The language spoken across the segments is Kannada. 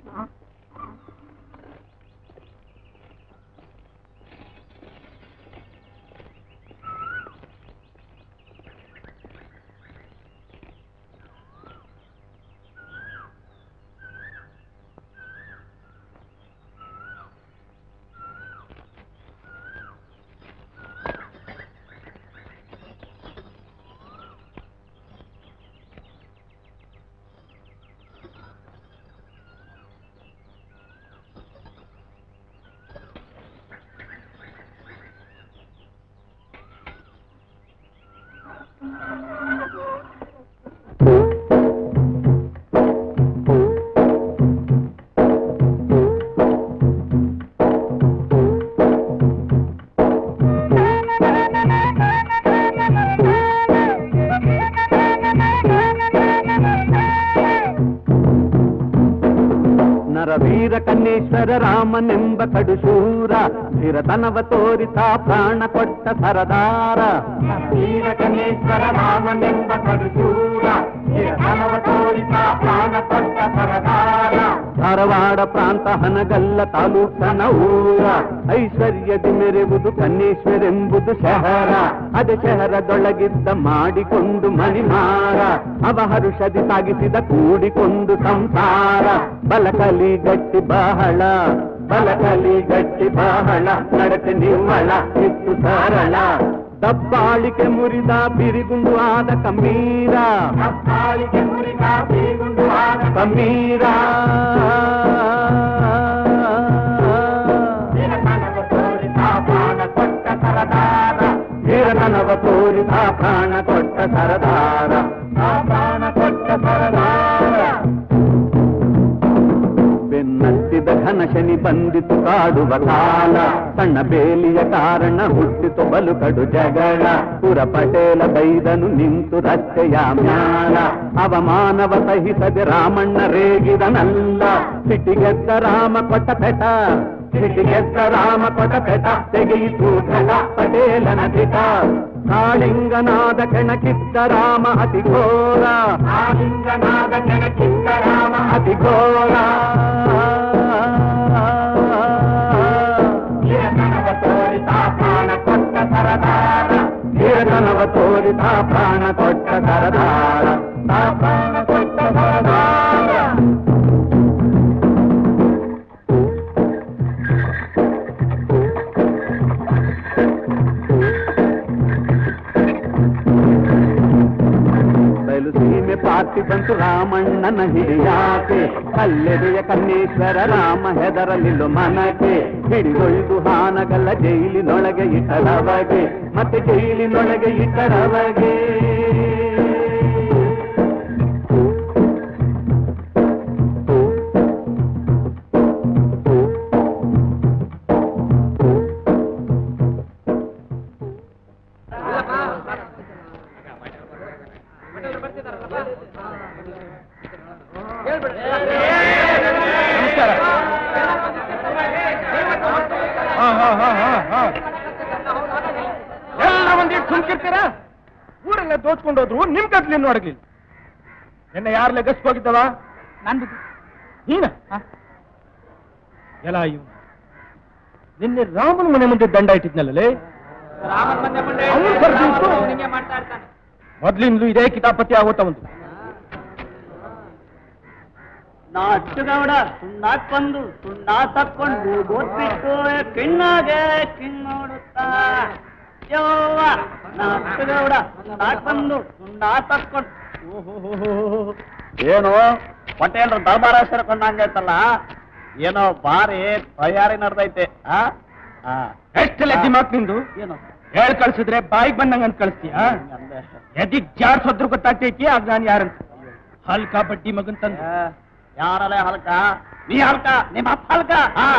ನರವೀರ ಕನ್ನೇಶ್ವರ ರಾಮನೆಂಬ ಕಡುಶೂರ ಧೀರತನವ ತೋರಿತ ಪ್ರಾಣ ಕೊಟ್ಟ ಸರದಾರ ವೀರ ಕನ್ನೇಶ್ವರ ರಾಮನೆಂಬ ಕಡುಶೂರ ಧೀರತನವ ತೋರಿತ ಪ್ರಾಣ ಕೊಟ್ಟ ಸರದಾರ ಧಾರವಾಡ ಪ್ರಾಂತ ಹನಗಲ್ಲ ತಾಲೂಕನ ಊರ ಐಶ್ವರ್ಯದಿ ಮೆರೆವುದು ಕನ್ನೇಶ್ವರೆಂಬುದು ಶಹರ ಅದೇ ಶಹರದೊಳಗಿದ್ದ ಮಾಡಿಕೊಂಡು ಮಣಿಮಾರ ಅವ ಹರುಷದಿ ಸಾಗಿಸಿದ ಕೂಡಿಕೊಂಡು ಸಂಸಾರ ಬಲಕಲಿ ಗಟ್ಟಿ ಬಹಳ ಬಲಕಲಿ ಗಟ್ಟಿ ಬಹಳ ನಡತೆ ನಿವ್ವಳ ಇತ್ತು ಸರಳ ದಬ್ಬಾಳಿಕೆ ಮುರಿದ ಬಿರಿಗುಂಡು ಆದ ಕಮ್ಮೀರ ದಬ್ಬಾಳಿಕೆ ಮುರಿದ ಬಿರಿಗುಂಡು ಆದ ಕಮ್ಮೀರ ವೀರತನವ ತೋರಿದ ಪ್ರಾಣ ಕೊಟ್ಟ ಸರದಾರ ಆ ಪ್ರಾಣ ಕೊಟ್ಟ ಸರದಾರ ಬೆನ್ನತ್ತಿದ ಘನ ಶನಿ ಬಂದಿತು ಕಾಡುವ ಕಾಲ ಸಣ್ಣ ಬೇಲಿಯ ಕಾರಣ ಹುಟ್ಟಿತು ಬಲು ಕಡು ಜಗಳ ಪುರ ಪಟೇಲ ಬೈದನು ನಿಂತು ರಸ್ತೆಯ ಮ್ಯಾಲ ಅವಮಾನವ ಸಹಿಸದೆ ರಾಮಣ್ಣ ರೇಗಿದನಲ್ಲ ಸಿಟಿಗೆದ್ದ ರಾಮ ಕೊಟ್ಟ ಪೆಟ ಸಿಟಿಗೆದ್ದ ರಾಮ ಕೊಟ್ಟ ಪೆಟ ತೆಗೆಯಿತು ಘಟ ಪಟೇಲನ ದಿಟ ಕಾಳಿಂಗನಾದ ಕೆಣಕಿದ್ದ ರಾಮ ಅತಿ ಘೋರ ಕಾಳಿಂಗನಾದ ಕೆಣಕಿದ್ದ ರಾಮ ಅತಿ ಘೋರ ಧೀರತನವ ತೋರಿತ ಪ್ರಾಣ ಕೊಟ್ಟ ಸರದಾರ ಧೀರತನವ ತೋರಿತ ಪ್ರಾಣ ಕೊಟ್ಟ ಸರದಾರ ತಾ ಪ್ರಾಣ ಕೊಟ್ಟ ಸರದಾರ ಬಯಲು ಸೀಮೆ ಪಾರ್ಟಿ ಬಂತು ರಾಮಣ್ಣನ ಹಿಡಿಯಾಕೆ ಕಲ್ಲೆದೆಯ ಕನ್ನೇಶ್ವರ ರಾಮ ಹೆದರಲಿಲ್ಲ ಮನಕ್ಕೆ ಹಿಡಿದೊಯ್ದು ಹಾನಗಲ್ಲ ಜೈಲಿನೊಳಗೆ ಇಟ್ಟರವಗೆ ಮತ್ತೆ ಜೈಲಿನೊಳಗೆ ಇಟ್ಟರವಗೆ ಎಲ್ಲ ಒಂದಿಟ್ಟು ಸುಮ್ಕಿರ್ತೀರಾ ಊರೆಲ್ಲ ದೋಚ್ಕೊಂಡೋದ್ರು ನಿಮ್ ಕತ್ಲಿ ನೋಡಗ್ಲಿಲ್ಲ ನಿನ್ನೆ ಯಾರ್ ಲೆಗಸ್ಕ್ ಹೋಗಿದ್ದವ ನಂದು ನೀನ ಎಲ್ಲ ಇವ್ ನಿನ್ನೆ ರಾಮನ ಮನೆ ಮುಂದೆ ದಂಡ ಇಟ್ಟಿದ್ನಲ್ಲೇ ರಾಮನ್ ಮನೆ ಮುಂದೆ ಅವ್ನು ಕರ್ದು ಇಟ್ಟು. ಹಿಂಗೆ ಮಾಡ್ತಾ ಇರ್ತಾನೆ ಮೊದ್ಲಿಂದಲೂ ಇದೇ ಕಿತಾಪತಿ ಆಗೋತ ಒಂದು ನಾ ಅಚ್ಚುಗೌಡ ಸುಣ್ಣಾಕ್ ಬಂದು ಸುಣ್ಣ ತಕ್ಕೊಂಡು ಗೊತ್ತಿಟ್ಟು ಕಿಣ್ಣಾಗೆ ಕಿನ್ನೋಡುತ್ತಾ ಯವ್ವ ನಾ ಅಚ್ಚುಗೌಡ ಸುಣ್ಣಾಕ್ ಬಂದು ಸುಣ್ಣ ತಕ್ಕೊಂಡು ಏನು ಪಟೇಲ್ರ ದರ್ಬಾರ ಸೇರ್ಕೊಂಡಂಗೈತಲ್ಲ ಏನೋ ಬಾರಿ ತಯಾರಿ ನಡೆದೈತೆ ಆ ಆ, ಎಷ್ಟೆಲ್ಲ ದಿಮಾಕ್ ನಿಂದು ಏನು ಹೇಳ್ ಕಳ್ಸಿದ್ರೆ ಬಾಯಿಗೆ ಬಂದಂಗ ಅಂತ ಕಳಿಸ್ತೀಯ ಅಂದೆ. ಎದಿಗ್ ಜಾರ್ ಸದ್ರು ಗೊತ್ತಾಗ್ತೈತಿ ಆಗ ನಾನು ಯಾರಂತ ಹಲ್ಕ ಬಡ್ಡಿ ಮಗನ್ ತಂದು ಆ, ಯಾರಲ್ಲ ಹಲ್ಕ ನೀ ಹಲ್ಕ ನಿಮ್ಮ ಅಪ್ಪ ಹಲ್ಕ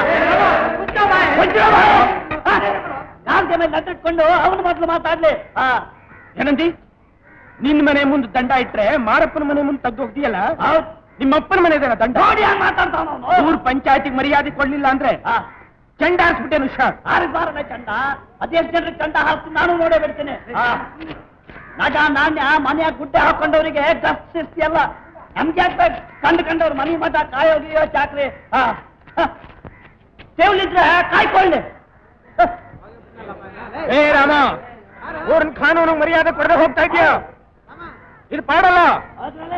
ನಾಲ್ಕು ಮೇಲೆ ನಟ್ಟಿಟ್ಕೊಂಡು ಅವನ ಮೊದಲು ಮಾತಾಡ್ಲಿ ಆ, ಏನಂದಿ ನಿನ್ ಮನೆ ಮುಂದೆ ದಂಡ ಇಟ್ರೆ ಮಾರಪ್ಪನ ಮನೆ ಮುಂದೆ ತೆಗ್ದು ಹೋಗ್ತೀಯಲ್ಲ ಹೌದ್. ನಿಮ್ಮ ಅಪ್ಪನ ಮನೆ ದಂಡ ನೋಡಿ ಹಂಗ್ ಮಾತಾಡ್ತಾನ ಅವನು ಊರ್ ಪಂಚಾಯತಿಗೆ ಮರ್ಯಾದೆ ಕೊಡ್ಲಿಲ್ಲ ಅಂದ್ರೆ ಚಂಡ ಹಾರಿಸ್ಬಿಟ್ಟೇನು ಹುಷಾರ್ ಆರಿಸಾರಲ್ಲ ಚಂಡ ಅದೆಷ್ಟು ಜನರಿಗೆ ಚಂಡ ಹಾಕ್ತು ನಾನು ನೋಡೇ ಬಿಡ್ತೀನಿ ಆ, ನಟ ನಾಣ್ಯ ಮನೆಯ ಗುಡ್ಡೆ ಹಾಕೊಂಡವರಿಗೆ ಗಸ್ತಿಲ್ಲ ನಮ್ಗೆ ಯಾಕೆ ಕಂಡು ಕಂಡವ್ರು ಮನೆ ಮಠ ಕಾಯೋ ಗೀಯೋ ಚಾಕ್ರಿ ಹಾ ಸೇವ್ಲಿದ್ರೆ ಕಾಯ್ಕೊಳ್ಳಿ ಹ. ಏ ರಾಮ ಊರಿನ ಕಾನೂನು ಮರ್ಯಾದೆ ಕೊಡದೆ ಹೋಗ್ತಾ ಇದೀಯ ಇದು ಪಾಡಲ್ಲ ಅದ್ರಲ್ಲೇ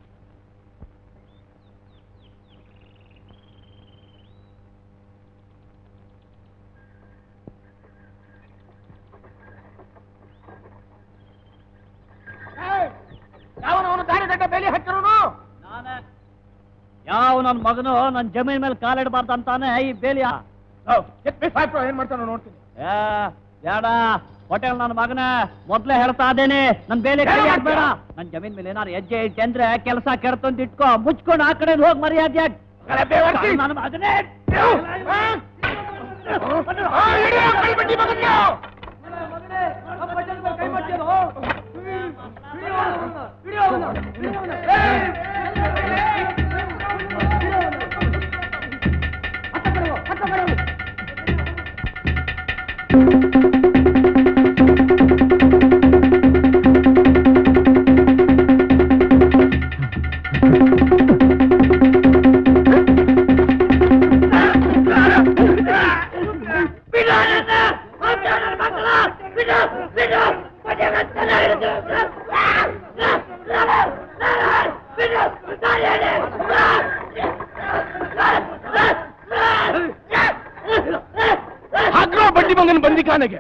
ಯಾವನವನು ದಾರಿ ದಡ್ಡ ಬೇಲಿ ಹಚ್ಚಿರೋನು ನಾನೇ ಯಾವ ನನ್ನ ಮಗನು ನನ್ನ ಜಮೀನ್ ಮೇಲೆ ಕಾಲಿಡಬಾರ್ದು ಅಂತಾನೆ ಈ ಬೇಲಿಯ ಎತ್ತಿ ಸಾಯ್ತು ಏನ್ ಮಾಡ್ತಾನೋ ನೋಡ್ತೀನಿ ಏ, ಬೇಡ ಹೋಟೆಲ್ ನನ್ನ ಮಗನೇ ಮೊದ್ಲೇ ಹೇಳ್ತಾ ಇದ್ದೇನೆ ನನ್ ಬೇಲೆ ಕೈ ಹಾಕ್ಬೇಡ ನನ್ ಜಮೀನ್ ಮೇಲೆ ಏನಾರು ಹೆಜ್ಜೆ ಇಟ್ಟೆ ಅಂದ್ರೆ ಕೆಲಸ ಕೆಡ್ತಂದ್ ಇಟ್ಕೋ ಮುಚ್ಕೊಂಡು ಆ ಕಡೆ ಹೋಗಿ ಮರ್ಯಾದೆ ಮಗನೇ, ಬೇವರ್ಸಿ. ನನ್ನ ಮಗನೇ ಆ, ಹಿಡಿಯೋ, ಕೈಬಿಟ್ಟಿ ಮಗನ್ನ. ಹಾಕ್ರೋ ಬಡ್ಡಿ ಮಗನ ಬಂದಿಖಾನೆಗೆ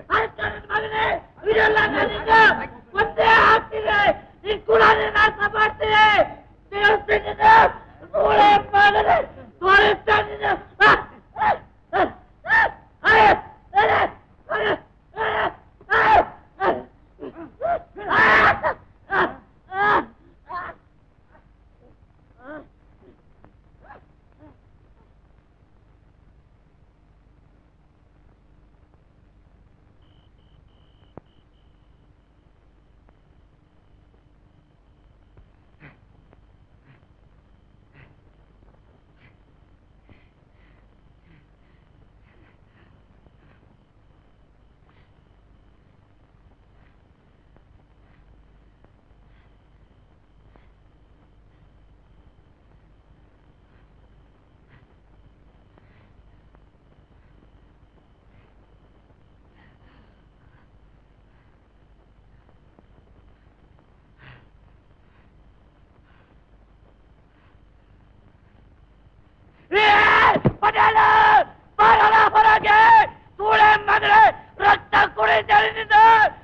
ರಕ್ತ ಕುಡಿದ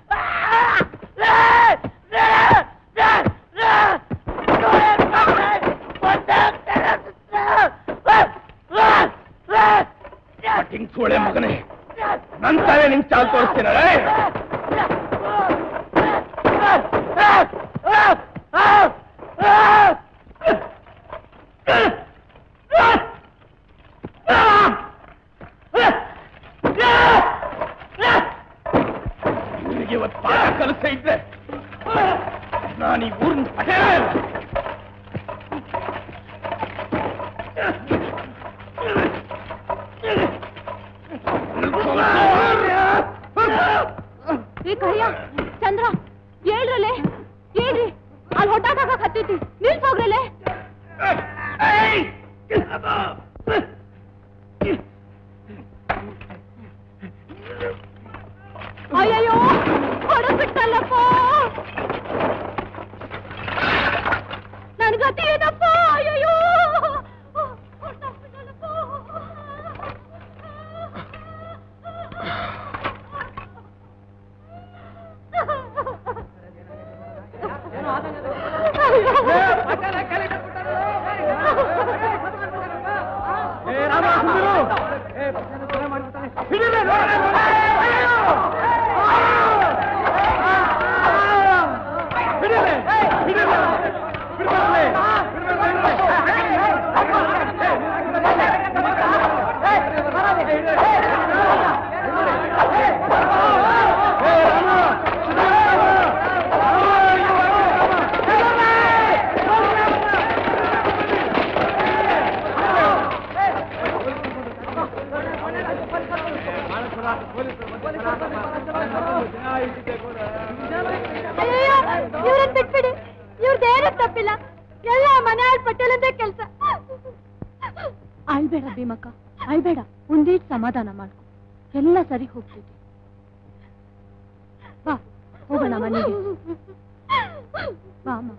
ಕಟಿಂಗ್ ಸೂಳೆ ಮಗನೇ ನನ್ ತಾವೇ ನಿಂಗ್ ಚಾಲ್ ತೋರಿಸ್ತೀನ ನಿನಗೆ ಇವತ್ತು ಪಾಠ ಕಲಿಸ್ತಾ ಇದ್ರೆ ನಾನು ಈ ಊರಿನ ಪಟೇಲ ಏ ಕರಿಯ ಚಂದ್ರ ಹೇಳ್ರಲ್ಲೇ ಹೇಳ್ರಿ ಅಲ್ಲಿ ಹೊಟ್ಟಾಕ ಹತ್ತೈತಿ ನಿಲ್ಸ್ ಹೋಗ್ರಲ್ಲೇ ಅಯ್ಯಯ್ಯೋ ಹೊಡೆದ್ ಬಿಟ್ಟಲ್ಲಪ್ಪ ನನ್ ಗತಿ ಏನಪ್ಪ ಅಯ್ಯಯ್ಯೋ ಹೊರ್ಟೋಗ್ಬಿಟ್ಟಲ್ಲಪ್ಪ. ಅಯ್ಯಯ್ಯೋ ಇವ್ರನ್ನ ಬಿಟ್ಬಿಡಿ ಇವ್ರದ್ದೇನೂ ತಪ್ಪಿಲ್ಲ ಎಲ್ಲ ಮನೆ ಆಳ್ ಪಟೇಲಂದೇ ಕೆಲ್ಸ ಅಳ್ಬೇಡ ಭೀಮಕ್ಕ ಅಳ್ಬೇಡ ಒಂದೀಟ್ ಸಮಾಧಾನ ಮಾಡ್ಕೊ ಎಲ್ಲ ಸರಿ ಹೋಗ್ತೈತಿ ಬಾ ಹೋಗೋಣ ಮನೆಗೆ ಬಾ ಅಮ್ಮ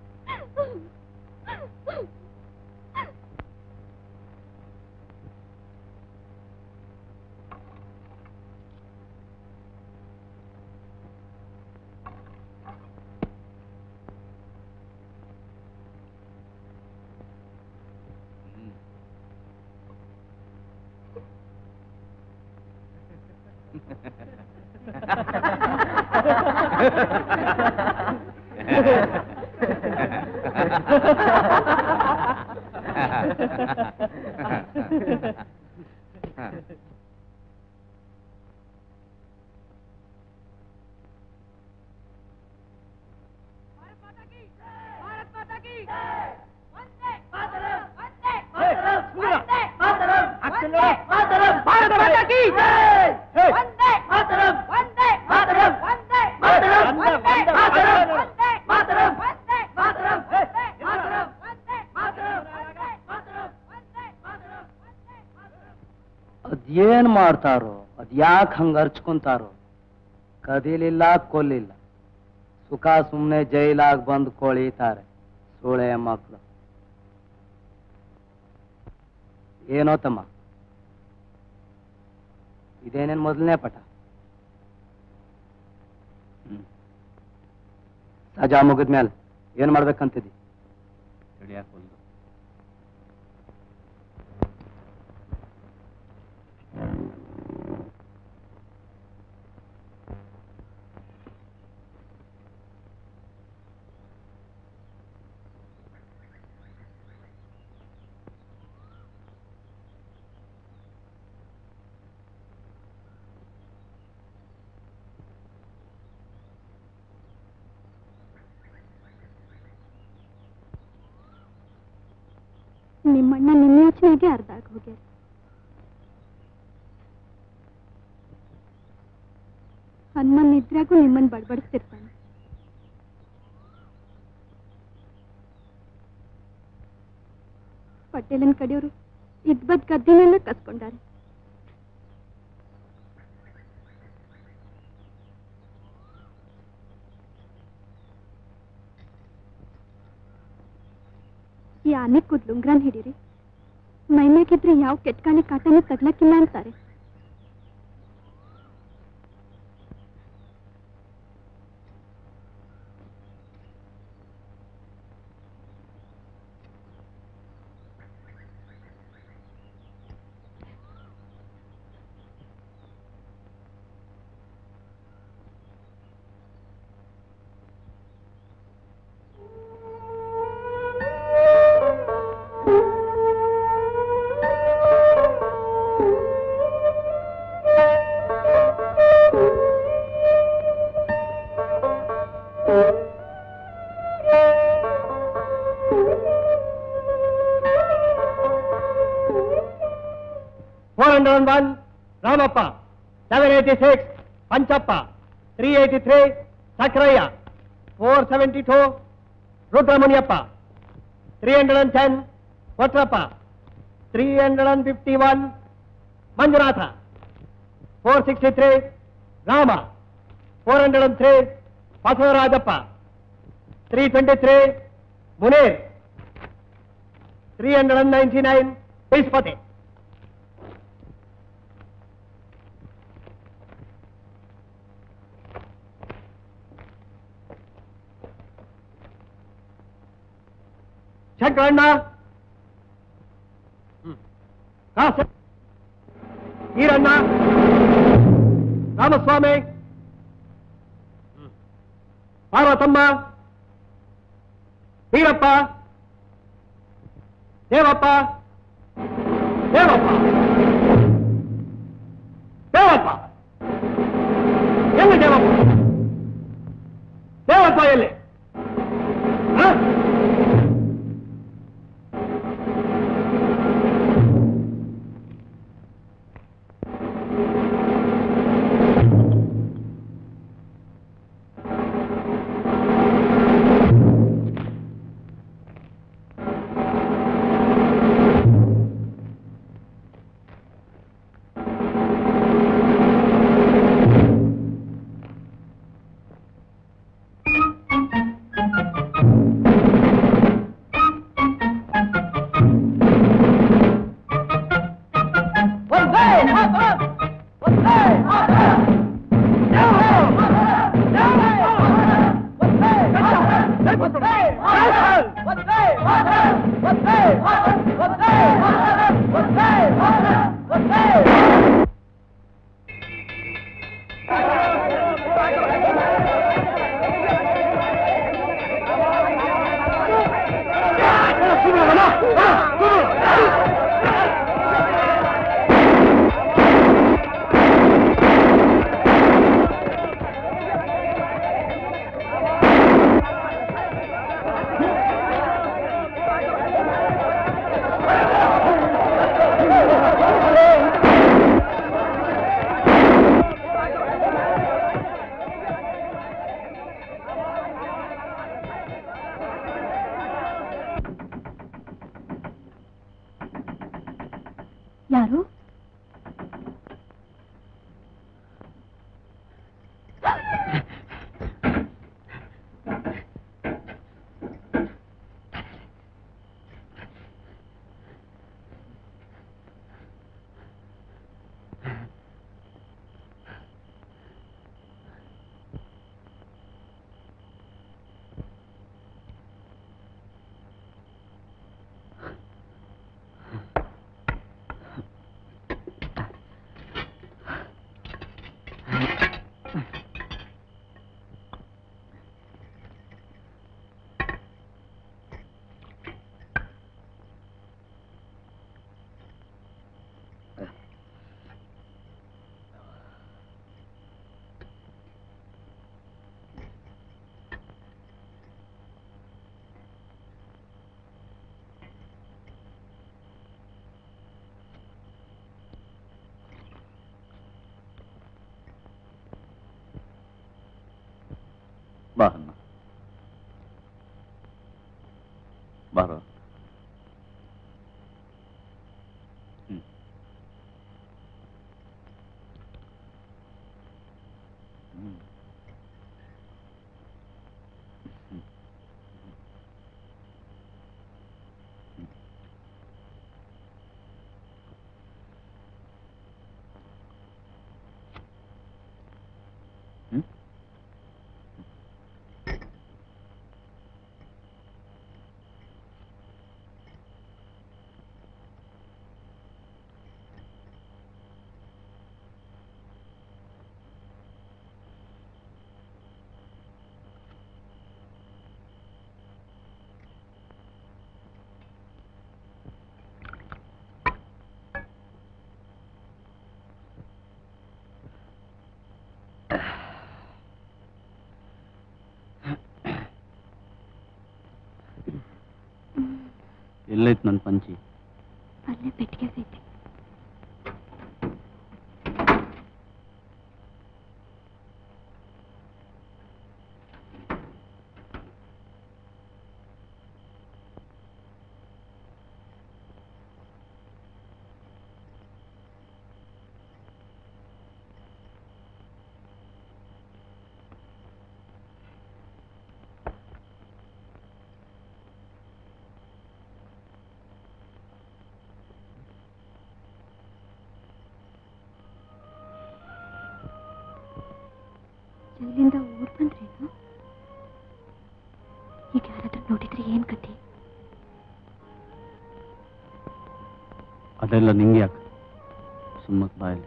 ಅದೇನ್ ಮಾಡ್ತಾರೋ ಅದ್ ಯಾಕೆ ಹಂಗ ಅರ್ಚ್ಕೊಂತಾರೋ ಕದಿಲಿಲ್ಲ ಕೊಲ್ಲಿಲ್ಲ ಸುಖ ಸುಮ್ನೆ ಜೈಲಾಗ್ ಬಂದ್ ಕೊಳಿತಾರೆ ಸೋಳೆ ಮಕ್ಕಳು ಏನೋ ತಮ್ಮ ಇದೇನೇನ್ ಮೊದಲನೇ ಪಟ ಹ್ಮ್. ಸಜಾ ಮುಗಿದ್ಮೇಲೆ ಏನ್ ಮಾಡ್ಬೇಕಂತಿದ್ದಿ ಹಿಡಿಯಾಕೊಂದು ನಿಮ್ಮಣ್ಣ ನಿಮ್ಮ ಯೋಚನೆಗೆ ಅರ್ಧ ಆಗಿ ಹೋಗ್ಯಾರ ಹನುಮನ್ ನಿದ್ರಾಗೂ ನಿಮ್ಮನ್ ಬಡ್ಬಡಿಸ್ತಿರ್ತಾನೆ ಪಟೇಲನ್ ಕಡೆಯವರು ಇದ್ಬದ್ ಗದ್ದಿನೆಲ್ಲ ಕಸ್ಕೊಂಡಾರೆ ಈ ಆನೆ ಕೂದ್ಲುಂಗ್ರನ್ ಹಿಡೀರಿ ಮೈಮ್ಯಾಗಿದ್ರೆ ಯಾವ ಕೆಟ್ಕಾಲಿ ಕಾಟನೂ ತಗ್ಲಕ್ಕಿಲ್ಲ ಅಂತಾರೆ four hundred one Ramappa seven eighty six Panchappa three eighty three Sakrayya four seventy two Rudramuniyappa three hundred and ten Kottrappa three hundred and fifty one Manjunatha four sixty three Rama four hundred and three Basavarajappa three twenty three Munir three hundred and ninety nine Bispathi Shankaranna Kasa Iranna Ramaswamy Parvathamma Veerappa Devappa Devappa Devappa ಎಲ್ಲಿ ದೇವಪ್ಪ ದೇವಪ್ಪ ಎಲ್ಲಿ ಹ? ಯಾರು ಬಾ ಅಣ್ಣ ಬಾರೋ ಹ್ಮ್. ಹ್ಮ್. ಹ್ಮ್. ಹ್ಮ್. ಹ್ಮ್? ಎಲ್ಲೈತ್ ನನ್ನ ಪಂಚಿ ಅಲ್ಲೇ ಪೆಟ್ಟಿಗೆ ಐತೆ ಎಲ್ಲಿಂದ ಊರ್ ಬಂದ್ರೇನು ಈಗ ಯಾರಾದ್ರೂ ನೋಡಿದ್ರೆ ಏನ್ ಕತೆ ಅದೆಲ್ಲ ನಿಂಗೆ ಯಾಕೆ ಸುಮ್ಮಕ್ ಬಾಯಲ್ಲಿ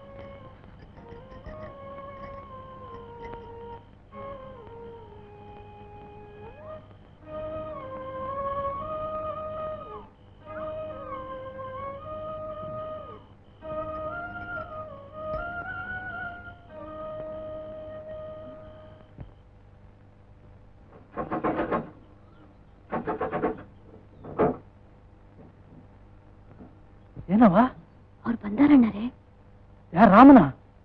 ಏನವ ಅವ್ರು ಬಂದಾರಣ್ಣರೇ ಯಾರ ರಾಮನ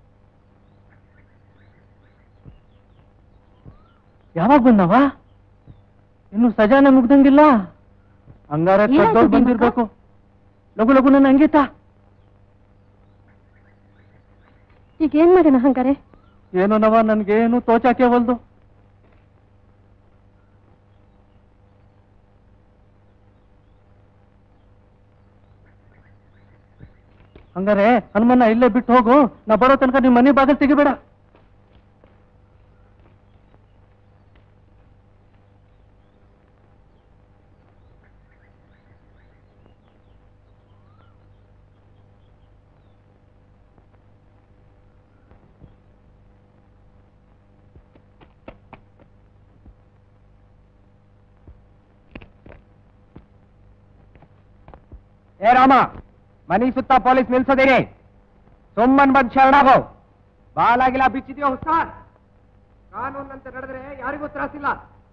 ಯಾವಾಗ ಬಂದವ ಇನ್ನು ಸಜಾನ ಮುಗ್ದಂಗಿಲ್ಲ ಹಂಗಾರ ಏನಾಯ್ತು ಕದ್ದೋಗ್ ಭೀಮಕ್ಕ? ಬಂದಿರ್ಬೇಕು ಲಘು ಲಘು ನನ್ನ ಅಂಗೀತ ಈಗ ಏನ್ ಮಾಡೋಣ ಹಂಗಾರೆ ಏನೋ ನವ ನನ್ಗೇನು ತೋಚಾಕೆ ಒಲ್ದು ಹಂಗಾರೆ ಹನುಮನ್ನ ಇಲ್ಲೇ ಬಿಟ್ಟು ಹೋಗು ನಾ ಬರೋ ತನಕ ನಿಮ್ಮ ಮನೆ ಬಾಗಿಲು ತೆಗಿಬೇಡ ಏ ರಾಮ ಮನಿ ಸುತ್ತ ಪೊಲೀಸ್ ನಿಲ್ಸೋದೇನೆ ಸುಮ್ಮನ್ ಬಂದ್ ಶರಣಾಗೋ ಬಾಲಾಗಿಲ್ಲ ಬಿಚ್ಚಿದ್ಯೋ ಹುಸ್ತಾನ್ ಕಾನೂನಂತೆ ನಡೆದ್ರೆ ಯಾರಿಗೂ ತ್ರಾಸಿಲ್ಲ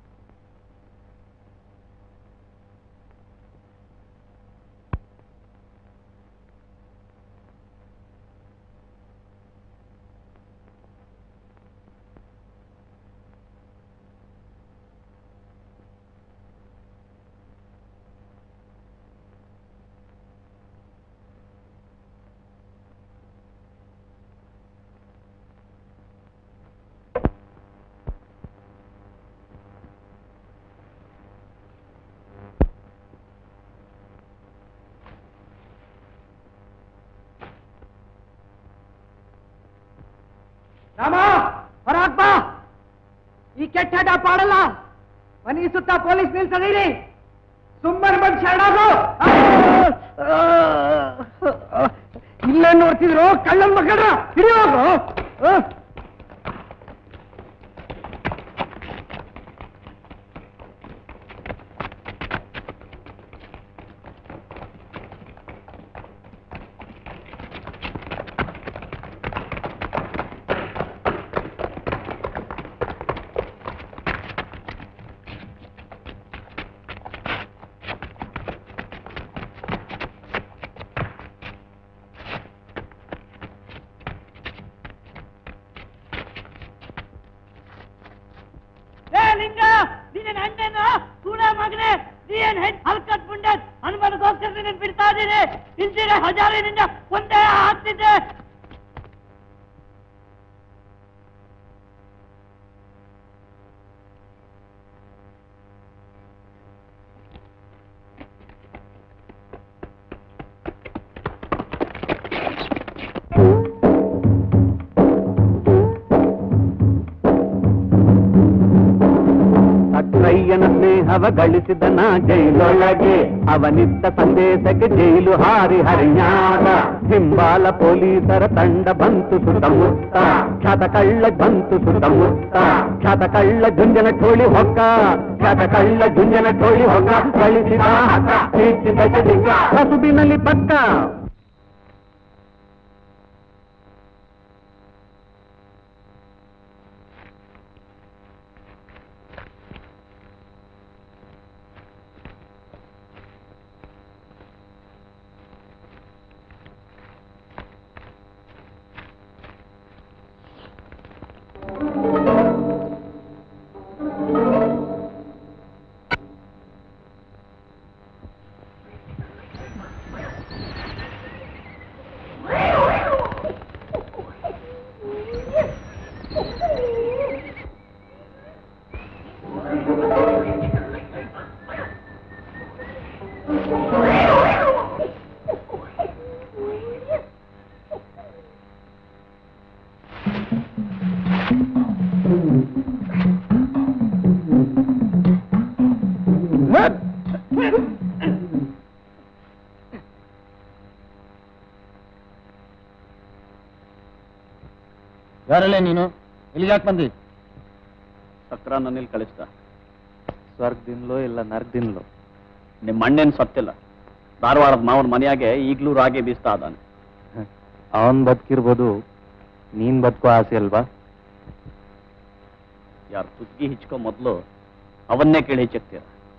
ರಾಮ ಹೊರಗ್ ಬಾ ಈ ಕೆಟ್ಟ ಹಠ ಪಾಡಲ್ಲ ಮನಿ ಸುತ್ತ ಪೊಲೀಸ್ ನಿಲ್ಸದೀರಿ ಸುಮ್ಮನೆ ಬಂದು ಶರಣಾಗು ಇಲ್ಲೇ ನೋಡ್ತಿದ್ರು ಕಳ್ಳನ್ ಮಕ್ಕಳ ಹಿಡಿಯೋಗು ಏ ಲಿಂಗ ನೀನೇನ್ ಅಣ್ಣನ ಕೂಡ ಮಗನೇ ನೀ ಏನ್ ಹೆಣ್ ಹಲ್ಕತ್ ಮುಂಡೆ ಹನುಮನಗೋಸ್ಕರ ನೀನ್ ಬಿಡ್ತಾ ಇದೀನಿ ಇಂದಿನ ಹಜಾರಿನಿಂದ ಒಂದೇ ಹಾಕ್ತಿದ್ದೆ ಸಕ್ರಯ್ಯನ ಸ್ನೇಹವ ಗಳಿಸಿದನ ಜೈಲೊಳಗೆ ಅವನಿದ್ದ ಸಂದೇಶಕ್ಕೆ ಜೈಲು ಹಾರಿ ಹರಿಯಾದ ಹಿಂಬಾಲ ಪೊಲೀಸರ ತಂಡ ಬಂತು ಸುತ್ತಮುತ್ತ ಖ್ಯಾತ ಕಳ್ಳ ಬಂತು ಸುತ್ತಮುತ್ತ ಖ್ಯಾತ ಕಳ್ಳ ಜುಂಜನ ಟೋಳಿ ಹೊಕ್ಕ ಖ್ಯಾತ ಕಳ್ಳ ಜುಂಜನ ಟೋಳಿ ಹೊಕ್ಕ ಗಳಿಸಿದ ಹಕ್ಕ ಕೀರ್ತಿದ ಜಡಿಗ ಹಸುಬಿನಲ್ಲಿ ಪಕ್ಕ ಯಾರಲ್ಲೇ ನೀನು ಇಲ್ಲಿ ಯಾಕೆ ಬಂದಿ ಸಕ್ರ ನನ್ನಿಲ್ ಕಳಿಸ್ದ ಸ್ವರ್ಗದಿಂದಲೋ ಇಲ್ಲ ನರ್ಗದಿಂದಲೋ ನಿಮ್ಮ ಅಣ್ಣೇನ್ ಸತ್ತಿಲ್ಲ ಧಾರವಾಡದ ಮಾವನ ಮನೆಯಾಗೆ ಈಗ್ಲೂ ರಾಗಿ ಬೀಸ್ತಾ ಇದ್ದಾನೆ ಅವನ್ ಬದುಕಿರ್ಬೋದು ನೀನ್ ಬದುಕೋ ಆಸೆ ಅಲ್ವಾ ಯಾರು ಸುಗ್ಗಿ ಹಿಚ್ಕೋ ಮೊದಲು ಅವನ್ನೇ ಕೇಳಿ ಹೆಚ್ಚಕ್ತೀರ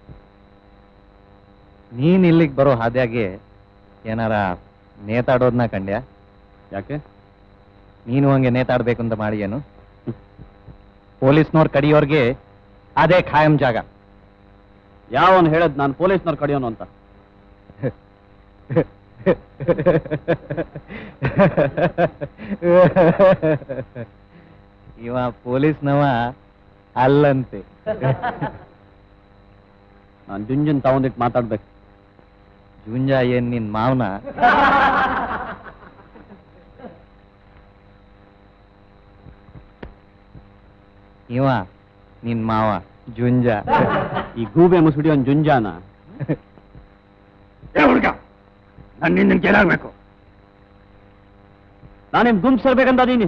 ನೀನ್ ಇಲ್ಲಿಗೆ ಬರೋ ಹಾದಿಯಾಗಿ ಏನಾರ ನೇತಾಡೋದ್ನ ಕಂಡ್ಯಾ ಯಾಕೆ ನೀನು ಹಂಗೆ ನೇತಾಡ್ಬೇಕು ಅಂತ ಮಾಡಿ ಏನು ಪೊಲೀಸ್ನವ್ರು ಕಡಿಯೋರ್ಗೆ ಅದೇ ಖಾಯಂ ಜಾಗ ಯಾವನ್ ಹೇಳದ್ ನಾನು ಪೊಲೀಸ್ನವ್ರು ಕಡಿಯೋನು ಅಂತ ಇವ ಪೊಲೀಸ್ನವ ಅಲ್ಲಂತೆ ನಾನು ಜುಂಜನ್ ತಗೊಂಡಿಟ್ಟು ಮಾತಾಡ್ಬೇಕು ಜುಂಜ ಏನ್ ನಿನ್ ಮಾವನ ಇವ ನಿನ್ ಮಾವ ಜುಂಜ ಈ ಗೂಬೆ ಮುಸುಡಿ ಒಂದು ಜುಂಜಾನ ಏ ಹುಡುಗ ನನ್ನ ನಿನ್ನ ಕೇಳಾಗ್ಬೇಕು ನಾನೇನ್ ಗುಂಪು ಸೇರ್ಬೇಕಂತ ಅದೀನಿ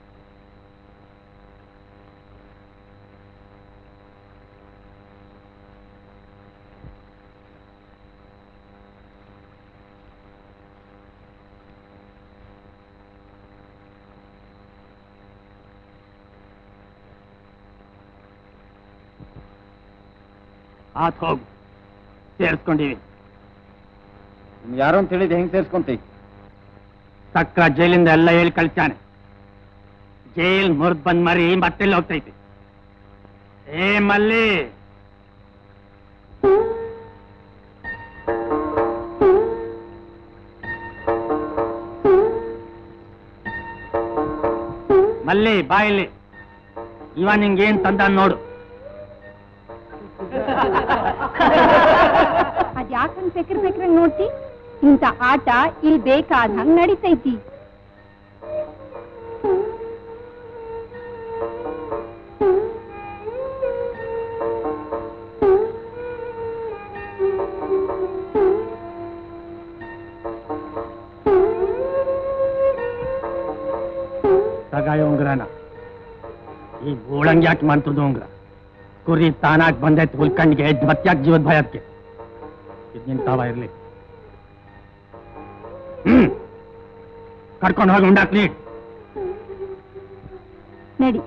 ಆತ್ ಹೋಗು ಸೇರಿಸ್ಕೊಂಡಿವಿ ಯಾರು ಅಂತ ಹೇಳಿದ್ ಹೆಂಗ್ ಸೇರ್ಸ್ಕೊಂತಿ ಸಕ್ರ ಜೈಲಿಂದ ಎಲ್ಲ ಹೇಳಿ ಕಳ್ಸಾನೆ ಜೈಲ್ ಮುರಿದ್ ಬಂದ್ ಮರಿ ಮತ್ತೆಲ್ಲ ಹೋಗ್ತೈತಿ ಏ ಮಲ್ಲಿ ಮಲ್ಲಿ ಬಾಯಿಲಿ ಇವ ನಿಂಗೇನ್ ತಂದ ನೋಡು ಅದ್ಯಾಕಂಗ್ ಸೆಕ್ರ್ ಸೆಕ್ರಂಗ್ ನೋಡ್ತಿ ಇಂಥ ಆಟ ಇಲ್ಲಿ ಬೇಕಾದ ಹಂಗ್ ನಡೀತೈತಿ ತಗಾಯ ಉಂಗ್ರನ ಈ ಬೋಳಂಗ್ ಯಾಕೆ ಮಾಡ್ತದ ಉಂಗ್ರ ಕುರಿ ತಾನಾಗ್ ಬಂದೈತ್ ಹುಲ್ಕಂಡ್ಗೆ ಮತ್ಯಾಕ್ ಜೀವದ ಭಯಕ್ಕೆ ಇದ್ ನಿಂತಾವ ಇರ್ಲಿ ಹ್ಮ್ ಕರ್ಕೊಂಡು ಹೋಗಿ ಉಂಡಾಕ್ಲಿ ನಡಿ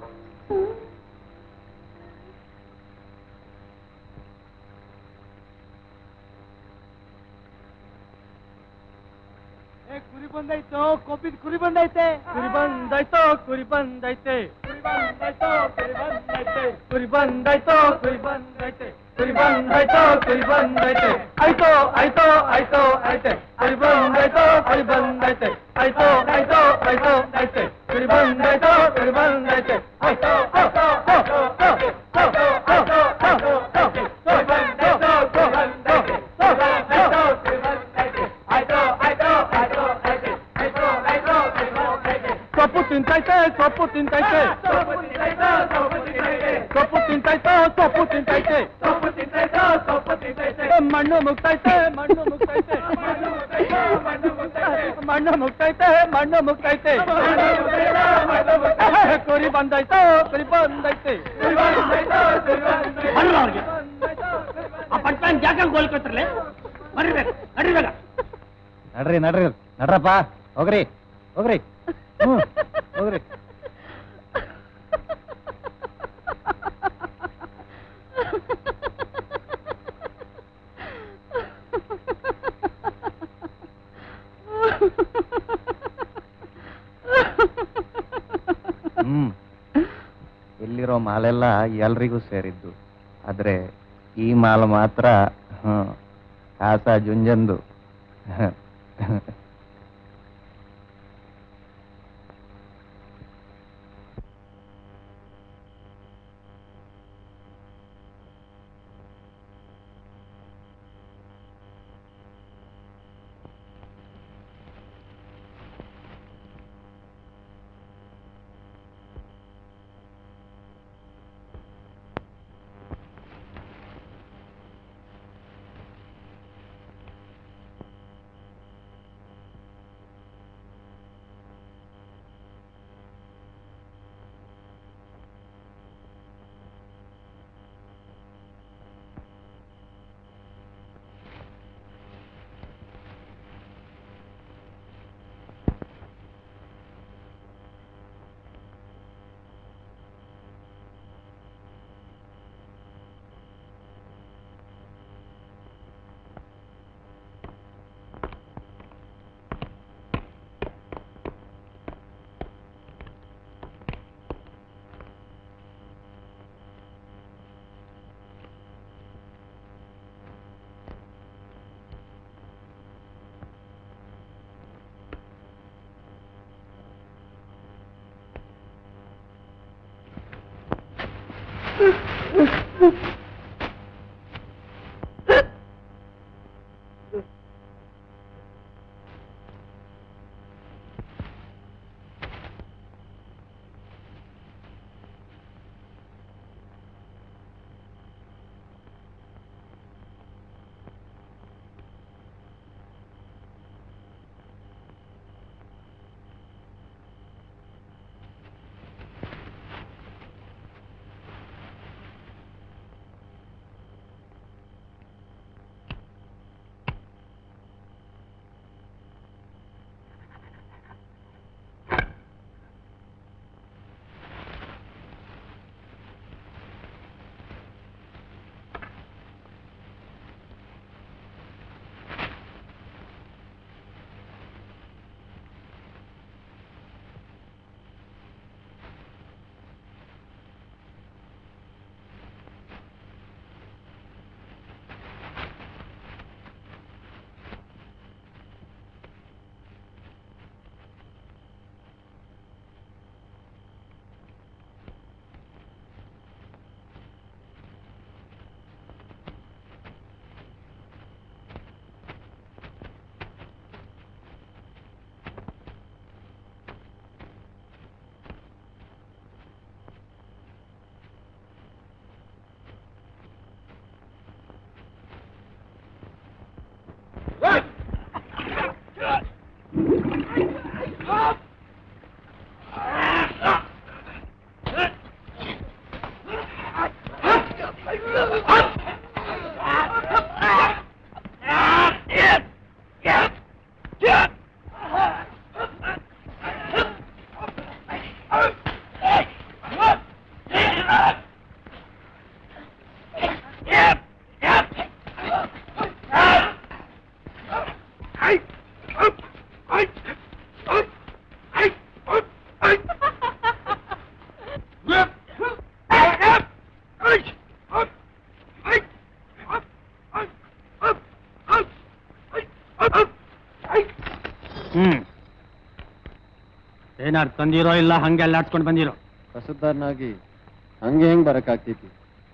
ಕುರಿ ಬಂದೈತೋ ಕೊಬ್ಬಿದ ಕುರಿ ಬಂದೈತೆ ಕುರಿ ಬಂದೈತೋ ಕುರಿ ಬಂದೈತೆ ಕುರಿ ಬಂದೈತೋ ಕುರಿ ಬಂದೈತೆ ಕುರಿ ಬಂದೈತೋ ಕುರಿ ಬಂದೈತೆ ಕುರಿ ಬಂದೈತೋ ಕುರಿ ಬಂದೈತೆ ಆಯ್ತೋ ಆಯ್ತೋ ಆಯ್ತೋ ಐತೆ ಕುರಿ ಬಂದೈತೋ ಕುರಿ ಬಂದೈತೆ ಆಯ್ತೋ ಆಯ್ತೋ ಆಯ್ತೋ ಐತೆ ಕುರಿ ಬಂದೈತೋ ಕುರಿ ಬಂದೈತೆ ಆಯ್ತೋ ಆಯ್ತೋ ಆಯ್ತೋ ಆಯ್ತೋ ಆಯ್ತೋ ಆಯ್ತೋ ಕುರಿ ಬಂದೈತೋ ಕುರಿ ಬಂದೈತೆ ಕುರಿ ಬಂದೈತೋ ಸೊಪ್ಪು ತಿಂತೈತೆ ಸೊಪ್ಪು ತಿಂತೈತೆ ಸೊಪ್ಪು ತಿಂತೈತೆ ಸೊಪ್ಪು ತಿಂತೈತೆ ಸೊಪ್ಪು ತಿಂತೈತೆ ಸೊಪ್ಪು ತಿಂತೈತೆ ಮಣ್ಣು ಮುಗ್ತೈತೆ ಮಣ್ಣು ಮುಗ್ತೈತೆ ಮಣ್ಣು ಮುಗ್ತೈತೆ ಮಣ್ಣು ಮುಗ್ತೈತೆ ಕುರಿ ಬಂದೈತೆ ಕುರಿ ಬಂದೈತೆ ಆ ಪಟ್ಟ ಜಾಗ ಗೋಲ್ಕೊತ್ರಲೆ ಮರಿಬೇಕು ನಡಿಬೇಕ ನಡ್ರಿ ನಡ್ರಿ ನಡ್ರಪ್ಪ ಹೋಗ್ರಿ ಹೋಗ್ರಿ ಹ್ಮ್ ಹೋಗ್ರಿ ಹ್ಮ್ ಇಲ್ಲಿರೋ ಮಾಲೆಲ್ಲ ಎಲ್ರಿಗೂ ಸೇರಿದ್ದು ಆದ್ರೆ ಈ ಮಾಲ್ ಮಾತ್ರ ಹ್ಮ್ ಕಾಸ ಜುಂಜಂದು ಏನಾರು ತಂದಿರೋ ಇಲ್ಲ ಹಂಗೆ ಅಲ್ಲಾಡ್ಸ್ಕೊಂಡು ಬಂದಿರೋ ಹೊಸದಾರನಾಗಿ ಹಂಗೆ ಹೆಂಗ್ ಬರಕ್ಕಾಗ್ತೈತಿ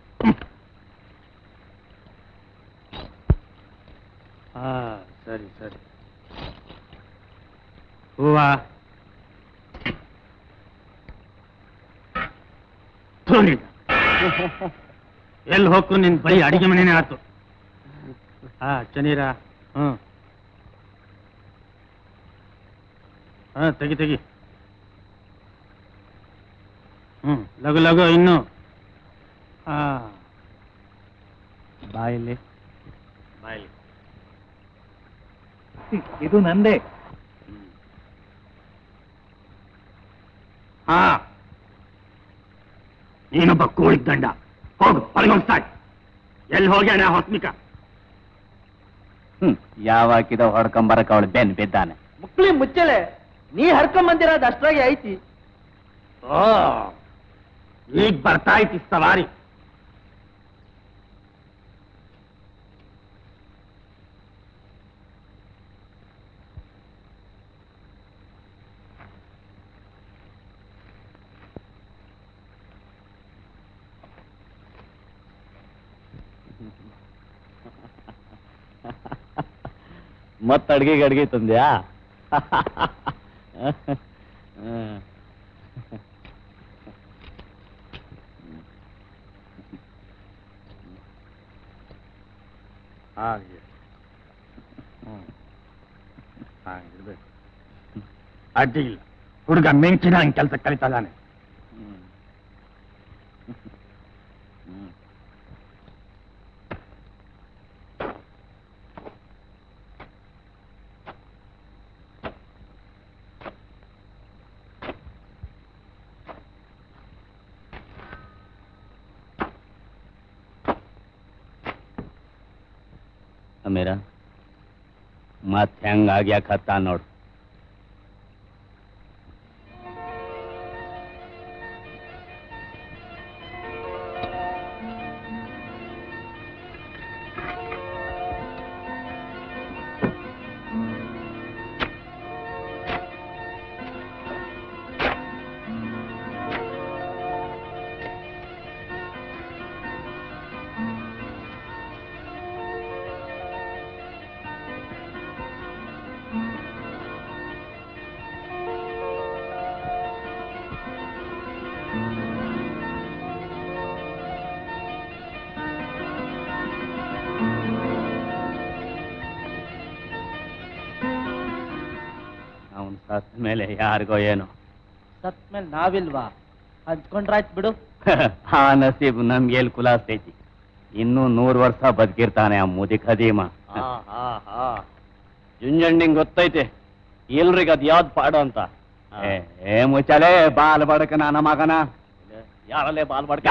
ಹಾ ಸರಿ ಸರಿ ಹೂವ ಎಲ್ಲಿ ಹೋಗ್ಕು ನಿನ್ ಬರೀ ಅಡಿಗೆ ಮನೆನೇ ಆತು ಹಾ ಚನೀರ ಹ್ಮ್ ಹಾ ತೆಗಿ ತೆಗಿ ಹ್ಮ್ ಲಗು ಲಗು ಇನ್ನು ಹಾ ಬಾಯಲ್ಲಿ ಬಾಯಿ ಇದು ನಂದೇ ಹಾ ನೀನೊಬ್ಬ ಕೋಳಿಗ್ ದಂಡ ಹೋಗು ಹೊರಗೋಗ್ತಾಯ್ ಎಲ್ಲಿ ಹೋಗ್ಯಾನ ಹೊಸ್ಮಿಕ ಹ್ಮ್ ಯಾವಾಗಿದ ಹೊಡ್ಕೊಂಬರಕ ಅವಳು ಬೆನ್ ಬಿದ್ದಾನೆ ಮುಕ್ಳಿ ಮುಚ್ಚಳೆ ನೀ ಹರ್ಕೊಂಬಂದಿರೋದು ಅಷ್ಟ್ರಾಗೆ ಐತಿ ಓ ಈಗ ಬರ್ತಾ ಐತಿ ಸವಾರಿ ಮತ್ತ ಅಡ್ಗೆಗೆ ಅಡ್ಗೆ ತಂದ್ಯಾ ಹಾಗೆ ಹಾಗಿರ್ಬೇಕು ಅಡ್ಡಿ ಇಲ್ಲ ಹುಡುಗ ಮೆಂಚಿನ ಹಂಗೆ ಕೆಲಸ ಕಲಿತಾನೆ ಅಮೀರ ಮತ್ ಹೆಂಗ್ ಆಗ್ಯಾಕತ್ತ ನೋಡು ಅವನ್ ಸತ್ ಮೇಲೆ ಯಾರಿಗೋ ಏನೋ ಸತ್ ಮೇಲೆ ನಾವಿಲ್ವಾ ಹಂಚ್ಕೊಂಡ್ರಾಯ್ತು ಬಿಡು ಆ ನಸೀಬ್ ನಮ್ಗೆ ಎಲ್ಲಿ ಕುಲಾಸ್ತೈತಿ ಇನ್ನೂ ನೂರ್ ವರ್ಷ ಬದುಕಿರ್ತಾನೆ ಆ ಮುದಿ ಖದೀಮ ಜುಂಜಣ್ಣಿಂಗ್ ಗೊತ್ತೈತೆ ಎಲ್ರಿಗ ಅದ್ ಯಾವ್ದ್ ಪಾಡು ಅಂತ ಏ, ಏ ಮುಚ್ಚಲೆ ಬಾಲ್ ಬಡಕ ನನ್ನ ಮಗನ ಯಾರಲ್ಲೇ ಬಾಲ್ ಬಡ್ಕ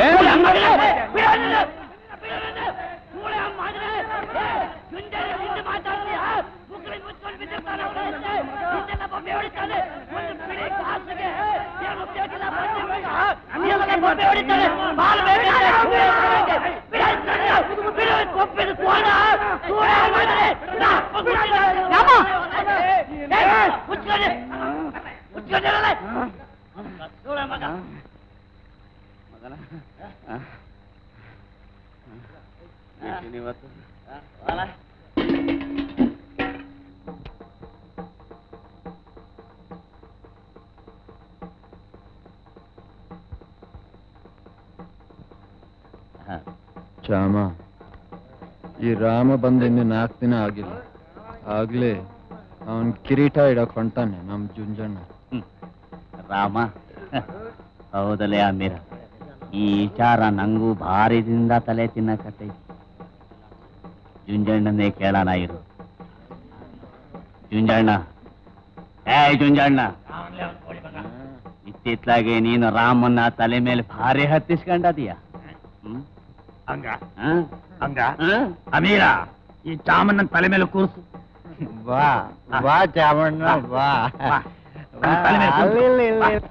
ಚಾಮ ಈ ರಾಮ ಬಂದ ಇನ್ನು ನಾಲ್ಕು ದಿನ ಆಗಿಲ್ಲ ಆಗ್ಲೇ ಅವನ್ ಕಿರೀಟ ಇಡಕ್ ಹೊಂಟಾನೆ ನಮ್ ಜುಂಜಣ್ಣ ರಾಮ ಹೌದಲೇ ಅಮೀರ ಈ ವಿಚಾರ ನಂಗೂ ಭಾರಿ ದಿನದ ತಲೆ ತಿನ್ನಕತ್ತೈತಿ ಜುಂಜಣ್ಣನೇ ಕೇಳೋಣ ಇರು ಜುಂಜಣ್ಣ ಏ ಜುಂಜಣ್ಣ ಇತ್ತಿತ್ಲಾಗೆ ನೀನು ರಾಮನ್ನ ತಲೆ ಮೇಲೆ ಭಾರಿ ಹತ್ತಿಸ್ಕೊಂಡದೀಯ ಹ್ಮ್ ಹಂಗ ಹ? ಹಂಗ ಹ? ಅಮೀರ ಈ ಚಾಮನ್ನ ತಲೆ ಮೇಲೆ ಕೂರ್ಸು ಬಾ ಬಾ ಚಾಮಣ್ಣ ಬಾ ಬಾ. ನನ್ ತಲೆ ಮೇಲೆ ಕೂರ್ಸು.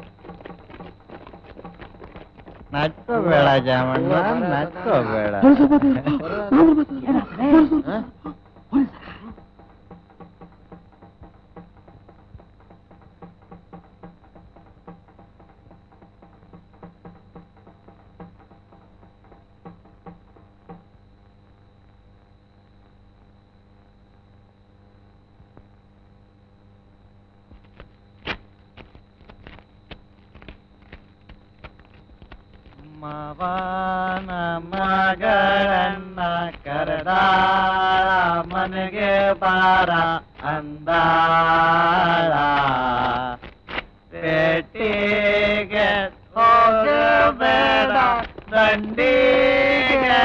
ನಟ್ಕೋಬೇಡ ಚಾಮಣ್ಣ ನಟ್ಕೋಬೇಡ ಮಾವನ ಮಗಳನ್ನ ಕರೆದ ಮನೆಗೆ ಬಾರ ಅಂದಾಳ ಪೇಟೆಗೆ ಹೋಗಬೇಡ ದಂಡಿಗೆ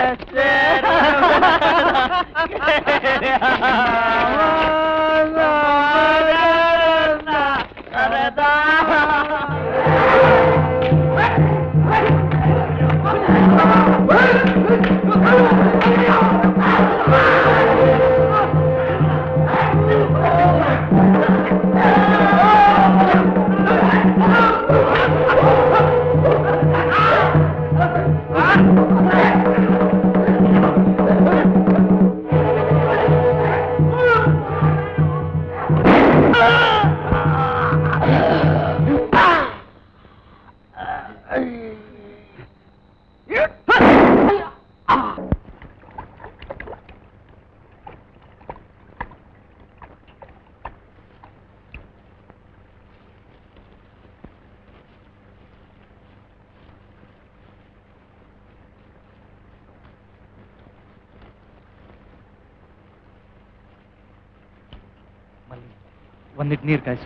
ಒಂದಿಟ್ಟು ನೀರು ಕಾಯಿಸು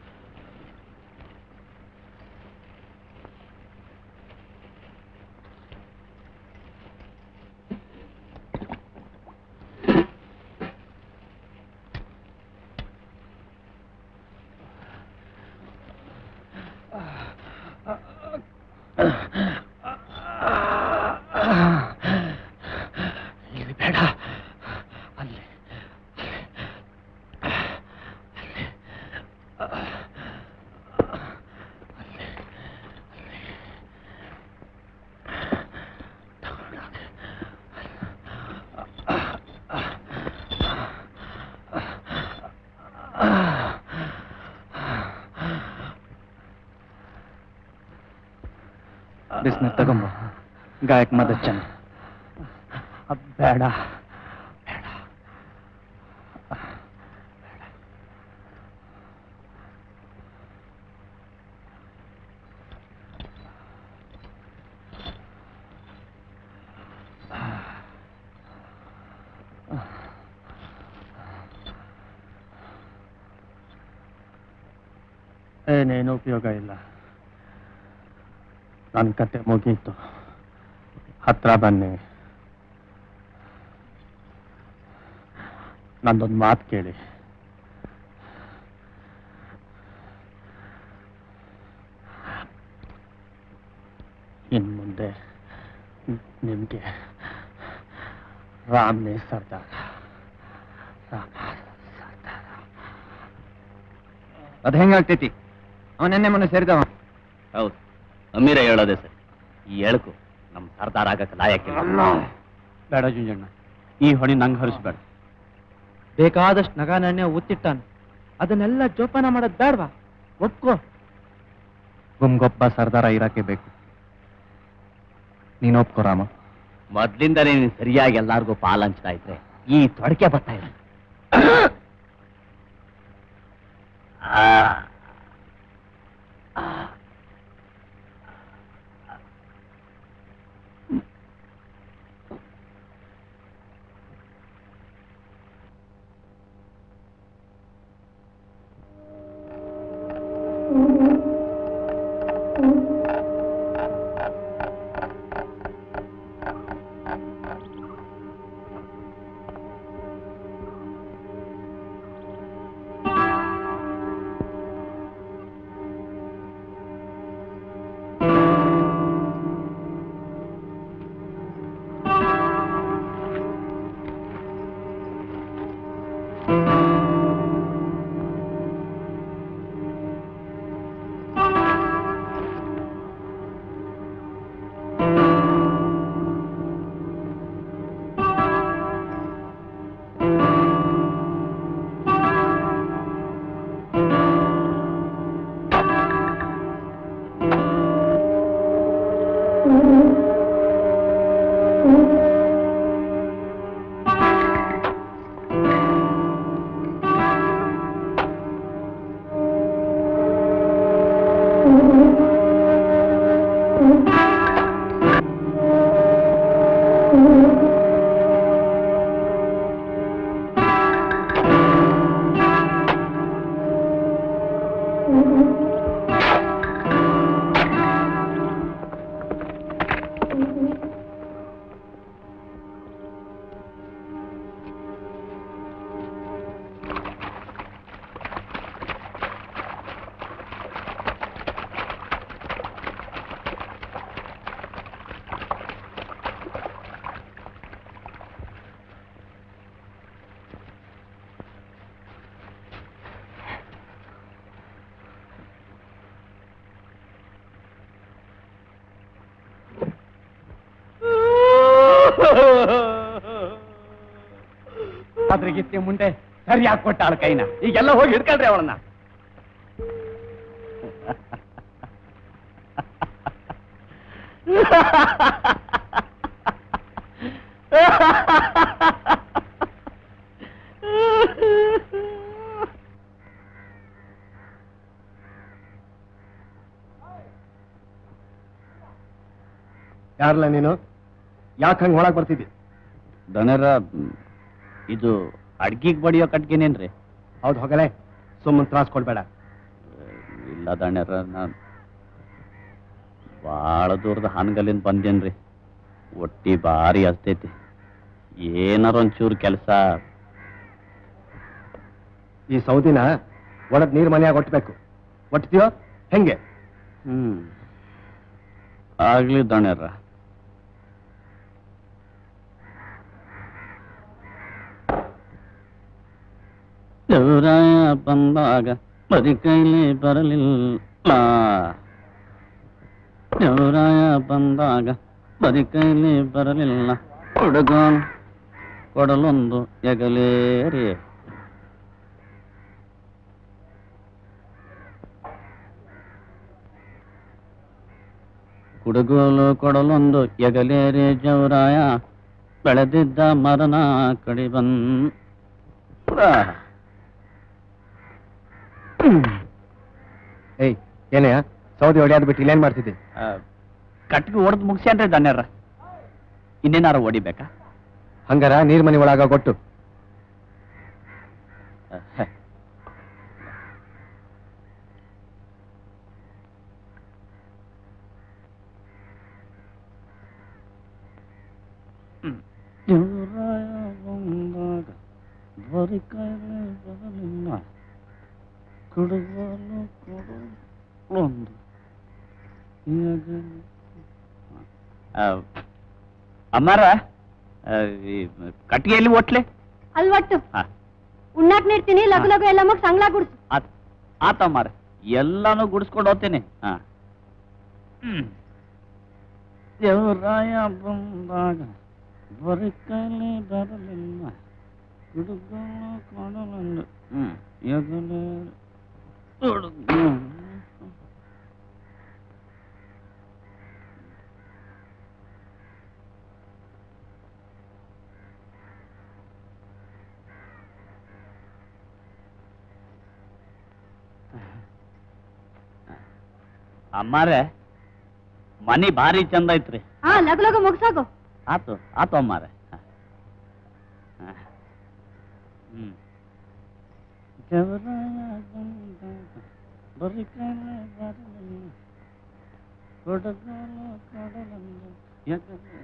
ಇಲ್ಲಿ ಬೇಡ ಅಲ್ಲಿ ಬಿಸ್ನೆಸ್ ತಗೊಂಬ ಗಾಯಕ್ ಮದಚ್ಚನ್ ಬೇಡ ಬೇಡ ಏನೇನು ಉಪಯೋಗ ಇಲ್ಲ ನನ್ನ ಕತೆ ಮುಗೀತು ಹತ್ರ ಬನ್ನಿ ನಂದೊಂದು ಮಾತು ಕೇಳಿ ಇನ್ನು ಮುಂದೆ ನಿಮಗೆ ರಾಮ್ನೇ ಸರ್ದಾರ ರಾಮ ಸರ್ದಾರ ಅದ್ ಹೆಂಗಾಗ್ತೈತಿ ಅವನೆನ್ನೆ ಮೊನ್ನೆ ಸೇರಿದವ ಹೌದು ಅಮೀರ ಹೇಳೋದೆ ಸರಿ ಈ ಎಳಕು ನಮ್ಮ ಸರ್ದಾರ್ ಆಗಕ್ಕೆ ಲಾಯಕ್ಕಿಲ್ಲ ಬೇಡ ಜುಂಜಣ್ಣ ಈ ಹೊಣೆ ನಂಗೆ ಹರಿಸ್ಬೇಡ ಬೇಕಾದಷ್ಟು ನಗ ನಾಣ್ಯ ಉತ್ತಿಟ್ಟಾನ ಅದನ್ನೆಲ್ಲ ಜೋಪಾನ ಮಾಡೋದ್ ಬೇಡವಾ ಒಪ್ಕೋ ಗುಮ್ಗೊಬ್ಬ ಸರ್ದಾರ ಇರಕ್ಕೆ ಬೇಕು ನೀನು ಒಪ್ಕೋ ರಾಮ ಮೊದ್ಲಿಂದಲೇ ನೀನು ಸರಿಯಾಗಿ ಎಲ್ಲಾರ್ಗೂ ಪಾಲ್ ಹಂಚ್ತಾ ಇದ್ರೆ ಈ ತೊಡಕೆ ಬರ್ತಾ ಇಲ್ಲ ಅದ್ರಿಗಿತ್ತಿ ಮುಂದೆ ಸರಿಯಾಗಿ ಕೊಟ್ಟಾಳ ಕೈನ ಈಗೆಲ್ಲ ಹೋಗಿ ಹಿಡ್ಕೊಳ್ರಿ ಅವಳನ್ನ ಯಾರಲ್ಲ ನೀನು ಯಾಕೆ ಹಂಗೆ ಒಳಗೆ ಬರ್ತಿದ್ದಿ ದಣರ ಇದು ಅಡ್ಗಿಗ್ ಬಡಿಯೋ ಕಟ್ಗೆನೇನ್ರಿ ಹೌದು ಹೋಗಲೇ ಸುಮ್ಮನೆ ತ್ರಾಸ್ ಕೊಡ್ಬೇಡ ಇಲ್ಲ ದಣ್ಯರ ನಾನು ಭಾಳ ದೂರದ ಹಾನಗಲ್ಲಿಂದ ಬಂದೇನ್ರಿ ಒಟ್ಟಿ ಭಾರಿ ಹಸ್ತೈತಿ ಏನಾರ ಒಂಚೂರು ಕೆಲಸ ಈ ಸೌದಿನ ಒಳಗ್ ನೀರ್ ಮನೆಯಾಗ ಒಟ್ಟಬೇಕು ಒಟ್ತೀಯೋ ಹೆಂಗೆ ಹ್ಮ್ ಆಗ್ಲಿ ದಣ್ಯರ ದೇವರಾಯ ಬಂದಾಗ ಬರಿ ಕೈಲಿ ಬರಲಿಲ್ಲ ದೇವರಾಯ ಬಂದಾಗ ಬರಿ ಕೈಲಿ ಬರಲಿಲ್ಲ ಹುಡುಗ ಕೊಡಲೊಂದು ಎಗಲೇರಿ ಕುಡುಗೋಲು ಕೊಡಲೊಂದು ಎಗಲೇರಿ ಜವರಾಯ ಬೆಳೆದಿದ್ದ ಮರನ ಕಡಿ ಬಂದ ಏಯ್ ಏನೇ ಸೌದಿ ಹೊಡೆಯೋದ್ ಬಿಟ್ಟು ಇಲ್ಲೇನ್ ಮಾಡ್ತಿದ್ದಿ ಕಟ್ಗೆ ಹೊಡೆದು ಮುಗಿಸ್ಯಾನ್ರಿ ದಣ್ಯರ ಇನ್ನೇನಾರ ಹೊಡಿಬೇಕಾ ಹಂಗಾರ ನೀರ್ ಮನೆ ಒಳಗ ಕೊಟ್ಟು ದೇವರಾಯ ಬಂದಾಗ ಬರಿ ಕೈಲಿ ಬರಲಿಲ್ಲ ಕುಡುಗೋಲು ಕೊಡಲೊಂದು ಎಗಲಿ- ಆ, ಅಮ್ಮಾರ ಆ, ಈ ಕಟ್ಟಿಗೆಯಲ್ಲಿ ಒಟ್ಲೆ ಅಲ್ಲಿ ಒಟ್ಟು ಹಾ ಉಣ್ಣಾಕ್ ನೀಡ್ತೀನಿ ಲಗು ಲಗು ಎಲ್ಲ ಮಗ್ ಸಂಗ್ಲಾ ಗುಡ್ಸು ಆತ್ ಆತಮ್ಮಾರ ಎಲ್ಲಾನು ಗುಡಿಸ್ಕೊಂಡು ಹೋಗ್ತೇನೆ ಹಾ ಹ್ಮ್ ದೇವರಾಯ ಬಂದಾಗ ಬರೀ ಕೈಲಿ ಬರಲಿಲ್ಲ ಹುಡುಗನು ಕೊಡಲಲ್ಲ ಹ್ಮ್ ಎಗಲೇ ಹುಡುಗ ಅಮ್ಮಾರೆ ಮನಿ ಭಾರಿ ಚಂದ ಐತ್ರಿ ಹಾ ಲಗು ಲಗು ಮುಗ್ಸಾಗು ಆತು ಆತು ಅಮ್ಮಾರೆ ಹ. ಹ. ಹ್ಮ್ ದೇವರಾಯ ಬಂದಾಗ ಬರೀ ಕೈಲೇ ಬರಲಿಲ್ಲ ಕೊಡಗಲು ಕೊಡಲಲ್ಲ ಎಗಲೇ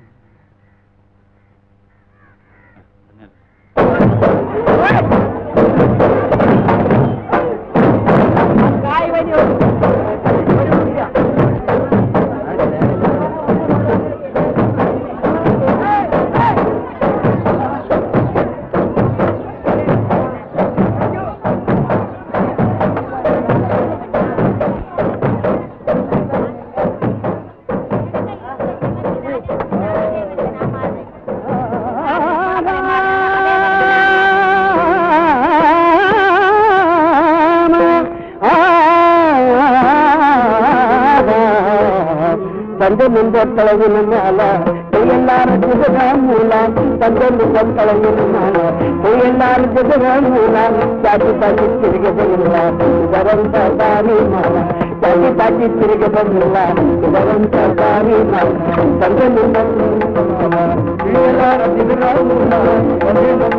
ತಂದೆ ಮುಂದೆ ತೊಳಗಿನ ಮ್ಯಾಲ ಕೈಯೆಲ್ಲಾರ ಜಗದ ಮೂಲ ತಂದೆ ಮುಂದೆ ತೊಳಗಿನ ಮ್ಯಾಲ ಕೈಯೆಲ್ಲಾರ ಜಗದ ಮೂಲ ಜಾತಿ ಬಾಗಿ ತಿರುಗದ ಇಲ್ಲ ಇದರಂತ ದಾರಿ ಮಾಲ ತಾಗಿ ತಾಗಿ ತಿರುಗಿ ಬಂದಿಲ್ಲ ಭಗವಂತ ದಾರಿನ ತಂದೆನಿಂದ ಇಳಿಯಲಾರದಿಲ್ಲ ಒಂದೇನೊಂದ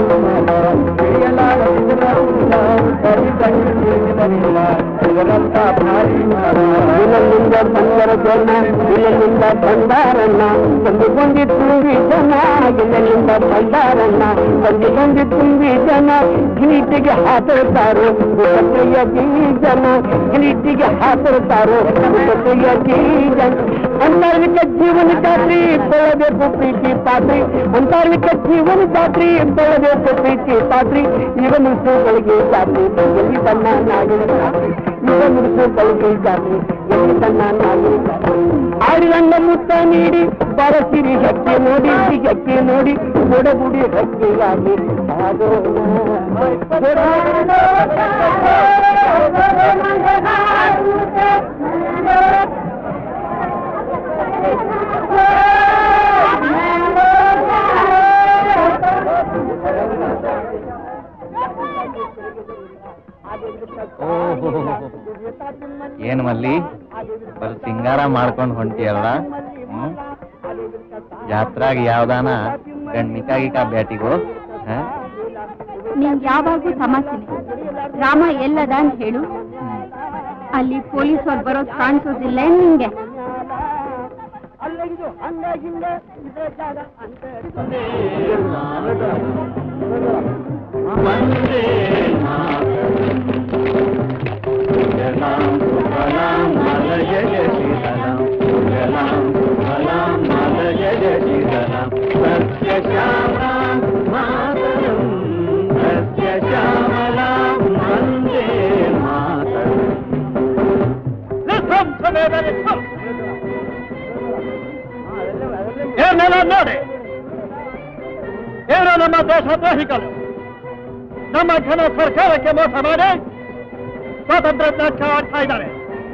ಇಳಿಯಲಾರದಿಲ್ಲ ತಾಗಿ ತಾಗಿ ತಿರುಗಿ ಬಂದಿಲ್ಲ ಭಗವಂತ ಭಾರಿನ ಇಲ್ಲಿಂದ ಬಂದರ ಜನ ಇಲ್ಲಿಂದ ಬಂದಾರಣ್ಣ ಒಂದು ಗೊಂದಿ ತುಂಬಿ ಜನ ಇಲ್ಲಿಂದ ಬಂದಾರಣ್ಣ ಒಂದು ಗೊಂದಿ ತುಂಬಿ ಜನ ಗಿರೀಟಿಗೆ ಹಾಕಿರ್ತಾರೋ ಸಕ್ರಿಯ ಜನ ಗಿರೀಟಿಗೆ ಹಾಕಿರ್ತಾರೋ ಸಕ್ರಿಯ ಜನ ಅಂತರ್ವಿಕ ಜೀವನ ದಾತ್ರಿ ಬೆಳಬೇಕು ಪ್ರೀತಿ ಪಾತ್ರಿ ಅಂತರ್ವಿಕ ಜೀವನ ದಾತ್ರಿ ಬೆಳಬೇಕು ಪ್ರೀತಿ ಪಾತ್ರಿ ಇವ ಮುಸುಗಳಿಗೆ ಜಾತ್ರಿ ಎಲ್ಲಿ ತನ್ನ ನಾಗಿನ ಜಾತ್ರಿ ಇವ ಮುಸುಗಳಿಗೆ ಜಾತ್ರಿ ಎಲ್ಲಿ ತನ್ನ ನಾಗಿನ ಆಡಿದಂಡ ಮುತ್ತ ನೀಡಿ ಬರಸಿರಿ ಹಕ್ಕಿ ನೋಡಿ ಹಕ್ಕಿ ನೋಡಿ ಬುಡಗುಡಿ ಹಕ್ಕಿಯಾಗಿ ಏನು ಮಲ್ಲಿ ಬಲ್ ಸಿಂಗಾರ ಮಾಡ್ಕೊಂಡು ಹೊಂಟಿಯಲ್ಲ ಹ್ಮ್ ಜಾತ್ರಾಗ ಯಾವ್ದಾನ ಗಂಡ್ ಮಿಕಾ ಗಿಕಾ ಬ್ಯಾಟಿಗೋ ಹ? ನಿಂಗ್ ಯಾವಾಗೂ ಸಮಸ್ಯೆನೆ ರಾಮ ಎಲ್ಲದ ಅಂತ ಹೇಳು ಅಲ್ಲಿ ಪೊಲೀಸ್ ಅವ್ರು ಬರೋದ್ ಕಾಣಿಸೋದಿಲ್ಲ ಏನ್ ನಿಂಗೆ ಏನೆಲ್ಲ ನೋಡಿ ಏನೋ ನಮ್ಮ ದೇಶದ್ರೋಹಿಗಳು ನಮ್ಮ ಘನ ಸರ್ಕಾರಕ್ಕೆ ಮೋಸ ಮಾಡಿ ಸ್ವಾತಂತ್ರ್ಯ ಆಡ್ತಾ ಇದ್ದಾರೆ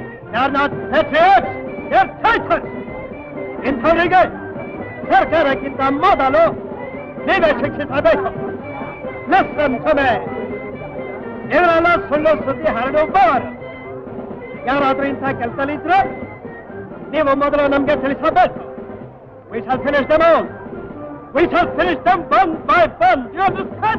ಇಂಥವರಿಗೆ ಸರ್ಕಾರಕ್ಕಿಂತ ಮೊದಲು ನೀವೇ ಶಿಕ್ಷಿಸಬೇಕು ಲಿಸನ್ ಟು ಮೀ ಇವರೆಲ್ಲ ಸುಳ್ಳು ಸುದ್ದಿ ಹರಡುವವರು ಯಾರಾದ್ರೂ ಇಂಥ ಕೆಲಸದಲ್ಲಿದ್ರೆ ನೀವು ಮೊದಲು ನಮ್ಗೆ ತಿಳಿಸಬೇಕು We shall finish them all. We shall finish them one by one. Do you understand?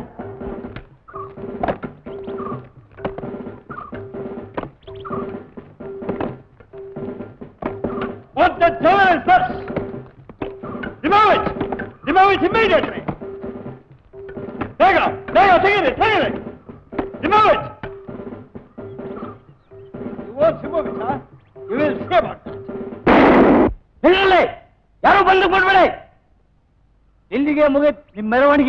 What the devil is this? Remove it! Remove it immediately! There you go! There you go! Take it! Take it! Remove it! You won't remove it, huh? You will see about that. ಹೇಳಲೇ ಯಾರು ಬಂದು ಬಿಡ್ಬೇಡಿ ಇಲ್ಲಿಗೆ ಮುಗಿತ್ ನಿಮ್ಮ ಮೆರವಣಿಗೆ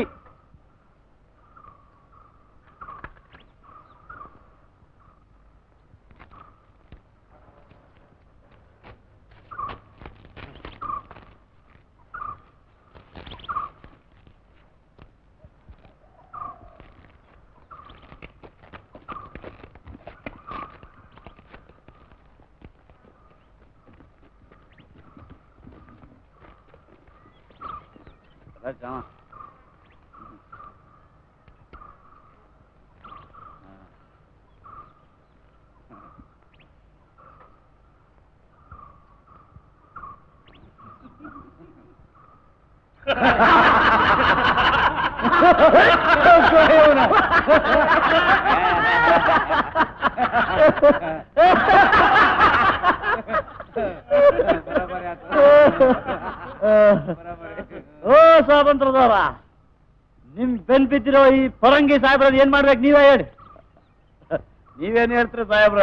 ಓ ಸ್ವಾತಂತ್ರ್ಯದವರ ನಿಮ್ ಬೆನ್ ಬಿದ್ದಿರೋ ಈ ಪರಂಗಿ ಸಾಹೇಬ್ರದ್ ಏನ್ ಮಾಡ್ಬೇಕು ನೀವೇ ಹೇಳಿ ನೀವೇನ್ ಹೇಳ್ತೀರಿ ಸಾಹೇಬ್ರ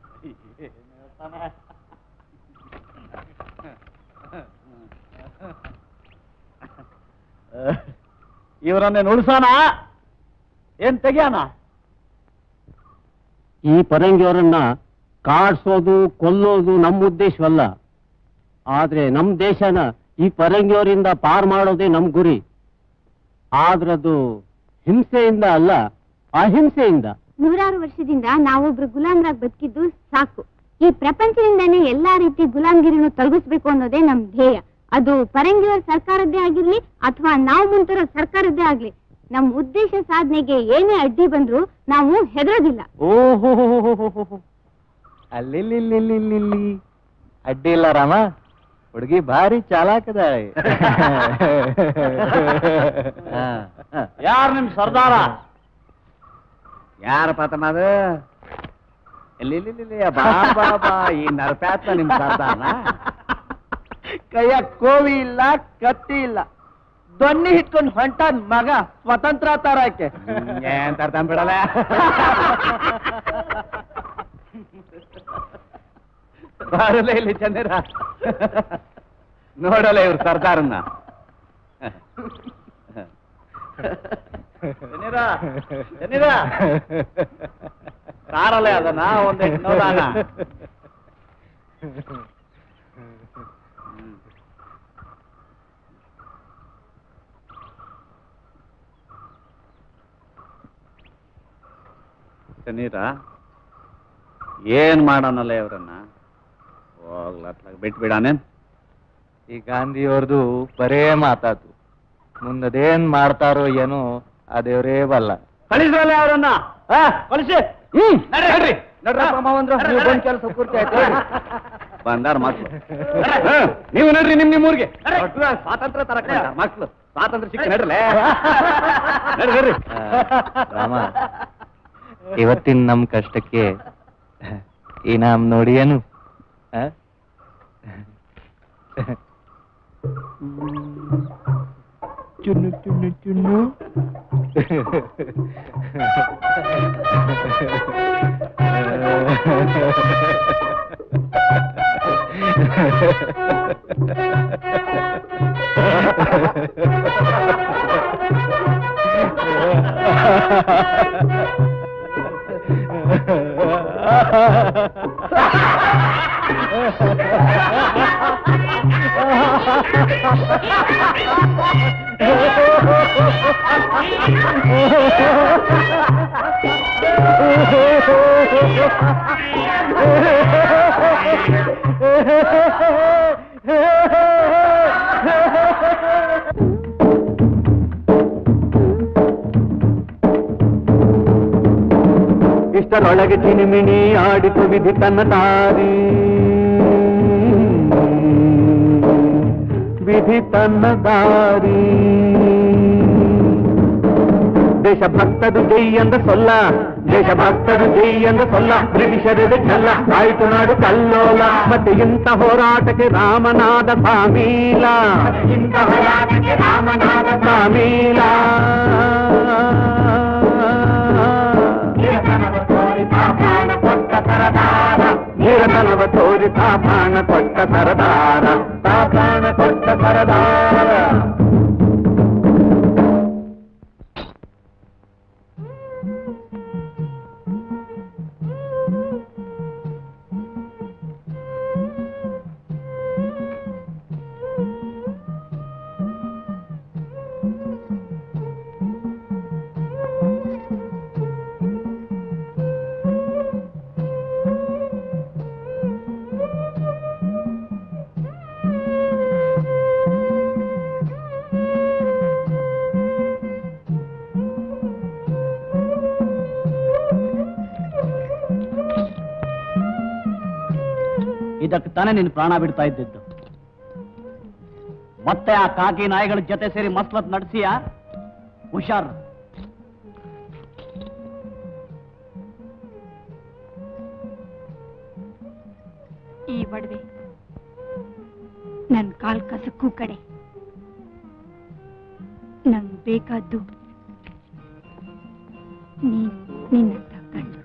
ಇವರನ್ನೇ ಉಳಿಸೋಣ ಏನ್ ತೆಗಿಯೋಣ ಈ ಪರಂಗಿಯವರನ್ನ ಕಾಡ್ಸೋದು ಕೊಲ್ಲೋದು ನಮ್ಮ ಉದ್ದೇಶವಲ್ಲ ಆದ್ರೆ ನಮ್ಮ ದೇಶನ ಈ ಪರಂಗಿಯವರಿಂದ ಪಾರ್ ಮಾಡೋದೇ ನಮ್ ಗುರಿ ಆದ್ರದು ಹಿಂಸೆಯಿಂದ ಅಲ್ಲ ಅಹಿಂಸೆಯಿಂದ ನೂರಾರು ವರ್ಷದಿಂದ ನಾವೊಬ್ರು ಗುಲಾಮ್ರಾಗ್ ಬದುಕಿದ್ದು ಸಾಕು ಈ ಪ್ರಪಂಚದಿಂದಾನೇ ಎಲ್ಲಾ ರೀತಿ ಗುಲಾಮ್ಗಿರಿನೂ ತೊಲಗಿಸ್ಬೇಕು ಅನ್ನೋದೇ ನಮ್ ಧ್ಯೇಯ ಅದು ಪರಂಗಿಯವರ ಸರ್ಕಾರದ್ದೇ ಆಗಿರ್ಲಿ ಅಥವಾ ನಾವು ಮುಂತಿರೋ ಸರ್ಕಾರದ್ದೇ ಆಗ್ಲಿ ನಮ್ ಉದ್ದೇಶ ಸಾಧನೆಗೆ ಏನೇ ಅಡ್ಡಿ ಬಂದ್ರು ನಾವು ಹೆದರೋದಿಲ್ಲ ಓಹೋ ಅಲ್ಲಿ ಅಡ್ಡಿ ಇಲ್ಲ ರಾಮ ಹುಡುಗಿ ಭಾರಿ ಚಾಲಾಕದ ಯಾರು ನಿಮ್ ಸರ್ದಾರ ಯಾರಪ್ಪ ತಮ್ಮ ಅದು ಇಲ್ಲಿ ಇಲ್ಲಿ, ಇಲ್ಲಿ, ಇಲ್ಲಿ, ಬಾ ಬಾ ಬಾ ಈ ನರಪ್ಯಾತ ನಿಮ್ ಸರ್ದಾರನ ಕೈಯ ಕೋವಿ ಇಲ್ಲ ಕತ್ತಿ ಇಲ್ಲ ದೊಣ್ಣಿ ಹಿಟ್ಕೊಂಡು ಹೊಂಟಾನ್ ಮಗ ಸ್ವತಂತ್ರ ತಾರಕ್ಕೆ ಹ್ಮ್, ಏನ್ ತರ್ತಾನ್ ಬಿಡಲ್ಲ ಬರಲೇ ಇಲ್ಲಿ ಚಂದಿರ ನೋಡಲ್ಲ ಇವ್ರು ಸರ್ದಾರನ್ನ ಚಂದಿರ ಚಂದಿರ ಕಾರಲ್ಲೇ ಅದನ್ನ ಒಂದ್ ನೋಡೋಣ ಚನ್ನೀರ ಏನ್ ಮಾಡೋಣಲ್ಲ ಇವ್ರನ್ನ ಹೋಗ್ಲತ್ಲಾಗ ಬಿಟ್ಬಿಡಾನೇನ್ ಈ ಗಾಂಧಿಯವ್ರದು ಬರೇ ಮಾತಾತು ಮುಂದದೇನ್ ಮಾಡ್ತಾರೋ ಏನೋ ಆ ದೇವ್ರೇ ಬಲ್ಲ ಕಳಿಸ್ರಲ್ಲ ಅವ್ರನ್ನ ಆ, ಕಳಿಸಿ ಹ್ಮ್ ನಡ್ರಿ ನಡ್ರಿ ನೀವು ಬಂದ್ ಕೆಲಸ ಪೂರ್ತಿ ಆಯ್ತು ಬಂದಾರ ಮಕ್ಳು ಹ, ನೀವು ನಡ್ರಿ ನಿಮ್ ನಿಮ್ ಊರಿಗೆ ದೊಡ್ಡ ಸ್ವಾತಂತ್ರ್ಯ ತರಕ್ ಬಂದಾರ ಮಕ್ಳು ಸ್ವಾತಂತ್ರ್ಯ ಸಿಕ್ಕ ನಡ್ರಲೇ ನಡ್ರಿ ನಡ್ರಿ ರಾಮ ಇವತ್ತಿನ ನಮ್ ಕಷ್ಟಕ್ಕೆ ಇನಾಮ್ ನೋಡಿ ಏನು ಆ? ಚುನ್ನು ಚುನ್ನು ಚುನ್ನು ಇಷ್ಟರೊಳಗೆ ಚಿನಿಮಿನಿ ಆಡಿತು ವಿಧಿ ತನ್ನ ದಾರಿ ವಿಧಿ ತನ್ನ ದಾರಿ ದೇಶಭಕ್ತರು ಜೈ ಎಂದ ಸೊಲ್ಲ ದೇಶಭಕ್ತರು ಜೈ ಎಂದ ಸೊಲ್ಲ ಬ್ರಿಟಿಷರದೆ ಚೆಲ್ಲ ಆಯ್ತು ನಾಡು ಕಲ್ಲೋಲ ಮತ್ತೆ ಇಂಥ ಹೋರಾಟಕ್ಕೆ ರಾಮನಾದ ಸಾಮೀಲ ಇಂಥ ಹೋರಾಟಕ್ಕೆ ರಾಮನಾದ ಸಾಮೀಲ ನಿರತನವ ತೋರಿ ತಾಪಾಣ ಕೊಟ್ಟ ಸರದಾರ ತಾಪಾಣ ಕೊಟ್ಟ ಸರದಾರ ಇದಕ್ಕೆ ತಾನೇ ನೀನು ಪ್ರಾಣ ಬಿಡ್ತಾ ಇದ್ದಿದ್ದು ಮತ್ತೆ ಆ ಕಾಕಿ ನಾಯಿಗಳ ಜೊತೆ ಸೇರಿ ಮಸ್ಲತ್ ನಡೆಸಿಯಾ ಹುಷಾರ್ ಈ ಒಡವೆ ನನ್ ಕಾಲ್ ಕಸಕ್ಕೂ ಕಡೆ ನಂಗ್ ಬೇಕಾದ್ದು ನೀನ್ ನಿನ್ನಂತ ಗಂಡು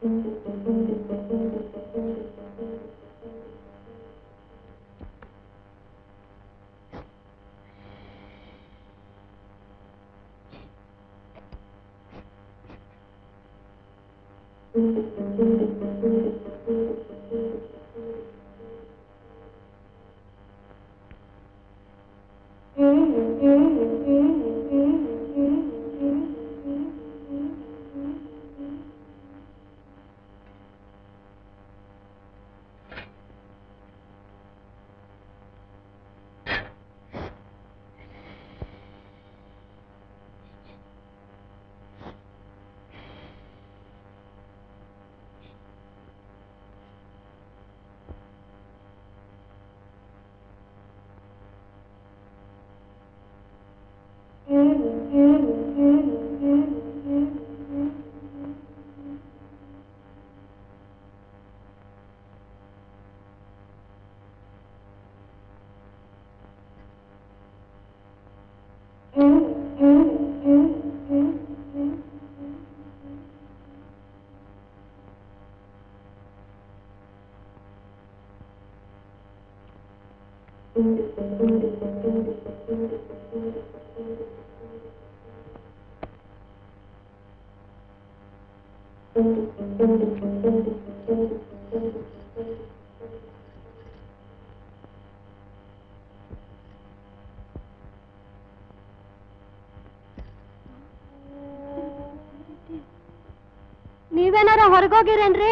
ನೀವೇನಾರ ಹೊರಗೋಗಿರೇನ್ರಿ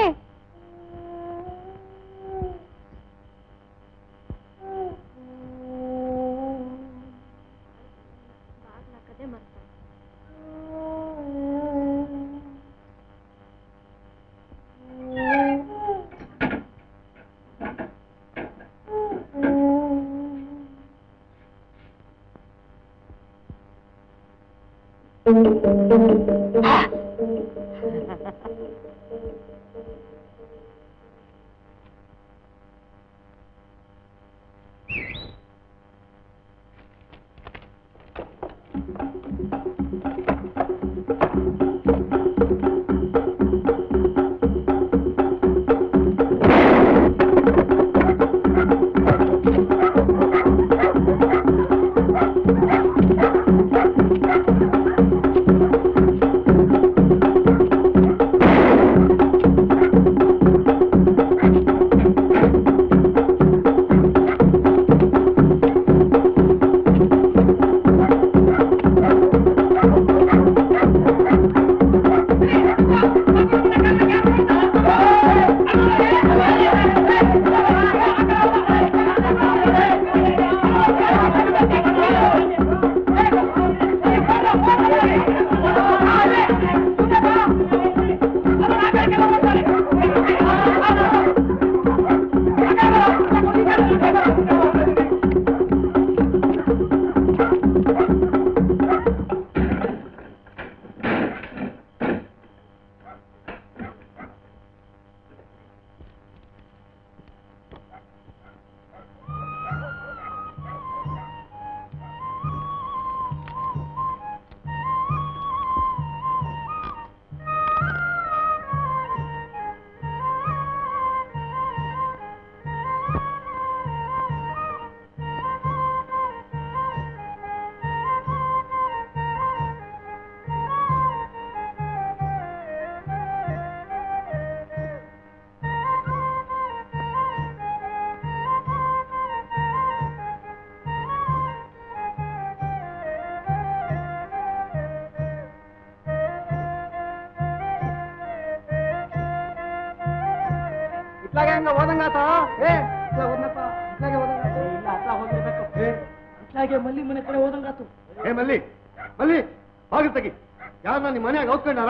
ಇತ್ಲಾಗೆ ಹಂಗ ಓದಂಗಾತ ಏ ಇತ್ಲಾಗ ಓದ್ನಪ್ಪ ಇತ್ಲಾಗೆ ಓದಂಗಾತು ಇಲ್ಲ ಅತ್ಲ ಹೋಗಿರ್ಬೇಕು ಏ ಇತ್ಲಾಗೆ ಮಲ್ಲಿ ಮನೆ ಕಡೆ ಓದಂಗಾತು ಏ ಮಲ್ಲಿ ಮಲ್ಲಿ ಹೋಗಿ ತೆಗಿ ಯಾರನ್ನ ನಿಮ್ಮ ಮನ್ಯಾಗ ಓದ್ಕೊಂಡಾರ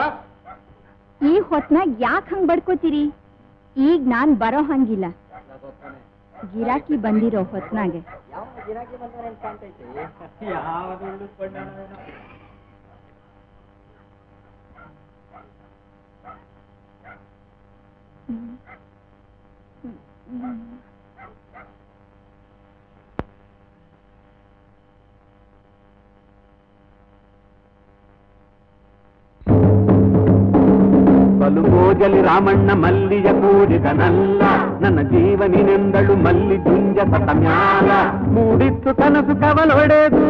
ಈ ಹೊತ್ನಾಗ ಯಾಕೆ ಹಂಗ್ ಬಡ್ಕೋತೀರಿ ಈಗ ನಾನ್ ಬರೋ ಹಂಗಿಲ್ಲ ಗಿರಾಕಿ ಬಂದಿರೋ ಹೊತ್ನಾಗೆ ಯಾವ್ದು ಉಳಿಸ್ಕೊಂಡ ಬಲು ಮೋಜಲಿ ರಾಮಣ್ಣ ಮಲ್ಲಿಯ ಕೂಡಿದನಲ್ಲ ನನ್ನ ಜೀವನಿನೆಂದಳು ಮಲ್ಲಿ ಜುಂಜ ಸತ ಮ್ಯಾಲ ಮೂಡಿತ್ತು ಕನಸು ಕವಲೊಡೆದು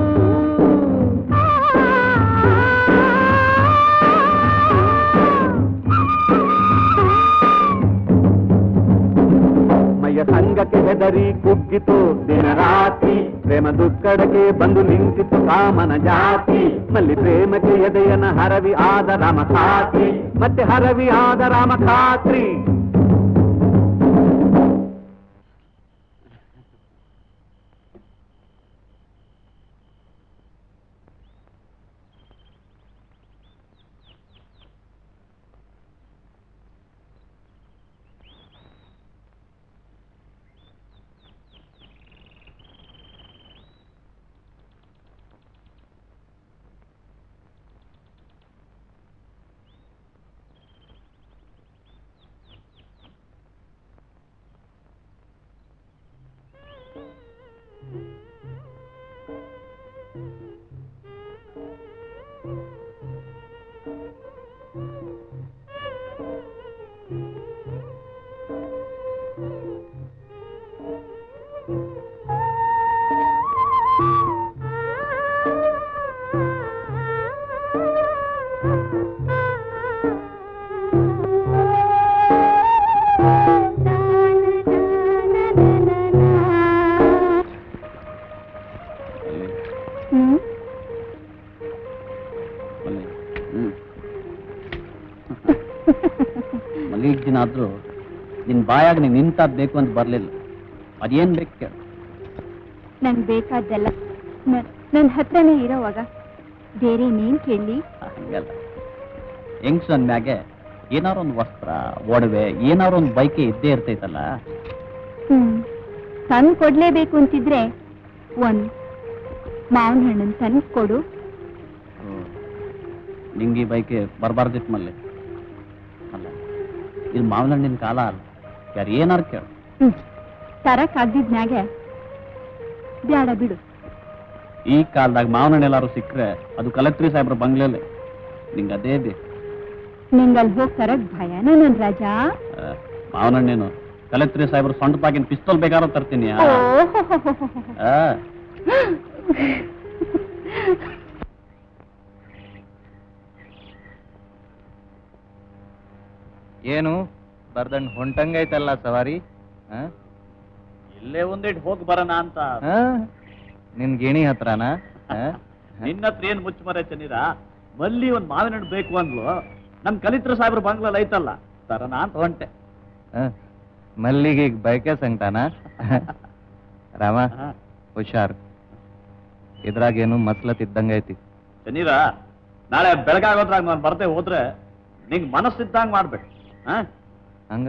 ಮೈಯ ಸಂಗಕ್ಕೆ ಹೆದರಿ ಕುಗ್ಗಿತು ದಿನ ರಾತ್ರಿ ಪ್ರೇಮ ದುಕ್ಕಡಕ್ಕೆ ಬಂದು ನಿಂತಿತು ಕಾಮನ ಜಾತಿ ಮಲ್ಲಿ ಪ್ರೇಮಕ್ಕೆ ಎದೆಯನ ಹರವಿ ಆದ ರಾಮ ಖಾತ್ರಿ ಮತ್ತೆ ಹರವಿ ಆದ ರಾಮ ಖಾತ್ರಿ ಹ್ಮ್ ಮಲ್ಲಿ ಹ್ಮ್ ಮಲ್ಲಿಗೆ ದಿನ ಆದ್ರೂ ನಿನ್ ಬಾಯಾಗ ನೀನ್ ನಿಂತಾದ್ ಬೇಕು ಅಂತ ಬರ್ಲಿಲ್ಲ ಅದೇನ್ ಬೇಕು ಕೇಳು ನನ್ಗೆ ಬೇಕಾದ್ದೆಲ್ಲ ನನ್ನ ಹತ್ರನೇ ಇರೋವಾಗ ಬೇರೆ ನೀನ್ ಕೇಳಿ ಹಂಗಲ್ಲ ಹೆಂಗ್ಸ್ ಮ್ಯಾಗೆ ಏನಾರ ಒಂದು ವಸ್ತ್ರ ಒಡವೆ ಏನಾರ ಒಂದು ಬೈಕೆ ಇದ್ದೇ ಇರ್ತೈತಲ್ಲ ಹ್ಮ್ ತಂದು ಕೊಡ್ಲೇಬೇಕು ಅಂತಿದ್ರೆ ಒಂದ್ ಮಾವಿನ ಹಣ್ಣನ್ ತಂದು ಕೊಡು ನಿಂಗೆ ಈ ಬೈಕೆ ಬರಬಾರ್ದಿತ್ತು ಮಲ್ಲಿ ಅಲ್ಲ ಇದು ಮಾವಿನ ಹಣ್ಣಿನ ಕಾಲ ಅಲ್ಲ ಯಾರು ಏನಾರು ಕೇಳು ಹ್ಮ್ ತರಕ್ ಆಗ್ದಿದ್ಮ್ಯಾಗೆ ಬ್ಯಾಡ ಬಿಡು ಈ ಕಾಲದಾಗ ಮಾವಿನ ಹಣ್ಣು ಎಲ್ಲಾರು ಸಿಕ್ಕರೆ ಅದು ಕಲೆಕ್ಟ್ರಿ ಸಾಹೇಬ್ರ ಬಂಗ್ಲೆಲೆ ನಿಂಗೆ ಅದೇ ಬೇಕು ನಿಂಗಲ್ ಹೋಗ್ ತರಕ್ ಭಯನ ನನ್ ರಾಜ ಆ, ಮಾವಿನ ಹಣ್ಣೇನು ಕಲೆಕ್ಟ್ರಿ ಸಾಹೇಬ್ರ ಸೊಂಟ ಪಾಕಿನ ಪಿಸ್ತೂಲ್ ಬೇಕಾದ್ರೂ ತರ್ತೀನಿ ಆ. ಆ, ಏನು ಬರ್ದಂಡ್ ಹೊಂಟಂಗೈತಲ್ಲ ಸವಾರಿ ಆ? ಇಲ್ಲೇ ಒಂದಿಟ್ಟು ಹೋಗಿ ಬರೋಣ ಅಂತ ಆ? ನಿನ್ ಗಿಣಿ ಹತ್ರನಾ ಆ? ನಿನ್ನ ಹತ್ರ ಏನ್ ಮುಚ್ಚಮರೆ ಚೆನ್ನೀರ ಮಲ್ಲಿ ಒಂದ್ ಮಾವಿನ ಹಣ್ಣು ಬೇಕು ಅಂದ್ಲು ನಮ್ ಕಲಿತ್ರ ಸಾಹೇಬ್ರ ಬಂಗ್ಲಲ್ಲಿ ಐತಲ್ಲ ತರನ ಅಂತ ಹೊಂಟೆ ಆ? ಮಲ್ಲಿಗೆ ಬೈಕೆ ಸಂಕಟಾನ ರಾಮ ಆ, ಹುಷಾರ್ ಇದ್ರಾಗೇನು ಮಸ್ಲತ್ ಇದ್ದಂಗೈತಿ ಚೆನ್ನೀರ ನಾಳೆ ಬೆಳಗಾಗೋದ್ರಾಗ ನಾನು ಬರ್ದೆ ಹೋದ್ರೆ ನಿಂಗ್ ಮನಸ್ಸಿದ್ದಂಗ್ ಮಾಡ್ಬೇಕು ಹಾ ಹಂಗ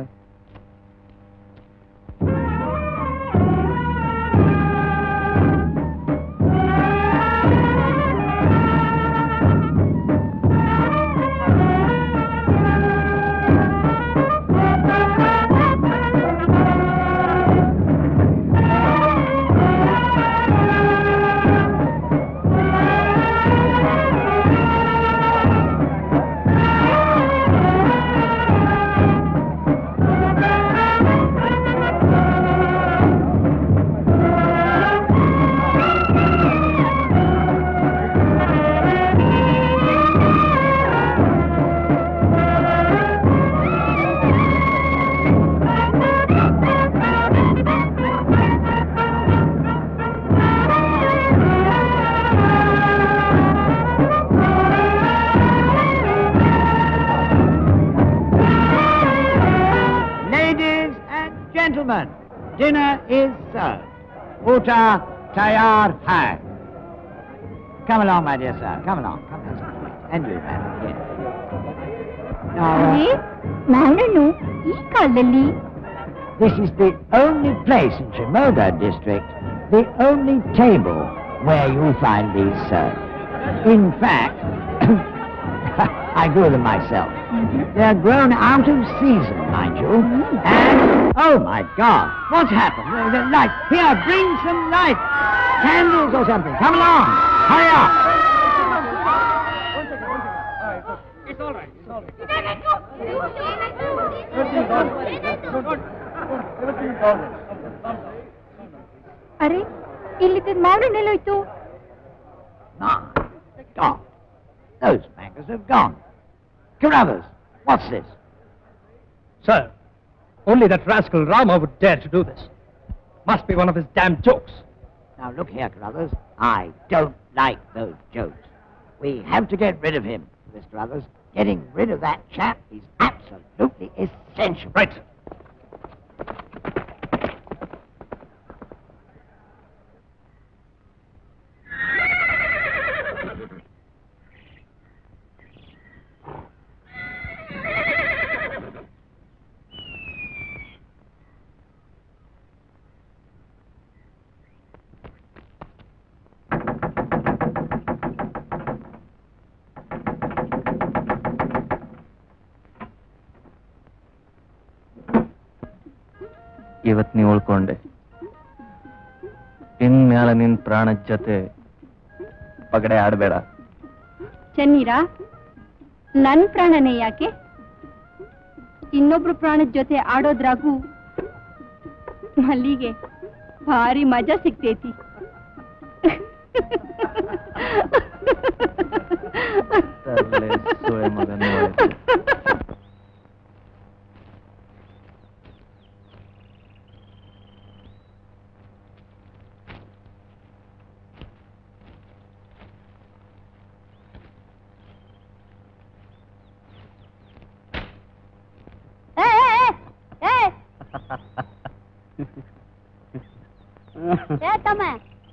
Ladies and gentlemen, dinner is served. Uta tayar hai. Come along, my dear sir. Come along. Come along. And you, madam. Yes. Now, uh, ಮಾವನಣ್ಣು ಈ ಕಾಲದಲ್ಲಿ this is the only place in Shimoga district, the only table where you'll find these served. In fact, I grew them myself. They're grown out of season, mind you. And, oh my God, what's happened? The, the light. Here, bring some light. Candles or something. Come along. Hurry up. ಅರೆ ಇಲ್ಲಿದ್ದ ಮಾವಿನ ಎಲ್ಲೋಯ್ತು My God. Those bankers have gone. Carruthers, what's this? Sir, only that rascal Rama would dare to do this. Must be one of his damn jokes. Now look here, Carruthers. I don't like those jokes. We have to get rid of him, Mr. Carruthers. Getting rid of that chap is absolutely essential. Right. ಇವತ್ ನೀ ಉಳ್ಕೊಂಡೆ ಇನ್ಮ್ಯಾಲ ನಿನ್ ಪ್ರಾಣದ ಜೊತೆ ಪಗಡೆ ಆಡ್ಬೇಡ ಚೆನ್ನೀರಾ ನನ್ ಪ್ರಾಣನೇ ಯಾಕೆ ಇನ್ನೊಬ್ರು ಪ್ರಾಣದ ಜೊತೆ ಆಡೋದ್ರಾಗೂ ಮಲ್ಲಿಗೆ ಭಾರಿ ಮಜಾ ಸಿಗ್ತೈತಿ ತರ್ಲೆ ಸೋಳೆ ಮಗನೇ ಒಳ್ಳೆ. ಏ, ಏ, ಏ, ಏ, ಏ ತಮ್ಮ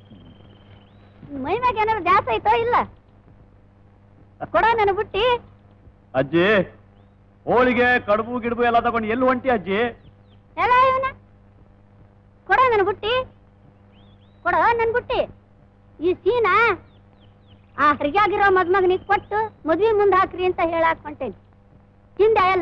ಮೈ ಮ್ಯಾಗ ಏನಾರ ದ್ಯಾಸ ಐತೋ ಇಲ್ಲ ಕೊಡ ನನ್ನ ಬುಟ್ಟಿ ಅಜ್ಜಿ ಹೋಳಿಗೆ ಕಡುಬು ಗಿಡುಬು ಎಲ್ಲ ತಗೊಂಡು ಎಲ್ಲಿ ಹೊಂಟಿ ಅಜ್ಜಿ ಎಲ್ಲ ಇವನ ಕೊಡ ನನ್ನ ಬುಟ್ಟಿ ಕೊಡ ನನ್ ಬುಟ್ಟಿ ಈ ಸೀನ ಆ ಹರಿಗಾಗಿರೋ ಮದ್ಮಗನಿಗೆ ಕೊಟ್ಟು ಮದ್ವಿ ಮುಂದೆ ಹಾಕ್ರಿ ಅಂತ ಹೇಳಾಕ್ ಹೊಂಟೇನಿ ತಿಂದೆ ಎಲ್ಲ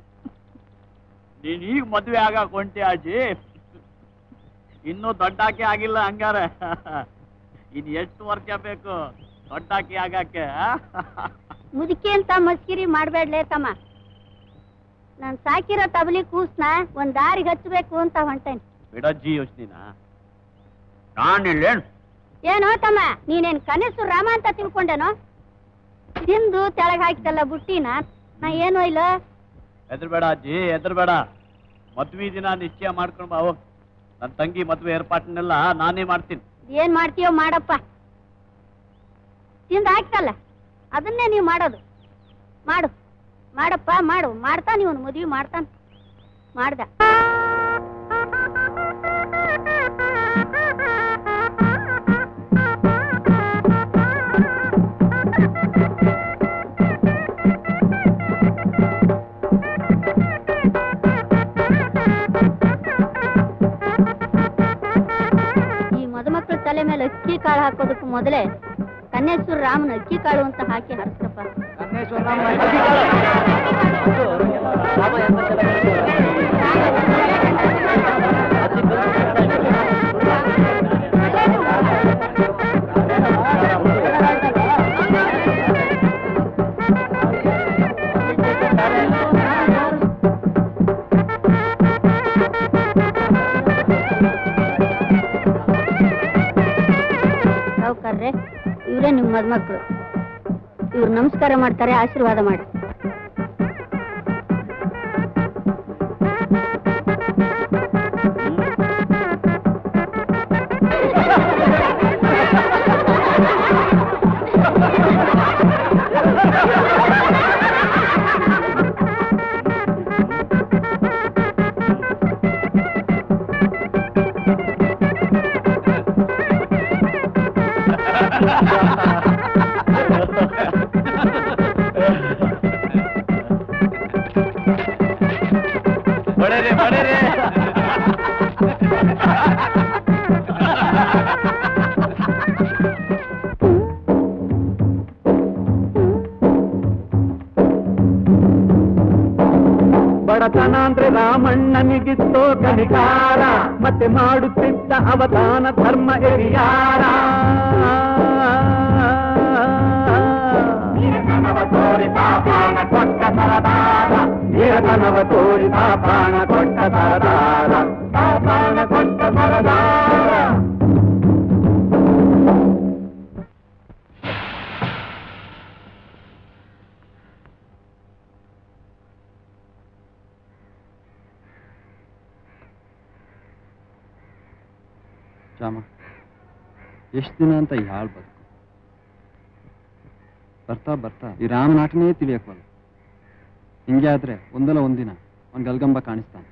ನೀನ್ ಈಗ ಮದ್ವೆ ಆಗಾಕ್ ಹೊಂಟಿ ಅಜ್ಜಿ ಇನ್ನೂ ದೊಡ್ಡಾಕಿ ಆಗಿಲ್ಲ ಹಂಗಾರೆ ಇನ್ ಎಷ್ಟು ವರ್ಷ ಬೇಕು ದೊಡ್ಡಾಕಿ ಆಗಾಕೆ ಆ? ಮುದುಕಿ ಅಂತ ಮಸ್ಕಿರಿ ಮಾಡ್ಬೇಡ್ಲೇ ತಮ್ಮ ನಾನ್ ಸಾಕಿರೋ ತಬಲಿ ಕೂಸ್ನ ಒಂದ್ ದಾರಿಗೆ ಹಚ್ಚಬೇಕು ಅಂತ ಹೊಂಟೇನಿ ಬಿಡಜ್ಜಿ ಯೋಚನಿನ ಕಾಣಿಲ್ಲೇನು ಏನೋ ತಮ್ಮ ನೀನೇನ್ ಕನಸು ರಾಮ ಅಂತ ತಿಳ್ಕೊಂಡೇನೋ ತಿಂದು ತೆಳಗ್ ಹಾಕಿದಲ್ಲ ಬುಟ್ಟಿನ ನಾ ಏನೋ ಇಲ್ಲ ಹೆದರ್ಬೇಡ ಅಜ್ಜಿ ಹೆದರ್ಬೇಡ ಮದ್ವೆ ದಿನ ನಿಶ್ಚಯ ಮಾಡ್ಕೊಂಡು ಬಾ ಹೋಗ್ ನನ್ನ ತಂಗಿ ಮದ್ವೆ ಏರ್ಪಾಟನ್ನೆಲ್ಲ ನಾನೇ ಮಾಡ್ತೀನಿ ಏನ್ ಮಾಡ್ತೀಯೋ ಮಾಡಪ್ಪ ತಿಂದು ಹಾಕ್ತಲ್ಲ ಅದನ್ನೇ ನೀವು ಮಾಡೋದು ಮಾಡು ಮಾಡಪ್ಪ ಮಾಡು ಮಾಡ್ತಾನ ಇವನು ಮದ್ವಿ ಮಾಡ್ತಾನ ಮಾಡ್ದ ಈ ಮದುಮಕ್ಕಳ ತಲೆ ಮೇಲೆ ಅಕ್ಕಿ ಕಾಳು ಹಾಕೋದಕ್ಕೂ ಮೊದಲೇ ಕನ್ನೇಶ್ವರ ರಾಮನ ಅಕ್ಕಿ ಕಾಳು ಅಂತ ಹಾಕಿ ಹರಿಸ್ತಪ್ಪ ಸಾವುಕಾರ್ರೆ ಇವರೇ ನಿಮ್ಮ ಮದುಮಕ್ಕಳು ಇವ್ರು ನಮಸ್ಕಾರ ಮಾಡ್ತಾರೆ ಆಶೀರ್ವಾದ ಮಾಡಿ ಬಡರೆ ಬಡರೆ ಬಡತನ ಅಂದ್ರೆ ರಾಮಣ್ಣನಿಗಿತ್ತೋ ಕನಿಕಾರ ಮತ್ತೆ ಮಾಡುತ್ತಿದ್ದ ಅವತಾನ ಧರ್ಮ ಎರಿಯಾರ ತೋರಿ ಪಾಪಾನ ಕೊಟ್ಟ ಸರದಾರ ತನವ ತೋರಿ ತಾ ಪ್ರಾಣ ಕೊಟ್ಟ ಸರದಾರ ತಾ ಪ್ರಾಣ ಕೊಟ್ಟ ಸರದಾರ ರಾಮ ಎಷ್ಟು ದಿನ ಅಂತ ಈ ಹಾಳು ಬದುಕು ಬರ್ತಾ ಬರ್ತಾ ಈ ರಾಮನಾಟನೇ ತಿಳಿಯಕ್ವಲ್ಲ ಹಿಂಗೆ ಆದ್ರೆ ಒಂದಲ್ಲ ಒಂದಿನ ಅವನ್ ಗಲ್ಗಂಬ ಕಾಣಿಸ್ತಾನೆ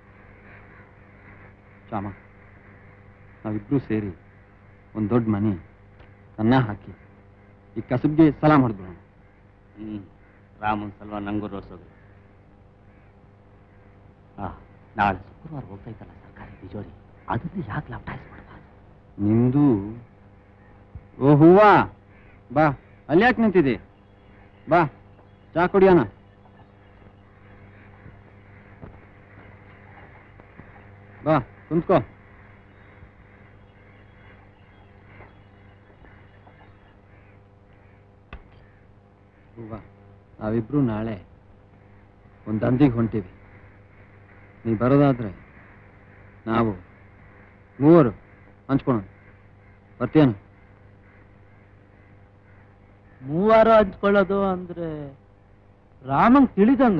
ಶ್ಯಾಮ ನಾವಿಬ್ರು ಸೇರಿ ಒಂದು ದೊಡ್ಡ ಮನೆ ಅನ್ನ ಹಾಕಿ ಈ ಕಸಬ್ಗೆ ಸಲಾಮ್ ಹೊಡೆದ್ಬಿಡೋಣ ಹ್ಮ್ ರಾಮನ್ ಸಲ್ವ ನಂಗೂ ರೋಸೋದು ಆ ನಾಳೆ ಶುಕ್ರವಾರ ಹೋಗ್ತೈತಲ್ಲ ಸರ್ಕಾರಿ ತಿಜೋರಿ ಅದನ್ನ ಯಾಕೆ ಲಾಪ್ಟಾಯಿಸ್ ಮಾಡಬಾರ್ದು ನಿಂದು ಓ ಹೂವಾ ಬಾ ಅಲ್ಲಿ ಯಾಕೆ ನಿಂತಿದೆ ಬಾ ಚಾ ಕುಡಿಯೋಣ ಬಾ ಕುಂತ್ಕೋ ಹೂವಾ ನಾವಿಬ್ರು ನಾಳೆ ಒಂದು ದಂದಿಗೆ ಹೊಂಟಿವಿ ನೀ ಬರೋದಾದ್ರೆ ನಾವು ಮೂವರು ಹಂಚ್ಕೊಳೋಣ ಬರ್ತೀಯನು ಮೂವಾರು ಹಂಚ್ಕೊಳ್ಳೋದು ಅಂದ್ರೆ ರಾಮಂಗ್ ತಿಳಿದಂಗ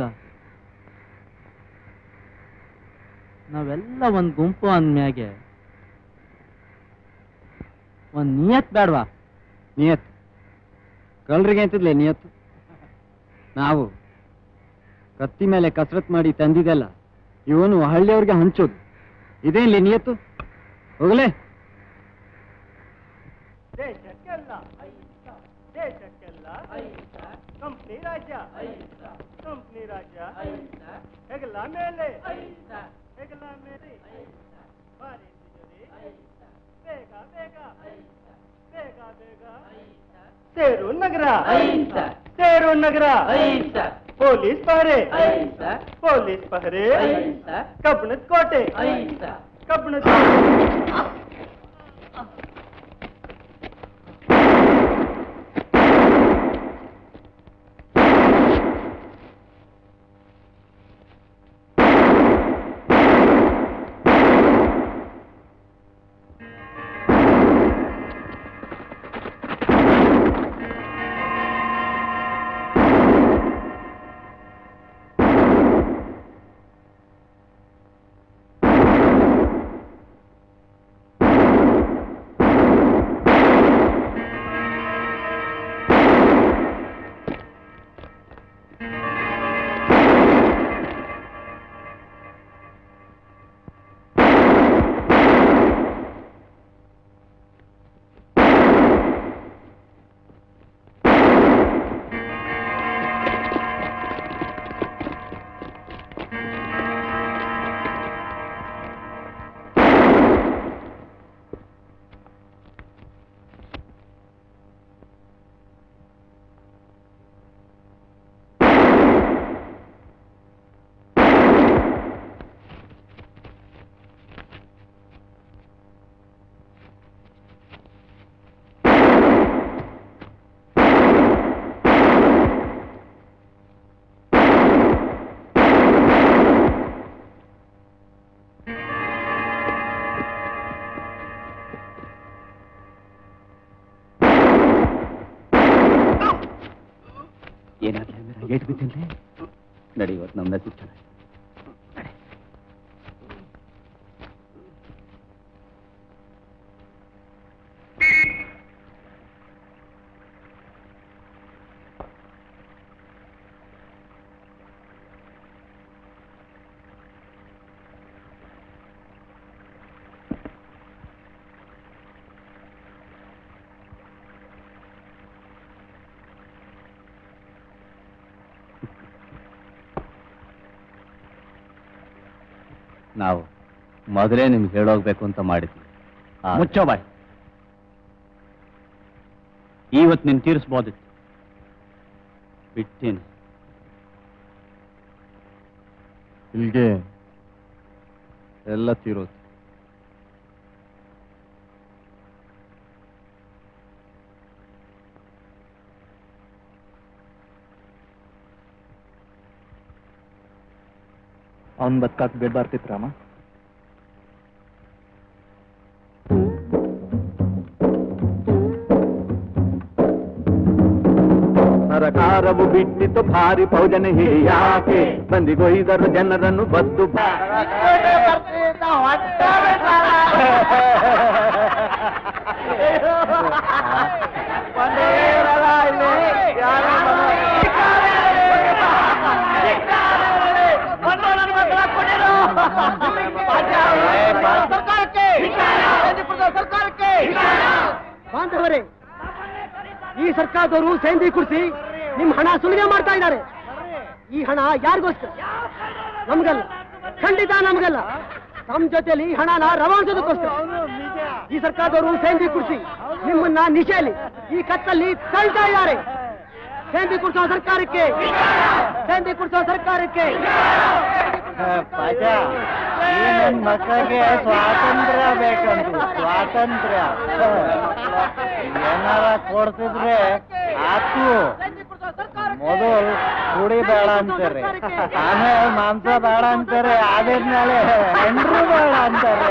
ನಾವೆಲ್ಲ ಒಂದ್ ಗುಂಪು ಅಂದ್ಮ್ಯಾಗೆ ಒಂದ್ ನಿಯತ್ ಬೇಡ್ವಾ ನಿಯತ್ ಕಳ್ರಿಗೆ ಅಂತಿದ್ಲೆ ನಿಯತ್ ನಾವು ಕತ್ತಿ ಮೇಲೆ ಕಸರತ್ ಮಾಡಿ ತಂದಿದೆಲ್ಲ ಇವನು ಹಳ್ಳಿಯವ್ರಿಗೆ ಹಂಚೋದು ಇದೇನ್ಲಿ ನಿಯತ್ತು ಹೋಗ್ಲೇ ದೇಶಕ್ಕೆಲ್ಲ ದೇಶಕ್ಕೆಲ್ಲ ಕಂಪ್ನಿ ರಾಜ್ಯ ಕಂಪ್ನಿ ರಾಜ್ಯ ಹೆಗಲ ಮೇಲೆ ಹೆಗಲ ಮೇಲೆ ಭಾರಿ ತಿಜೋರಿ ಬೇಗ ಬೇಗ ಬೇಗ ಬೇಗ ಸೇರು ನಗರ ಸೇರು ನಗರ ಪೊಲೀಸ್ ಪಹರೆ ಪೊಲೀಸ್ ಪಹರೆ ಕಬ್ಬಣದ ಕೋಟೆ ಕಬ್ಬಣದ ಏನಾಗ್ಲಿ ಅಂದ್ರೆ ಏಟ್ ಬಿದ್ದಿಲ್ರಿ ನಡಿ ಇವತ್ತು ನಮ್ಮ ನಸೀಬ್ ಚೆನ್ನಾಗಿ ನಾವು ಮೊದಲೇ ನಿಮ್ಗೆ ಹೇಳೋಗ್ಬೇಕು ಅಂತ ಮಾಡಿದ್ವಿ ಮುಚ್ಚೋ ಬಾಯ್ ಇವತ್ತು ನೀನು ತೀರಿಸ್ಬೋದಿತ್ತು ಬಿಟ್ಟೇನೆ ಇಲ್ಲಿಗೆ ಎಲ್ಲ ತೀರೋದು ಅವನ್ ಬದುಕಾಕ್ ಬಿಡ್ಬಾರ್ತಿತ್ತು ರಾಮ ಸರಕಾರವು ಬಿಟ್ಟಿತು ಭಾರಿ ಭೋಜನ ಹಿಡಿಯಾಕೆ ಬಂದಿಗೊಯ್ದರು ಜನರನ್ನು ಬದ್ದು ಬಾಂಧವರೇ ಈ ಸರ್ಕಾರದವರು ಸೇಂದಿ ಕುಡಿಸಿ ನಿಮ್ ಹಣ ಸುಲಿಗೆ ಮಾಡ್ತಾ ಇದ್ದಾರೆ ಈ ಹಣ ಯಾರಿಗೋಸ್ಕರ ನಮ್ಗಲ್ಲ ಖಂಡಿತ ನಮ್ಗಲ್ಲ ತಮ್ಮ ಜೊತೆಲಿ ಈ ಹಣನ ರವಾನಿಸೋದಕ್ಕೋಸ್ಕರ ಈ ಸರ್ಕಾರದವರು ಸೇಂದಿ ಕುಡಿಸಿ ನಿಮ್ಮನ್ನ ನಿಶೆಯಲ್ಲಿ ಈ ಕತ್ತಲ್ಲಿ ತಳ್ತಾ ಇದ್ದಾರೆ ಸೇಂದಿ ಕುಡಿಸೋ ಸರ್ಕಾರಕ್ಕೆ ಸೇಂದಿ ಕುಡಿಸೋ ಸರ್ಕಾರಕ್ಕೆ ನನ್ನ ಮಕ್ಕಳಿಗೆ ಸ್ವಾತಂತ್ರ್ಯ ಬೇಕಂತ ಸ್ವಾತಂತ್ರ್ಯ ಏನಾರ ಕೊಡ್ತಿದ್ರೆ ಆತು ಮೊದಲು ಕುಡಿಬೇಡ ಅಂತಾರೆ ಆಮೇಲೆ ಮಾಂಸ ಬೇಡ ಅಂತಾರೆ ಆದ್ಮೇಲೆ ಹೆಂಡ್ರು ಬೇಡ ಅಂತಾರೆ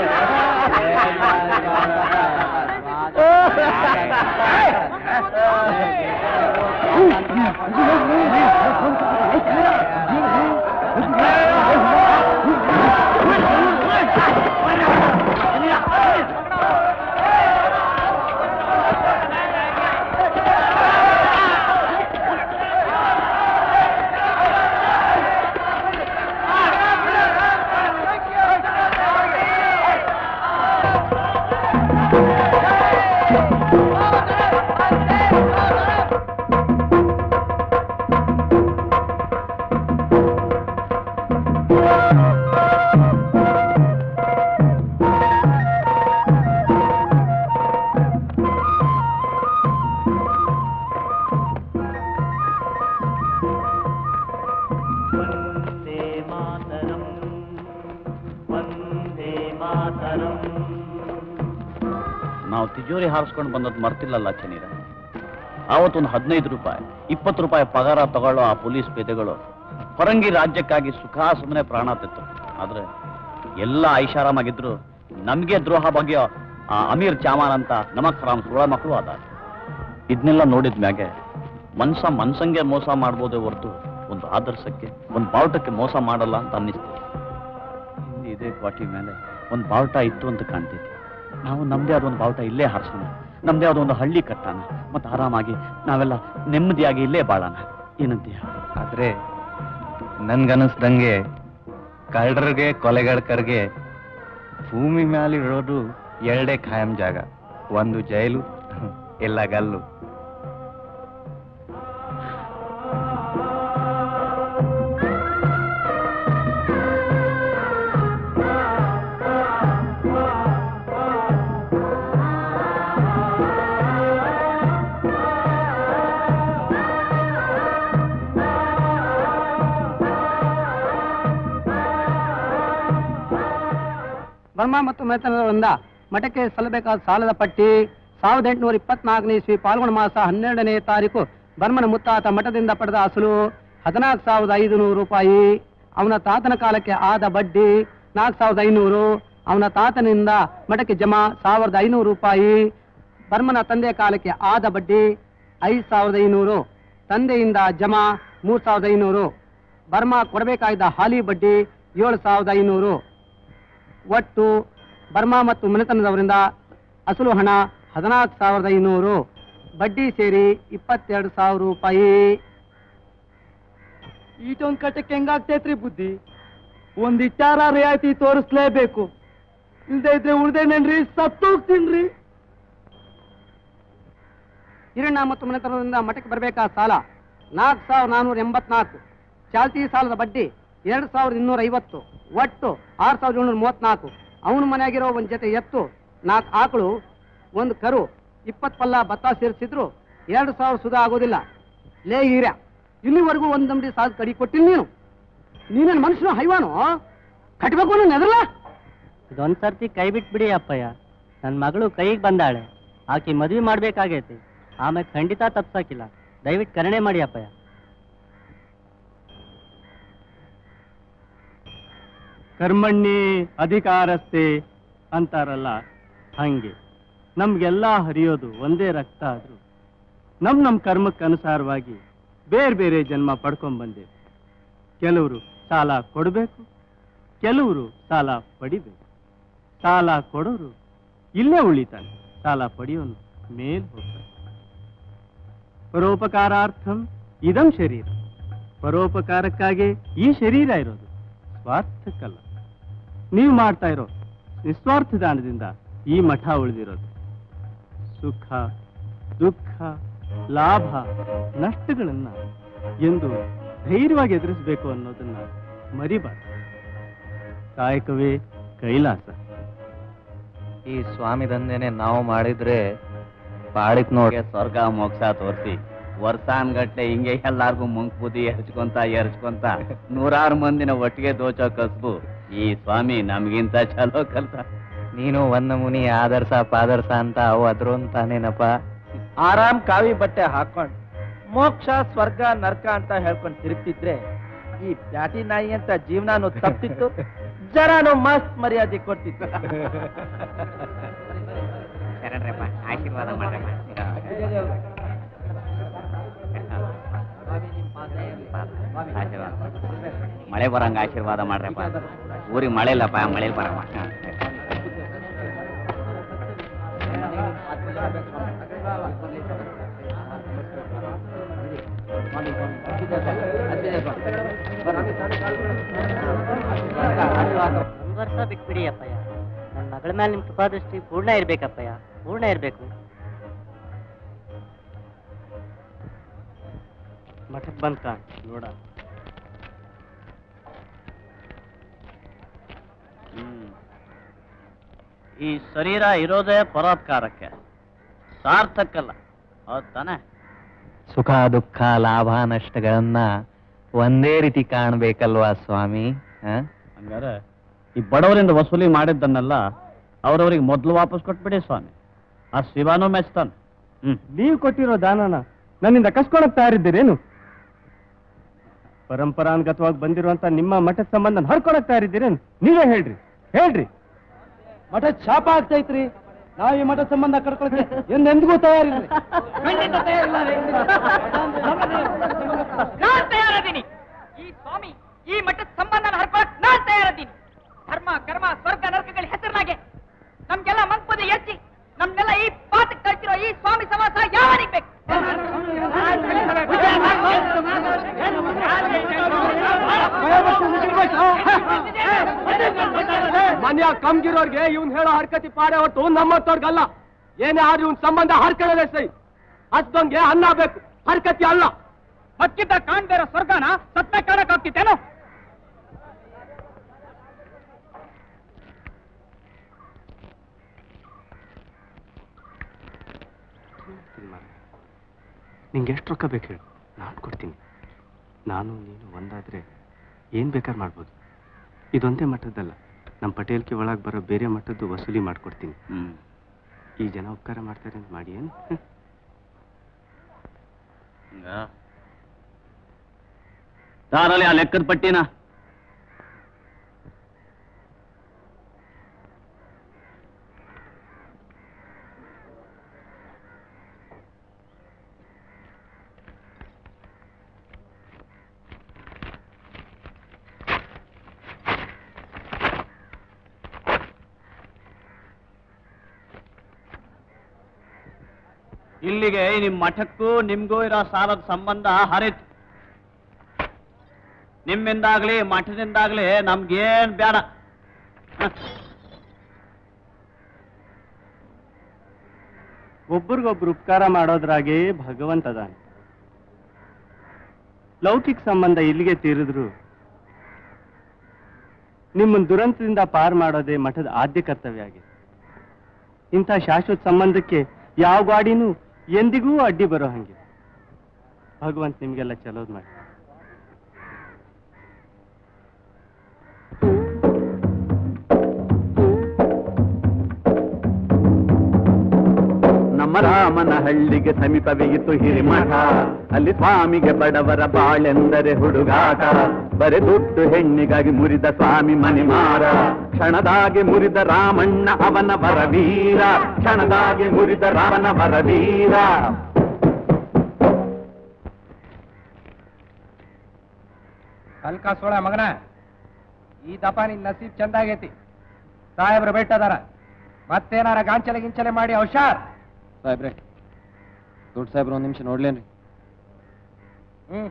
ನಾವು ತಿಜೋರಿ ಹಾರಿಸ್ಕೊಂಡು ಬಂದದ್ದು ಮರ್ತಿಲ್ಲಲ್ಲ ಚನೀರ ಆವತ್ತೊಂದು ಹದಿನೈದು ರೂಪಾಯಿ ಇಪ್ಪತ್ತು ರೂಪಾಯಿ ಪಗಾರ ತಗೊಳ್ಳೋ ಆ ಪೊಲೀಸ್ ಪೇದೆಗಳು ಹೊರಂಗಿ ರಾಜ್ಯಕ್ಕಾಗಿ ಸುಖ ಸುಮ್ಮನೆ ಪ್ರಾಣ ತೆತ್ತು ಆದ್ರೆ ಎಲ್ಲ ಐಷಾರಾಮಾಗಿದ್ರು ನಮ್ಗೆ ದ್ರೋಹ ಬಗ್ಗೆ ಆ ಅಮೀರ್ ಚಾಮಾನ್ ಅಂತ ನಮಕ್ ಹರಾಮ್ ಸುಳ ಮಕ್ಕಳು ಅದ ಇದನ್ನೆಲ್ಲ ನೋಡಿದ ಮ್ಯಾಗೆ ಮನ್ಸ ಮನ್ಸಂಗೆ ಮೋಸ ಮಾಡ್ಬೋದೇ ಹೊರತು ಒಂದು ಆದರ್ಶಕ್ಕೆ ಒಂದು ಬಾವುಟಕ್ಕೆ ಮೋಸ ಮಾಡಲ್ಲ ಅಂತ ಅನ್ನಿಸ್ತು ಇಲ್ಲಿ ಇದೇ ಕ್ವಾಟಿ ಮೇಲೆ ಒಂದು ಬಾವುಟ ಇತ್ತು ಅಂತ ಕಾಣ್ತಿದ್ದೆ ನಾವು ನಮ್ದೇ ಆದ ಒಂದು ಬಾವುಟ ಇಲ್ಲೇ ಹಾರಿಸೋಣ ನಮ್ದೇ ಆದ ಒಂದು ಹಳ್ಳಿ ಕಟ್ಟಾನ ಮತ್ತೆ ಆರಾಮಾಗಿ ನಾವೆಲ್ಲ ನೆಮ್ಮದಿಯಾಗಿ ಇಲ್ಲೇ ಬಾಳೋಣ ಏನಂತೀಯ ಆದ್ರೆ ನನ್ಗನ್ನಿಸ್ದಂಗೆ ಕಳ್ಳರಿಗೆ ಕೊಲೆಗಡಕರಿಗೆ ಭೂಮಿ ಮ್ಯಾಲೆ ಇರೋದು ಎರಡೇ ಖಾಯಂ ಜಾಗ ಒಂದು ಜೈಲು ಇಲ್ಲ ಗಲ್ಲು ಬರ್ಮಾ ಮತ್ತು ಮೆತನದಿಂದ ಮಠಕ್ಕೆ ಸಲ್ಲಬೇಕಾದ ಸಾಲದ ಪಟ್ಟಿ ಸಾವಿರದ ಎಂಟುನೂರ ಇಪ್ಪತ್ನಾಲ್ಕನೇ ಇಸ್ವಿ ಪಾಲ್ಗೊಣ ಮಾಸ ಹನ್ನೆರಡನೇ ತಾರೀಕು ಬರ್ಮನ ಮುತ್ತಾತ ಮಠದಿಂದ ಪಡೆದ ಅಸಲು ಹದಿನಾಲ್ಕು ಸಾವಿರದ ಐದು ನೂರು ರೂಪಾಯಿ ಅವನ ತಾತನ ಕಾಲಕ್ಕೆ ಆದ ಬಡ್ಡಿ ನಾಲ್ಕು ಸಾವಿರದ ಐನೂರು ಅವನ ತಾತನಿಂದ ಮಠಕ್ಕೆ ಜಮಾ ಸಾವಿರದ ಐನೂರು ರೂಪಾಯಿ ಬರ್ಮನ ತಂದೆಯ ಕಾಲಕ್ಕೆ ಆದ ಬಡ್ಡಿ ಐದು ಸಾವಿರದ ಐನೂರು ತಂದೆಯಿಂದ ಜಮಾ ಮೂರು ಸಾವಿರದ ಐನೂರು ಬರ್ಮಾ ಕೊಡಬೇಕಾಗಿದ್ದ ಹಾಲಿ ಬಡ್ಡಿ ಏಳು ಸಾವಿರದ ಐನೂರು ಒಟ್ಟು ಬರ್ಮಾ ಮತ್ತು ಮನೆತನದವರಿಂದ ಅಸಲು ಹಣ ಹದಿನಾಲ್ಕು ಸಾವಿರದ ಐನೂರು ಬಡ್ಡಿ ಸೇರಿ ಇಪ್ಪತ್ತೆರಡು ಸಾವಿರ ರೂಪಾಯಿ ಈಟೊಂದು ಕಟ್ಟಕ್ಕೆ ಹೆಂಗಾಗ್ತೈತ್ರಿ ಬುದ್ಧಿ ಒಂದ್ ಇಟ್ಟಾರ ರಿಯಾಯಿತಿ ತೋರಿಸ್ಲೇಬೇಕು ಇಲ್ದೇ ಇದ್ರೆ ಉಳ್ದೇನೇನ್ರಿ ಸತ್ತೋಗ್ತೀನ್ರಿ ಹಿರಣ್ಣ ಮತ್ತು ಮನೆತನದಿಂದ ಮಠಕ್ಕೆ ಬರಬೇಕಾದ ಸಾಲ ನಾಲ್ಕು ಸಾವಿರದ ನಾನ್ನೂರ ಎಂಬತ್ನಾಲ್ಕು ಚಾಲ್ತಿ ಸಾಲದ ಬಡ್ಡಿ ಎರಡು ಸಾವಿರದ ಇನ್ನೂರ ಐವತ್ತು ಒಟ್ಟು ಆರು ಸಾವಿರದ ಏಳ್ನೂರ ಮೂವತ್ನಾಲ್ಕು ಅವನ ಮನೆಯಾಗಿರೋ ಒಂದು ಜೊತೆ ಎತ್ತು ನಾಲ್ಕು ಆಕಳು ಒಂದು ಕರು ಇಪ್ಪತ್ತು ಪಲ್ಲ ಭತ್ತ ಸೇರಿಸಿದ್ರು ಎರಡು ಸಾವಿರ ಸುಧಾ ಆಗೋದಿಲ್ಲ ಲೇ ಹೀರ್ಯ ಇಲ್ಲಿವರೆಗೂ ಒಂದು ಅಂಗಡಿ ಸಾಲ ಕಡಿ ಕೊಟ್ಟಿಲ್ಲ ನೀನು ನೀನೇನು ಮನುಷ್ಯನು ಹೈವಾನು ಕಟ್ಬೇಕು ನೀನು ಎದರಲ್ಲ ಇದೊಂದ್ ಸರ್ತಿ ಕೈ ಬಿಟ್ಬಿಡಿ ಅಪ್ಪಯ್ಯ ನನ್ನ ಮಗಳು ಕೈಗೆ ಬಂದಾಳೆ ಆಕಿ ಮದ್ವೆ ಮಾಡ್ಬೇಕಾಗೈತಿ ಆಮೇಲೆ ಖಂಡಿತ ತಪ್ಸಕ್ಕಿಲ್ಲ ದಯವಿಟ್ಟು ಕರುಣೆ ಮಾಡಿ ಅಪ್ಪಯ್ಯ ಕರ್ಮಣ್ಣಿ ಅಧಿಕಾರಸ್ಥೆ ಅಂತಾರಲ್ಲ ಹಂಗೆ ನಮ್ಗೆಲ್ಲ ಹರಿಯೋದು ಒಂದೇ ರಕ್ತ ಆದ್ರೂ ನಮ್ ನಮ್ ಕರ್ಮಕ್ಕೆ ಅನುಸಾರವಾಗಿ ಬೇರೆ ಬೇರೆ ಜನ್ಮ ಪಡ್ಕೊಂಡ್ ಬಂದೆ ಕೆಲವರು ಸಾಲ ಕೊಡಬೇಕು ಕೆಲವರು ಸಾಲ ಪಡಿಬೇಕು ಸಾಲ ಕೊಡೋರು ಇಲ್ಲೇ ಉಳಿತಾನೆ ಸಾಲ ಪಡೆಯೋನು ಮೇಲ್ ಹೋಗ್ತಾನೆ ಪರೋಪಕಾರಾರ್ಥಂ ಇದಂ ಶರೀರ ಪರೋಪಕಾರಕ್ಕಾಗಿ ಈ ಶರೀರ ಇರೋದು ಸ್ವಾರ್ಥಕ್ಕಲ್ಲ ನೀವು ಮಾಡ್ತಾ ಇರೋ ನಿಸ್ವಾರ್ಥ ದಾನದಿಂದ ಈ ಮಠ ಉಳಿದಿರೋದು ಸುಖ ದುಃಖ ಲಾಭ ನಷ್ಟಗಳನ್ನ ಎಂದು ಧೈರ್ಯವಾಗಿ ಎದುರಿಸಬೇಕು ಅನ್ನೋದನ್ನ ಮರಿಬಾರ್ದು ಕಾಯಕವೇ ಕೈಲಾಸ ಈ ಸ್ವಾಮಿ ದಂಧೆನೆ ನಾವು ಮಾಡಿದ್ರೆ ಪಾಡಿತ್ ನೋಡಿ ಸ್ವರ್ಗ ಮೋಕ್ಷ ತೋರಿಸಿ ವರ್ಷಾನ್ಗಟ್ಲೆ ಹಿಂಗೆ ಎಲ್ಲಾರ್ಗು ಮುಂಕ್ ಬುದ್ಧಿ ಎರಚ್ಕೊಂತ ಎರಚ್ಕೊಂತ ನೂರಾರು ಮಂದಿನ ಒಟ್ಟಿಗೆ ದೋಚೋ ಕಸ್ಬು ಈ ಸ್ವಾಮಿ ನಮ್ಗಿಂತ ಚಲೋ ಕಲ್ತ ನೀನು ಒಂದ್ ಮುನಿ ಆದರ್ಶ ಪಾದರ್ಶ ಅಂತ ಅವು ಅದ್ರು ಅಂತಾನೇನಪ್ಪ ಆರಾಮ್ ಕಾವಿ ಬಟ್ಟೆ ಹಾಕೊಂಡ್ ಮೋಕ್ಷ ಸ್ವರ್ಗ ನರ್ಕ ಅಂತ ಹೇಳ್ಕೊಂಡ್ ತಿರುಗ್ತಿದ್ರೆ ಈ ಪ್ಯಾಟಿ ನಾಯಿ ಅಂತ ಜೀವನಾನು ತಪ್ಪಿತ್ತು ಜರಾನು ಮಸ್ತ್ ಮರ್ಯಾದೆ ಕೊಡ್ತಿತ್ತು ಆಶೀರ್ವಾದ ಮಾಡ್ರಪ್ಪ ಆಶೀರ್ವಾದ ಮಳೆ ಬರಂಗ ಆಶೀರ್ವಾದ ಮಾಡ್ರಪ್ಪ ಊರಿಗೆ ಮಳೆ ಇಲ್ಲಪ್ಪ ಮಳೆ ಬರಮ್ಮ ಒಂದ್ ವರ್ಷ ಬಿಟ್ಬಿಡಿ ಅಪ್ಪಯ್ಯ ನನ್ನ ಮಗಳ ಮೇಲೆ ನಿಮ್ ಕೃಪಾದೃಷ್ಟಿ ಪೂರ್ಣ ಇರ್ಬೇಕಪ್ಪಯ್ಯ ಪೂರ್ಣ ಇರ್ಬೇಕು ಮಠಕ್ಕೆ ಬಂತ ನೋಡ ಹ್ಮ್. ಈ ಶರೀರ ಇರೋದೇ ಪರೋಪಕಾರಕ್ಕೆ ಸಾರ್ಥಕ್ಕಲ್ಲ ಹೌದ್ ತಾನೆ ಸುಖ ದುಃಖ ಲಾಭ ನಷ್ಟಗಳನ್ನ ಒಂದೇ ರೀತಿ ಕಾಣ್ಬೇಕಲ್ವಾ ಸ್ವಾಮಿ ಹ? ಹಂಗಾರೆ ಈ ಬಡವರಿಂದ ವಸೂಲಿ ಮಾಡಿದ್ದನ್ನೆಲ್ಲ ಅವ್ರವ್ರಿಗೆ ಮೊದಲು ವಾಪಸ್ ಕೊಟ್ಬಿಡಿ ಸ್ವಾಮಿ ಆ ಶಿವಾನೂ ಮೆಚ್ತಾನೆ ಹ್ಮ್ ನೀವು ಕೊಟ್ಟಿರೋ ದಾನನ ನನ್ನಿಂದ ಕಸ್ಕೊಳಕ್ ತಯಾರಿದ್ದೀರೇನು ಪರಂಪರಾನುಗತವಾಗಿ ಬಂದಿರುವಂತ ನಿಮ್ಮ ಮಠದ ಸಂಬಂಧ ಹರ್ಕೊಳಕ್ ತಯಾರಿದ್ದೀರೇನು ನೀವೇ ಹೇಳ್ರಿ ಹೇಳ್ರಿ ಮಠ ಶಾಪ ಆಗ್ತೈತ್ರಿ ನಾವ್ ಈ ಮಠ ಸಂಬಂಧ ಕಡ್ಕೊಳಕ್ಕೆ ಎಂದೆಂದಿಗೂ ತಯಾರಿಲ್ರಿ ನಾನ್ ತಯಾರದೀನಿ ಈ ಸ್ವಾಮಿ ಈ ಮಠದ ಸಂಬಂಧನ ಹರ್ಕೊಳಕ್ ನಾನ್ ತಯಾರದೀನಿ ಧರ್ಮ ಕರ್ಮ ಸ್ವರ್ಗ ನರಕಗಳ ಹೆಸರಿನಾಗೆ ನಮ್ಗೆಲ್ಲ ಮಂಕ್ಪದ ಎಚ್ಚಿ ನಮ್ನೆಲ್ಲ ಈ ಪಾತಕ್ಕೆ ಕಳ್ಸಿರೋ ಈ ಸ್ವಾಮಿ ಸಮಾಸ ಯಾವನಿಗೆ ಬೇಕು ಮನ್ಯ ಕಮ್ಗಿರೋರ್ಗೆ ಇವ್ನ್ ಹೇಳೋ ಹರ್ಕತಿ ಪಾಡೆ ಹೊರತು ನಮ್ಮತ್ತವ್ರಿಗಲ್ಲ ಏನೇ ಆದ್ರೂ ಇವ್ನ್ ಸಂಬಂಧ ಹರ್ಕೊಳ್ಳೋದೇ ಸೈ ಅಷ್ಟೊಂಗೆ ಅನ್ನ ಬೇಕು ಹರ್ಕತಿ ಅಲ್ಲ ಬದುಕಿದ್ದ ಕಾಣ್ದೇ ಇರೋ ಸ್ವರ್ಗನ ಸತ್ತ ಕಾಣಕ್ ಆಗ್ತಿತ್ತೇನೋ ನಿಂಗೆ ಎಷ್ಟು ರೊಕ್ಕ ಬೇಕು ಹೇಳು ನಾನು ಕೊಡ್ತೀನಿ ನಾನು ನೀನು ಒಂದಾದ್ರೆ ಏನ್ ಬೇಕಾದ್ರೆ ಮಾಡ್ಬೋದು ಇದೊಂದೇ ಮಟ್ಟದ್ದಲ್ಲ ನಮ್ಮ ಪಟೇಲ್ಗೆ ಒಳಗೆ ಬರೋ ಬೇರೆ ಮಟ್ಟದ್ದು ವಸೂಲಿ ಮಾಡ್ಕೊಡ್ತೀನಿ ಹ್ಮ್ ಈ ಜನ ಉಪಕಾರ ಮಾಡ್ತಾರೆ ಅಂತ ಮಾಡಿ ಏನು ಹಂಗ ತಾರಲ್ಲಿ ಆ ಲೆಕ್ಕದ ಪಟ್ಟಿನ ಇಲ್ಲಿಗೆ ನಿಮ್ ಮಠಕ್ಕೂ ನಿಮ್ಗೂ ಇರೋ ಸಾಲದ ಸಂಬಂಧ ಹರಿತು ನಿಮ್ಮಿಂದಾಗ್ಲಿ ಮಠದಿಂದಾಗ್ಲಿ ನಮ್ಗೇನ್ ಬೇಡ ಹ. ಒಬ್ರಿಗೊಬ್ರು ಉಪಕಾರ ಮಾಡೋದ್ರಾಗೆ ಭಗವಂತ ಅದಾನೆ ಲೌಕಿಕ ಸಂಬಂಧ ಇಲ್ಲಿಗೆ ತೀರಿದ್ರು ನಿಮ್ಮನ್ನ ದುರಂತದಿಂದ ಪಾರ್ ಮಾಡೋದೇ ಮಠದ ಆದ್ಯ ಕರ್ತವ್ಯ ಆಗಿದೆ ಇಂಥ ಶಾಶ್ವತ ಸಂಬಂಧಕ್ಕೆ ಯಾವ ಗಾಡಿನೂ ಎಂದಿಗೂ ಅಡ್ಡಿ ಬರೋ ಹಂಗೆ ಭಗವಂತ ನಿಮ್ಗೆಲ್ಲ ಚಲೋದ್ ಮಾಡಿ ನಮ್ಮ ನಮ್ಮ ರಾಮನ ಹಳ್ಳಿಗೆ ಸಮೀಪವೇ ಇತ್ತು ಹಿರಿಮಠ ಅಲ್ಲಿ ಸ್ವಾಮಿಗೆ ಬಡವರ ಬಾಳೆಂದರೆ ಹುಡುಗಾಟ ಬರೆ ದುಡ್ಡು ಹೆಣ್ಣಿಗಾಗಿ ಮುರಿದ ಸ್ವಾಮಿ ಮಣಿಮಾರ ಕ್ಷಣದಾಗೆ ಮುರಿದ ರಾಮಣ್ಣ ಅವನ ವರವೀರ ಕ್ಷಣದಾಗೆ ಮುರಿದ ರಾಮನ ವರವೀರ ಕಲ್ಕ ಸೋಳ ಮಗನ ಈ ದಪ ನಿನ್ ನಸೀಬ್ ಚಂದಾಗೈತಿ ಸಾಹೇಬ್ರು ಬೆಟ್ಟದಾರ ಮತ್ತೇನಾರ ಗಾಂಚಲೆ ಗಿಂಚಲೆ ಮಾಡಿ ಹುಷಾರ್ ಸಾಹೇಬ್ರೆ ದೊಡ್ಡ ಸಾಹೇಬ್ರ ಒಂದ್ ನಿಮಿಷ ನೋಡ್ಲೇನ್ರಿ ಹ್ಮ್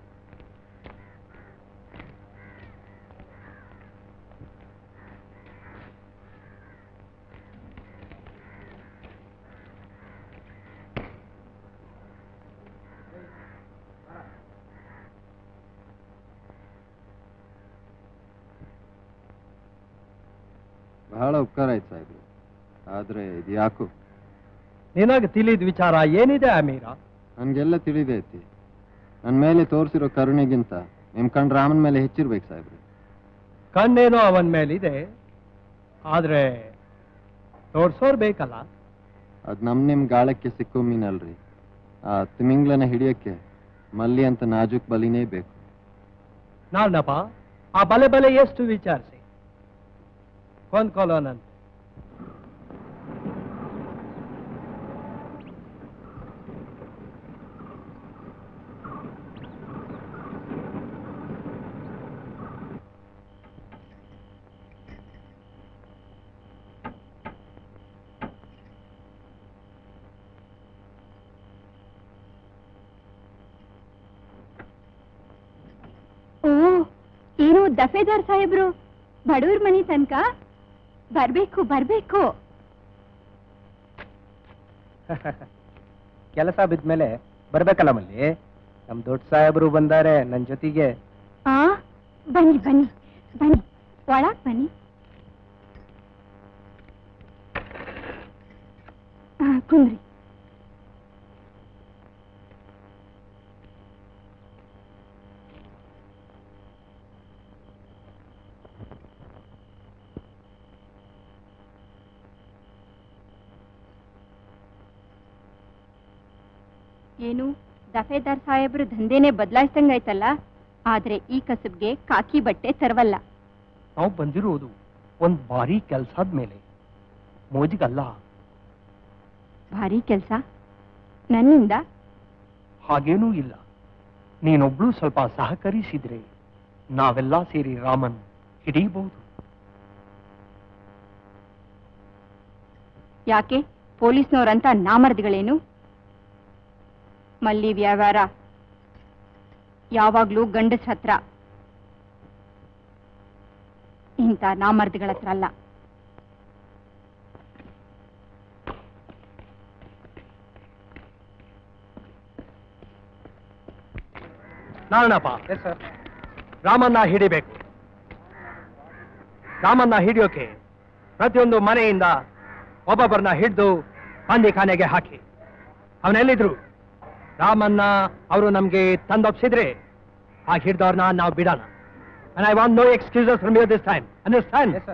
ಬಹಳ ಉಪಕಾರ ಆಯ್ತು ಸಾಹೇಬ್ರೆ ಆದ್ರೆ ಇದು ಯಾಕೋ ನಿನಗೆ ತಿಳಿದ ವಿಚಾರ ಏನಿದೆ ಅಮೀರ ನನ್ಗೆಲ್ಲ ತಿಳಿದೈತಿ ನನ್ ಮೇಲೆ ತೋರಿಸಿರೋ ಕರುಣೆಗಿಂತ ನಿಮ್ ಕಣ್ ರಾಮನ್ ಮೇಲೆ ಹೆಚ್ಚಿರ್ಬೇಕು ಸಾಹೇಬ್ರೆ ಕಣ್ಣೇನೋ ಅವನ ಮೇಲಿದೆ ಆದ್ರೆ ತೋರ್ಸೋರ್ ಬೇಕಲ್ಲ ಅದ್ ನಮ್ ನಿಮ್ ಗಾಳಕ್ಕೆ ಸಿಕ್ಕೋ ಮೀನಲ್ರಿ ಆ ತಿಮಿಂಗ್ಲನ ಹಿಡಿಯಕ್ಕೆ ಮಲ್ಲಿ ಅಂತ ನಾಜುಕ್ ಬಲಿನೇ ಬೇಕು ನಾನಪ್ಪ ಆ ಬಲೆ ಬಲೆ ಎಷ್ಟು ವಿಚಾರಿಸಿ ಕೊಂದ್ಕೊಳ್ಳೋನಂತೆ ಓ ಏನು ದಫೇದಾರ್ ಸಾಹೇಬ್ರು ಬಡವ್ರ ಮನಿ ತನಕ ಬರ್ಬೇಕು ಬರ್ಬೇಕು ಕೆಲಸ ಬಿದ್ಮೇಲೆ ಬರ್ಬೇಕಲ್ಲ ಮಲ್ಲಿ ನಮ್ ದೊಡ್ಡ ಸಾಹೇಬರು ಬಂದಾರೆ ನನ್ ಜೊತೆಗೆ ಆ ಬನ್ನಿ ಬನ್ನಿ ಬನ್ನಿ ಒಳಗ್ ಬನ್ನಿ ಆ, ಕುಂದ್ರಿ ಏನು ದಫೇದಾರ್ ಸಾಹೇಬ್ರು ದಂಧೆನೆ ಬದಲಾಯಿಸ್ದಂಗಾಯ್ತಲ್ಲ ಆದ್ರೆ ಈ ಕಸಬ್ಗೆ ಕಾಕಿ ಬಟ್ಟೆ ತರವಲ್ಲ ನಾವು ಬಂದಿರುವುದು ಒಂದ್ ಭಾರಿ ಕೆಲ್ಸದ ಮೇಲೆ ಮೋಜಿಗಲ್ಲ ಭಾರಿ ಕೆಲ್ಸ ನನ್ನಿಂದ ಹಾಗೇನೂ ಇಲ್ಲ ನೀನೊಬ್ಳು ಸ್ವಲ್ಪ ಸಹಕರಿಸಿದ್ರೆ ನಾವೆಲ್ಲ ಸೇರಿ ರಾಮನ್ ಹಿಡಿಯಬಹುದು ಯಾಕೆ ಪೊಲೀಸ್ನವ್ರಂತ ನಾಮರ್ದಿಗಳೇನು ಮಲ್ಲಿ ವ್ಯವಹಾರ ಯಾವಾಗ್ಲೂ ಗಂಡಸ್ ಹತ್ರ ಇಂಥ ನಾಮರ್ದಿಗಳ ಹತ್ರ ಅಲ್ಲ ನಾರಣಪ್ಪ ರಾಮನ್ನ ಹಿಡಿಬೇಕು ರಾಮನ್ನ ಹಿಡಿಯೋಕೆ ಪ್ರತಿಯೊಂದು ಮನೆಯಿಂದ ಒಬ್ಬೊಬ್ಬರನ್ನ ಹಿಡಿದು ಖಾನೆಗೆ ಹಾಕಿ ಅವನೆಲ್ಲಿದ್ರು ರಾಮನ್ನ ಅವರು ನಮ್ಗೆ ತಂದೊಪ್ಸಿದ್ರೆ ಆ ಹಿಡ್ದವ್ರನ್ನ ನಾವು ಬಿಡೋಣ And I want no excuses from you this time. Understand? Yes, sir.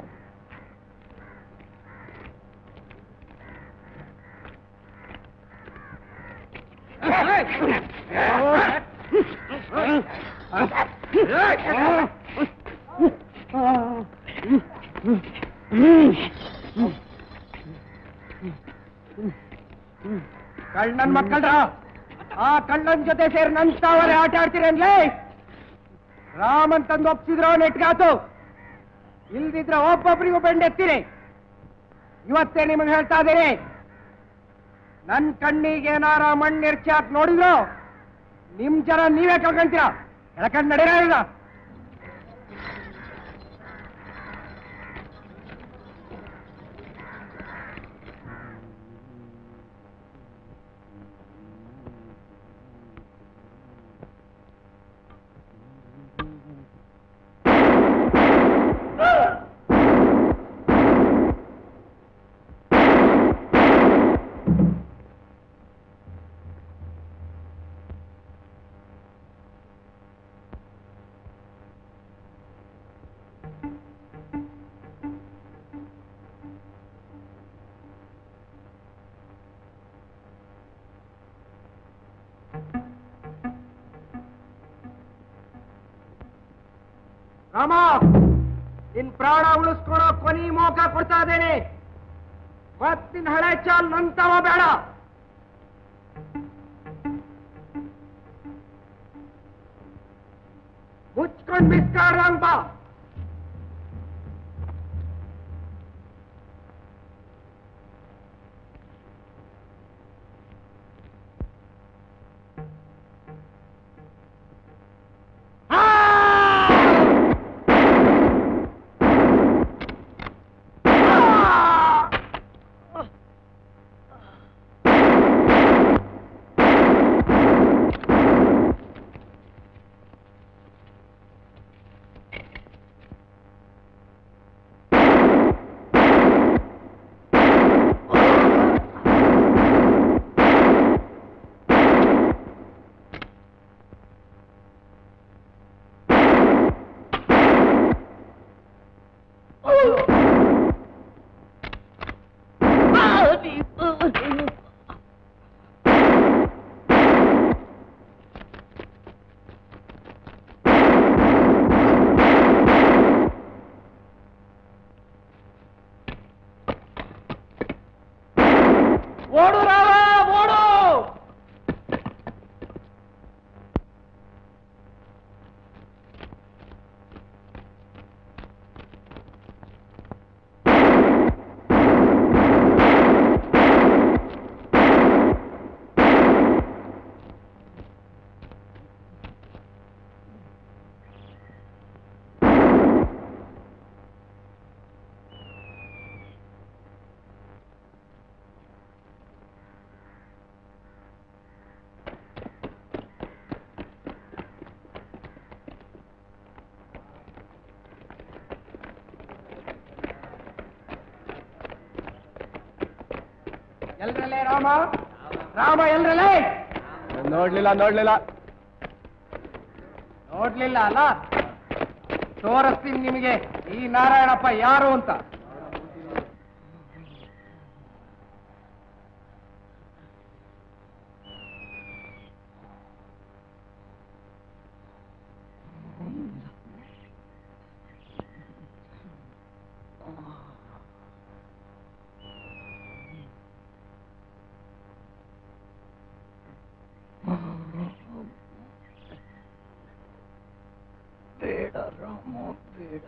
ಕಳ್ಳನ್ ಮಕ್ಕಳ್ರ ಆ ಕಳ್ಳನ್ ಜೊತೆ ಸೇರಿ ನನ್ ತಾವರೆ ಆಟ ಆಡ್ತೀರನ್ಲೇ ರಾಮನ್ ತಂದು ಒಪ್ಸಿದ್ರು ನೆಟ್ಗಾತು ಇಲ್ದಿದ್ರೆ ಒಬ್ಬೊಬ್ರಿಗೂ ಬೆಂಡೆತ್ತೀರಿ ಇವತ್ತೇ ನಿಮಗೆ ಹೇಳ್ತಾ ಇದ್ದೀನಿ ನನ್ ಕಣ್ಣಿಗೆ ಏನಾರ ಮಣ್ಣೆರ್ಚಿ ಹಾಕಿ ನೋಡಿದ್ರು ನಿಮ್ ಜನ ನೀವೇ ಕಳ್ಕೊಂತೀರ ಎಳಕಂಡ್ ನಡೀರ ಇಲ್ಲ ರಾಮ ನಿನ್ ಪ್ರಾಣ ಉಳಿಸ್ಕೊಳೋ ಕೊನಿ ಮೋಕ ಕೊಡ್ತಾ ಇದ್ದೇನೆ ಮತ್ತಿನ್ ಹಳೆ ಚಾಲ್ ನಂತವ ಬೇಡ ಮುಚ್ಕೊಂಡ್ ಬಿಸ್ಕಾಡ್ರಂಗ್ ಬಾ ಓಡು ರಾಮ ಓಡು ಎಲ್ರಲ್ಲೇ ರಾಮ ರಾಮ ಎಲ್ರಲ್ಲೇ ನೋಡ್ಲಿಲ್ಲ ನೋಡ್ಲಿಲ್ಲ ನೋಡ್ಲಿಲ್ಲ ಅಲ್ಲ ತೋರಿಸ್ತೀನಿ ನಿಮಗೆ ಈ ನಾರಾಯಣಪ್ಪ ಯಾರು ಅಂತ ಬೇಡ ರಾಮ ಬೇಡ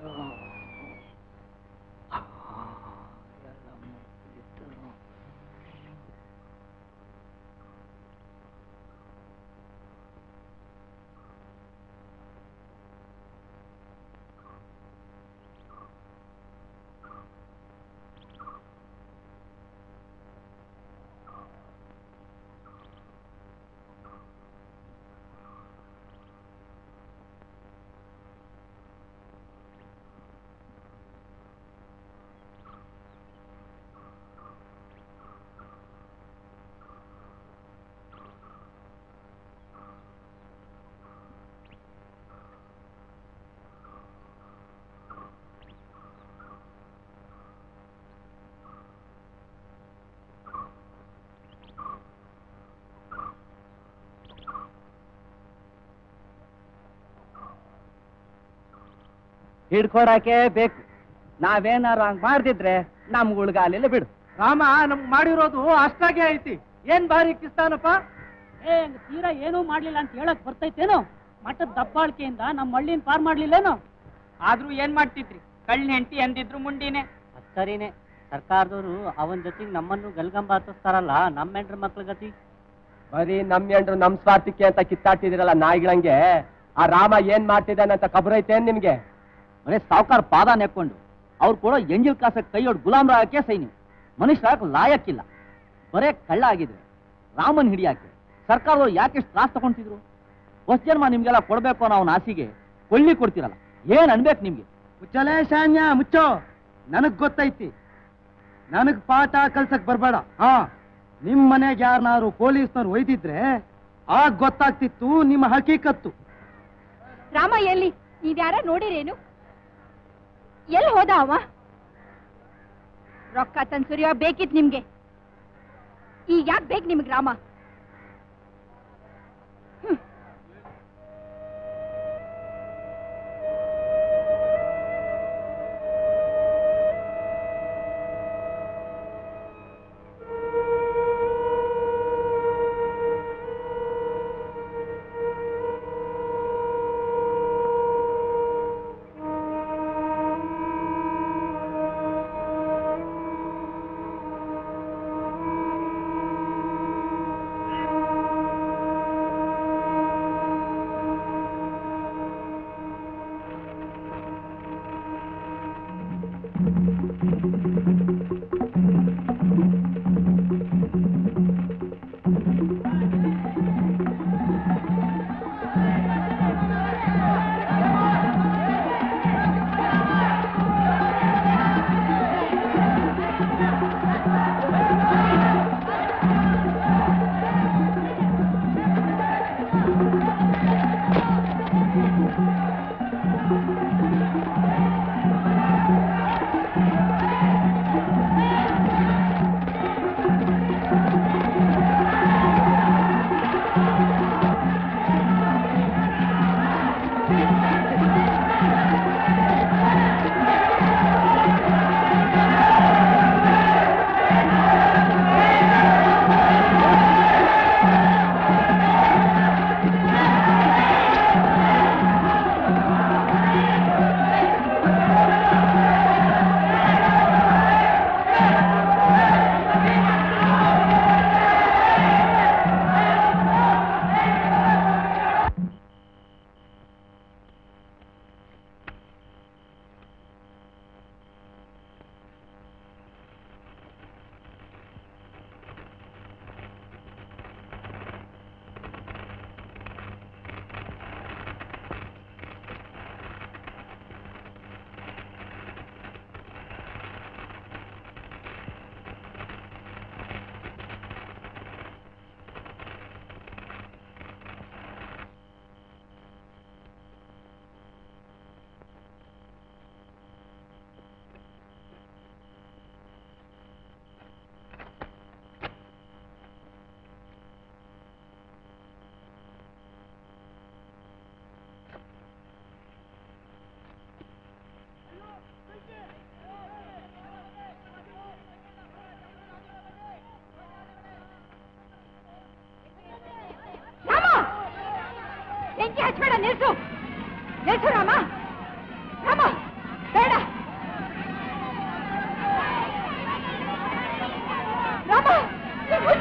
ಹಿಡ್ಕೊಡಕ್ಕೆ ಬೇಕು ನಾವೇನಾರು ಹಂಗ್ ಮಾಡ್ದಿದ್ರೆ ನಮ್ಗ್ ಉಳ್ಗಾಲಿಲ್ಲ ಬಿಡು ರಾಮ ನಮ್ಗ್ ಮಾಡಿರೋದು ಅಷ್ಟಾಗೆ ಐತಿ ಏನ್ ಬಾರಿ ಕಿಸ್ತಾನಪ್ಪ ಏ ಹಂಗ್ ತೀರಾ ಏನೂ ಮಾಡ್ಲಿಲ್ಲ ಅಂತ ಹೇಳಕ್ ಬರ್ತೈತೇನೋ ಮಠದ ದಬ್ಬಾಳಿಕೆಯಿಂದ ನಮ್ಮ ಹಳ್ಳಿನ ಪಾರ್ ಮಾಡ್ಲಿಲ್ಲೇನೋ ಆದ್ರೂ ಏನ್ ಮಾಡ್ತಿದ್ರಿ ಕಳ್ಳ ಹೆಂಡತಿ ಅಂದಿದ್ರು ಮುಂಡಿನೇ ಅದ್ ಸರಿನೇ ಸರ್ಕಾರದವರು ಅವನ ಜೊತೆಗೆ ನಮ್ಮನ್ನು ಗಲ್ಗಂಬ ಹತ್ತಿಸ್ತಾರಲ್ಲ ನಮ್ಮ ಹೆಂಡ್ರ ಮಕ್ಳ ಗತಿ ಬರೀ ನಮ್ ಎಂಡ್ರು ನಮ್ ಸ್ವಾರ್ಥಕ್ಕೆ ಅಂತ ಕಿತ್ತಾಡ್ತಿದಿರಲ್ಲ ನಾಯಿಗಳಂಗೆ ಆ ರಾಮ ಏನ್ ಮಾಡ್ತಿದ್ದಾನೆ ಅಂತ ಕಬ್ರೈತೇನ್ ನಿಮ್ಗೆ ಬರೇ ಸಾವುಕಾರ ಪಾದ ನೆಕ್ಕೊಂಡು ಅವ್ರು ಕೊಡೋ ಎಂಜಿಲ್ ಕಾಸಕ್ಕೆ ಕೈಯೊಡ್ ಗುಲಾಮ್ರಾಗಕ್ಕೆ ಸೈನ್ಯ ಮನುಷ್ಯರಾಗ ಲಾಯಕ್ಕಿಲ್ಲ ಬರೇ ಕಳ್ಳ ಆಗಿದ್ರೆ ರಾಮನ್ ಹಿಡಿಯಾಕೆ ಸರ್ಕಾರದವ್ರು ಯಾಕೆ ಇಷ್ಟು ತ್ರಾಸ್ ತಗೊಂತಿದ್ರು ಹೊಸ ಜನ್ಮ ನಿಮ್ಗೆಲ್ಲ ಕೊಡ್ಬೇಕು ಅನ್ನೋ ಅವನ ಆಸೆಗೆ ಕೊಳ್ಳಿ ಕೊಡ್ತಿರಲ್ಲ ಏನ್ ಅನ್ಬೇಕು ನಿಮ್ಗೆ ಮುಚ್ಚಲೇ ಶಾನ್ಯ ಮುಚ್ಚೋ ನನಗ್ ಗೊತ್ತೈತಿ ನನಗ್ ಪಾಠ ಕಲ್ಸಕ್ ಬರ್ಬೇಡ ಹಾ ನಿಮ್ ಮನೆಗೆ ಯಾರನ್ನಾರು ಪೊಲೀಸ್ನವ್ರು ಒಯ್ದಿದ್ರೆ ಆಗ ಗೊತ್ತಾಗ್ತಿತ್ತು ನಿಮ್ಮ ಹಕೀಕತ್ತು ರಾಮ ಎಲ್ಲಿ ನೀವ್ಯಾರ ನೋಡಿರೇನು ಎಲ್ಲಿ ಹೋದ ಅವ ರೊಕ್ಕ ತನ್ ಸುರಿಯೋ ಬೇಕಿತ್ ನಿಮ್ಗೆ ಈಗ ಯಾಕೆ ಬೇಕು ನಿಮ್ಗೆ ರಾಮ ಹ್ಮ್.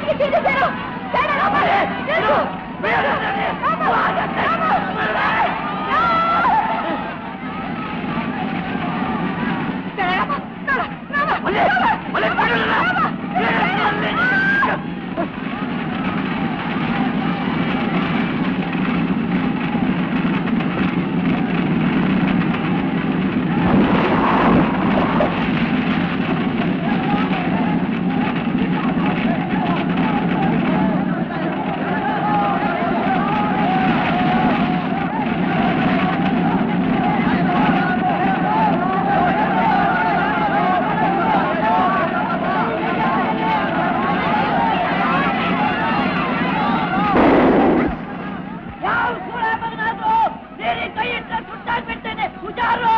ಯಾವ ಸೂಳೆ ಮಗನಾದ್ರು ನೀರಿ ಕೈ ಇಟ್ಟರೆ ಸುಟ್ಟಾಗ್ಬಿಡ್ತೇನೆ ಹುಷಾರು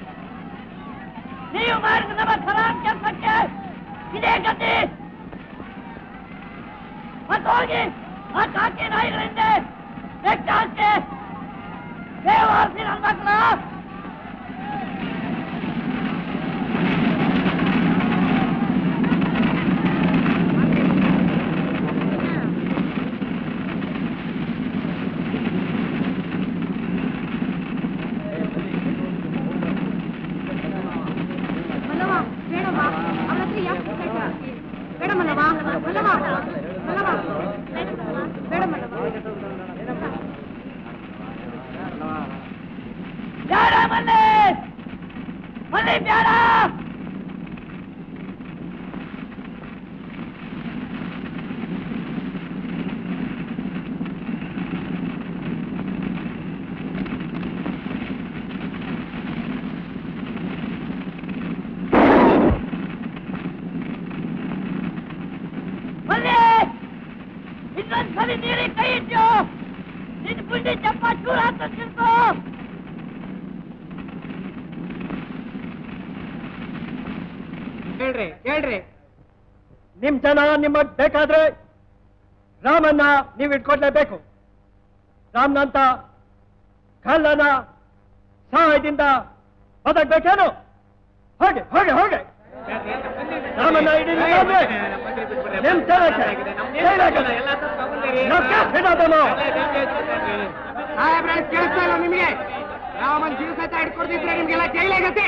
ನೀವು ಮಾಡಿದ ನಮ್ಮ ಖರಾಬ್ ಕೆಲಸಕ್ಕೆ ಇದೇ ಗತಿ ಮತ್ತೆ ಹೋಗಿ ಆ ಕಾಕಿ ನಾಯಿಗಳಿಂದ ಬೆಟ್ಟಾಸ್ತಿ ದೇವಾರ್ಸಿ ನನ್ನ ಮಕ್ಕಳ ಮಲ್ಲವ ಬೇಡವಾ ಅವಳ ಹತ್ರ ಯಾಕೆ ಮಾತಾಡ್ತೀಯ? ಬೇಡ ಮಲ್ಲವ ಮಲ್ಲವ ಮಲ್ಲವ ಬೇಡ ಮಲ್ಲವ ಬೇಡ ಮಲ್ಲಿ ಮಲ್ಲಿ ಬೇಡ ಮಲ್ಲಿ ಇನ್ನೊಂದ್ ಸಲ ನೀರಿಗೆ ಕೈ ಇಟ್ಟು ನಿನ್ ಗುಂಡಿ ಚಪ್ಪ ಚೂರ ಅಂತ ತಿಳ್ಕೋ ಹೇಳ್ರಿ ಹೇಳ್ರಿ ನಿಮ್ ಜನ ನಿಮಗ್ ಬೇಕಾದ್ರೆ ರಾಮನ್ನ ನೀವು ಇಟ್ಕೊಡ್ಲೇಬೇಕು ರಾಮನಂತ ಕಳ್ಳನ ಸಹಾಯದಿಂದ ಬದಕ್ಬೇಕೇನು ಹೋಗಿ ಹೋಗಿ ಹೋಗಿ ರಾಮನ್ನ ಇಡೀ ನಿಮ್ಮವ್ರೆ. ನಿಮ್ ಜನಕ್ಕೆ ಜೈಲಾಗೆ. ನಾವ್ ಕ್ಯಾಸ್ ಹಿಡೋದನ್ನು. ಕೇಳಿಸ್ತಾ ಇಲ್ಲ ನಿಮಗೆ ರಾಮನ್ ಜೀವ ಸಹಿತ ಹಿಡ್ಕೊಡ್ತಿದ್ರೆ ನಿಮ್ಗೆಲ್ಲ ಜೈಲಾಗತ್ತೆ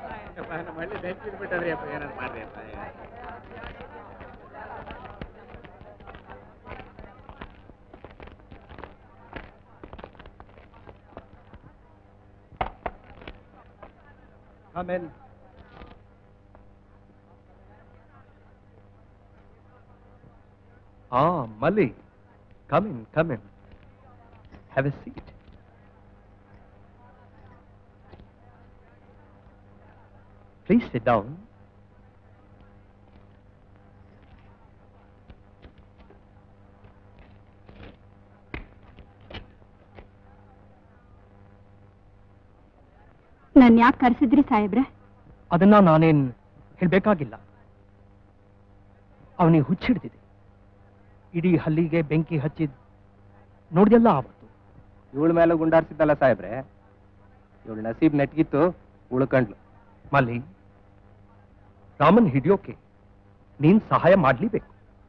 Come in. Ah, Mali. Come in, come in. Have a seat. Please sit down. ನನ್ ಯಾಕೆ ಕರ್ಸಿದ್ರಿ ಸಾಹೇಬ್ರೆ ಅದನ್ನ ನಾನೇನ್ ಹೇಳ್ಬೇಕಾಗಿಲ್ಲ ಅವನಿಗೆ ಹುಚ್ಚಿಡ್ದಿದೆ ಇಡೀ ಹಲ್ಲಿಗೆ ಬೆಂಕಿ ಹಚ್ಚಿದ್ ನೋಡ್ದೆಲ್ಲ ಆವತ್ತು ಇವಳ ಮೇಲೆ ಗುಂಡಾರ್ಸಿದ್ದಲ್ಲ ಸಾಹೇಬ್ರೆ ಇವಳ ನಸೀಬ್ ನೆಟ್ಗಿತ್ತು ಉಳ್ಕಂಡ್ಲು ಮಲ್ಲಿ ರಾಮನ್ ಹಿಡಿಯೋಕೆ ನೀನ್ ಸಹಾಯ ಮಾಡ್ಲೇಬೇಕು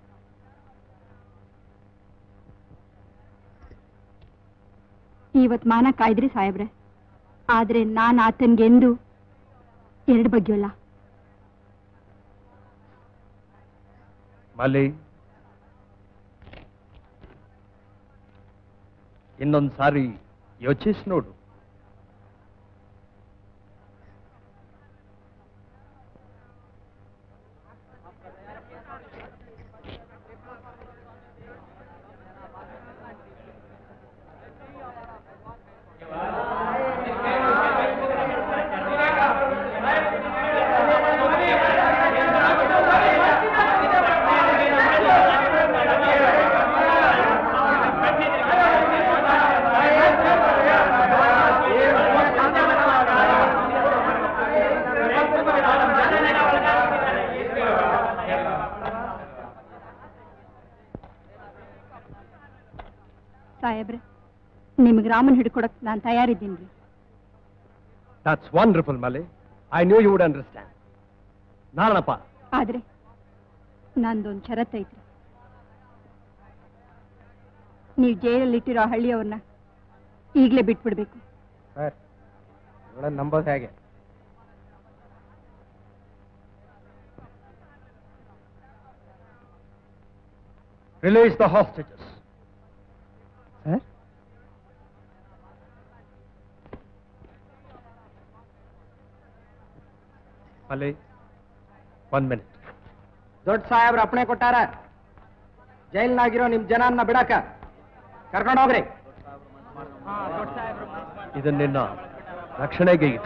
ಇವತ್ ಮಾನ ಕಾಯ್ದ್ರಿ ಸಾಹೇಬ್ರೆ ಆದ್ರೆ ನಾನ್ ಆತನ್ಗೆಂದು ಎರಡು ಬಗ್ಗೆಯಲ್ಲ ಮಲ್ಲಿ ಇನ್ನೊಂದ್ ಸಾರಿ ಯೋಚಿಸ್ ನೋಡು ಸಾಹೇಬ್ರೆ ನಿಮ್ಗೆ ರಾಮನ್ ಹಿಡ್ಕೊಡಕ್ ನಾನ್ ತಯಾರಿದ್ದೀನಿ That's wonderful, Mali. I knew you would understand. Naranappa ಆದ್ರೆ ನಂದೊಂದ್ ಷರತ್ ಐತ್ರಿ ನೀವು ಜೈಲಲ್ಲಿಟ್ಟಿರೋ ಹಳ್ಳಿಯವ್ರನ್ನ ಈಗಲೇ ಬಿಟ್ಬಿಡ್ಬೇಕು ಸರ್ ಇವಳನ್ನ ನಂಬೋದು ಹೇಗೆ Release the hostages. ಸರ್ ಅಲ್ಲಿ ಒನ್ ಮಿನಿಟ್ ದೊಡ್ಡ ಸಾಹೇಬ್ರ ಅಪ್ಪಣೆ ಕೊಟ್ಟಾರ ಜೈಲ್ನಾಗಿರೋ ನಿಮ್ ಜನನ್ನ ಬಿಡಾಕ ಕರ್ಕೊಂಡು ಹೋಗ್ರಿ ಇದನ್ನ ನಿನ್ನ ರಕ್ಷಣೆಗೆ ಇಟ್ಕೊ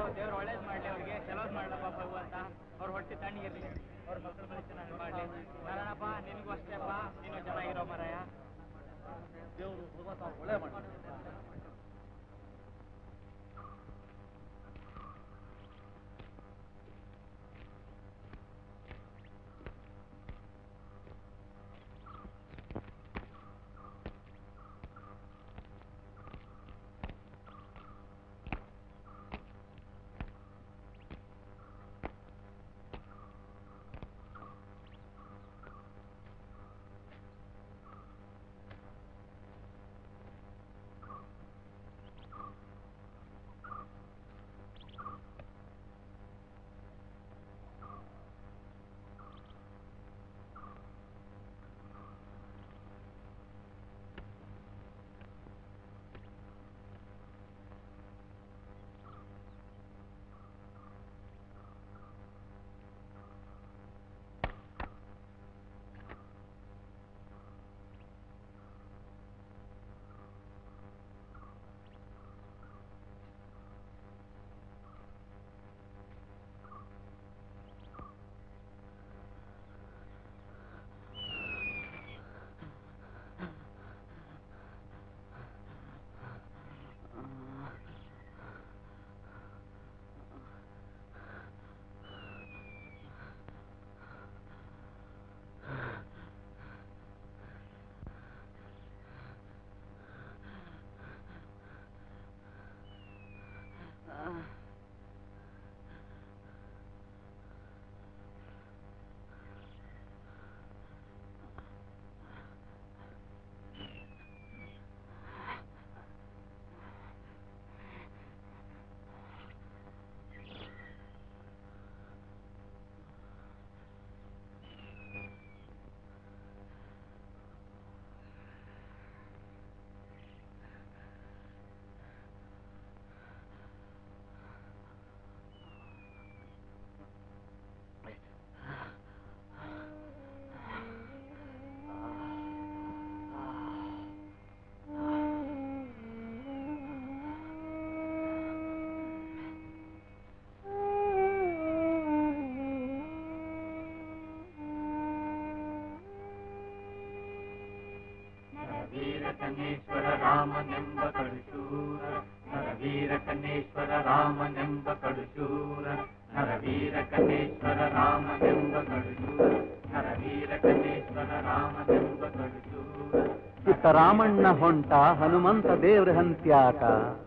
ನರವೀರ ಕನ್ನೇಶ್ವರ ರಾಮನೆಂಬ ಕಡುಶೂರ ನರವೀರ ಕನ್ನೇಶ್ವರ ರಾಮನೆಂಬ ಕಡುಶೂರ ನರವೀರ ಕನ್ನೇಶ್ವರ ರಾಮನೆಂಬ ಕಡುಶೂರ ನರವೀರ ಕನ್ನೇಶ್ವರ ರಾಮನೆಂಬ ಕಡುಶೂರ ಇತ್ತ ರಾಮಣ್ಣ ಹೊಂಟ ಹನುಮಂತ ದೇವ್ರ ಹಂತ್ಯಾಕ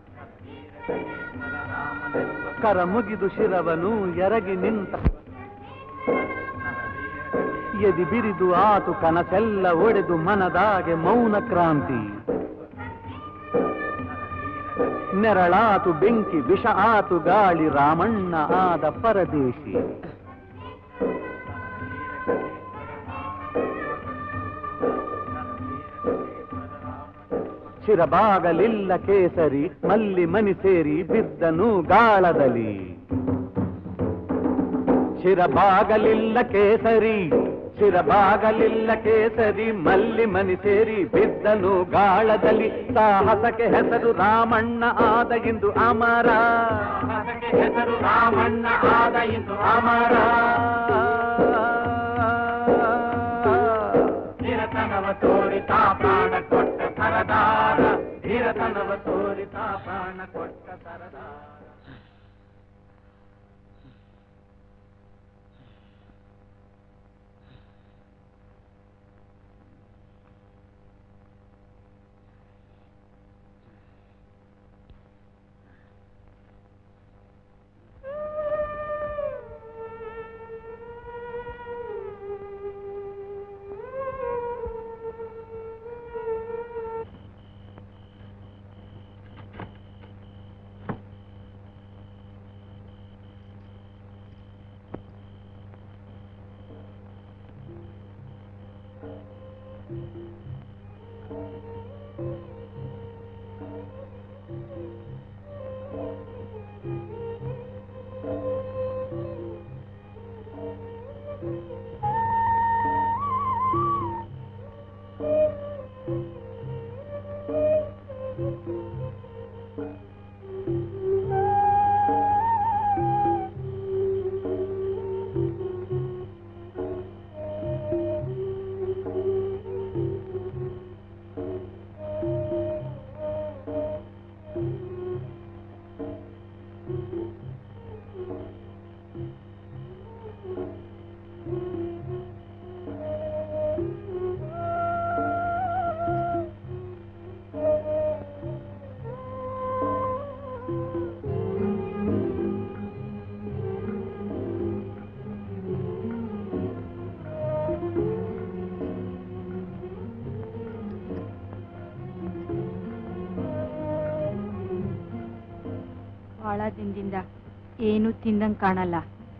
ಕರ ಮುಗಿದು ಶಿರವನು ಎರಗಿ ನಿಂತ ಎದಿ ಬಿರಿದು ಆತು ಕನಸೆಲ್ಲ ಒಡೆದು ಮನದಾಗೆ ಮೌನ ಕ್ರಾಂತಿ ನೆರಳಾತು ಬೆಂಕಿ ವಿಷ ಆತು ಗಾಳಿ ರಾಮಣ್ಣ ಆದ ಪರದೇಶಿ ಶಿರಬಾಗಲಿಲ್ಲ ಕೇಸರಿ ಮಲ್ಲಿ ಮನಿ ಸೇರಿ ಬಿದ್ದನು ಗಾಳದಲ್ಲಿ ಶಿರಬಾಗಲಿಲ್ಲ ಕೇಸರಿ ಶಿರಬಾಗಲಿಲ್ಲ ಕೇಸರಿ ಮಲ್ಲಿ ಮನಿ ಸೇರಿ ಬಿದ್ದನು ಗಾಳದಲ್ಲಿ ಸಾಹಸಕ್ಕೆ ಹೆಸರು ರಾಮಣ್ಣ ಆದ ಇಂದು ಅಮರ ಹೆಸರು ರಾಮಣ್ಣ ಆದ ಇಂದು ಅಮರ ಧೀರತನವ ತೋರಿತ ಪ್ರಾಣ ಕೊಟ್ಟ ಸರದಾರ ಧೀರತನವ ತೋರಿತ ಪ್ರಾಣ ಕೊಟ್ಟ ಸರದಾರ ದಿನದಿಂದ ಏನು ತಿಂದಂಗ್ ಕಾಣಲ್ಲ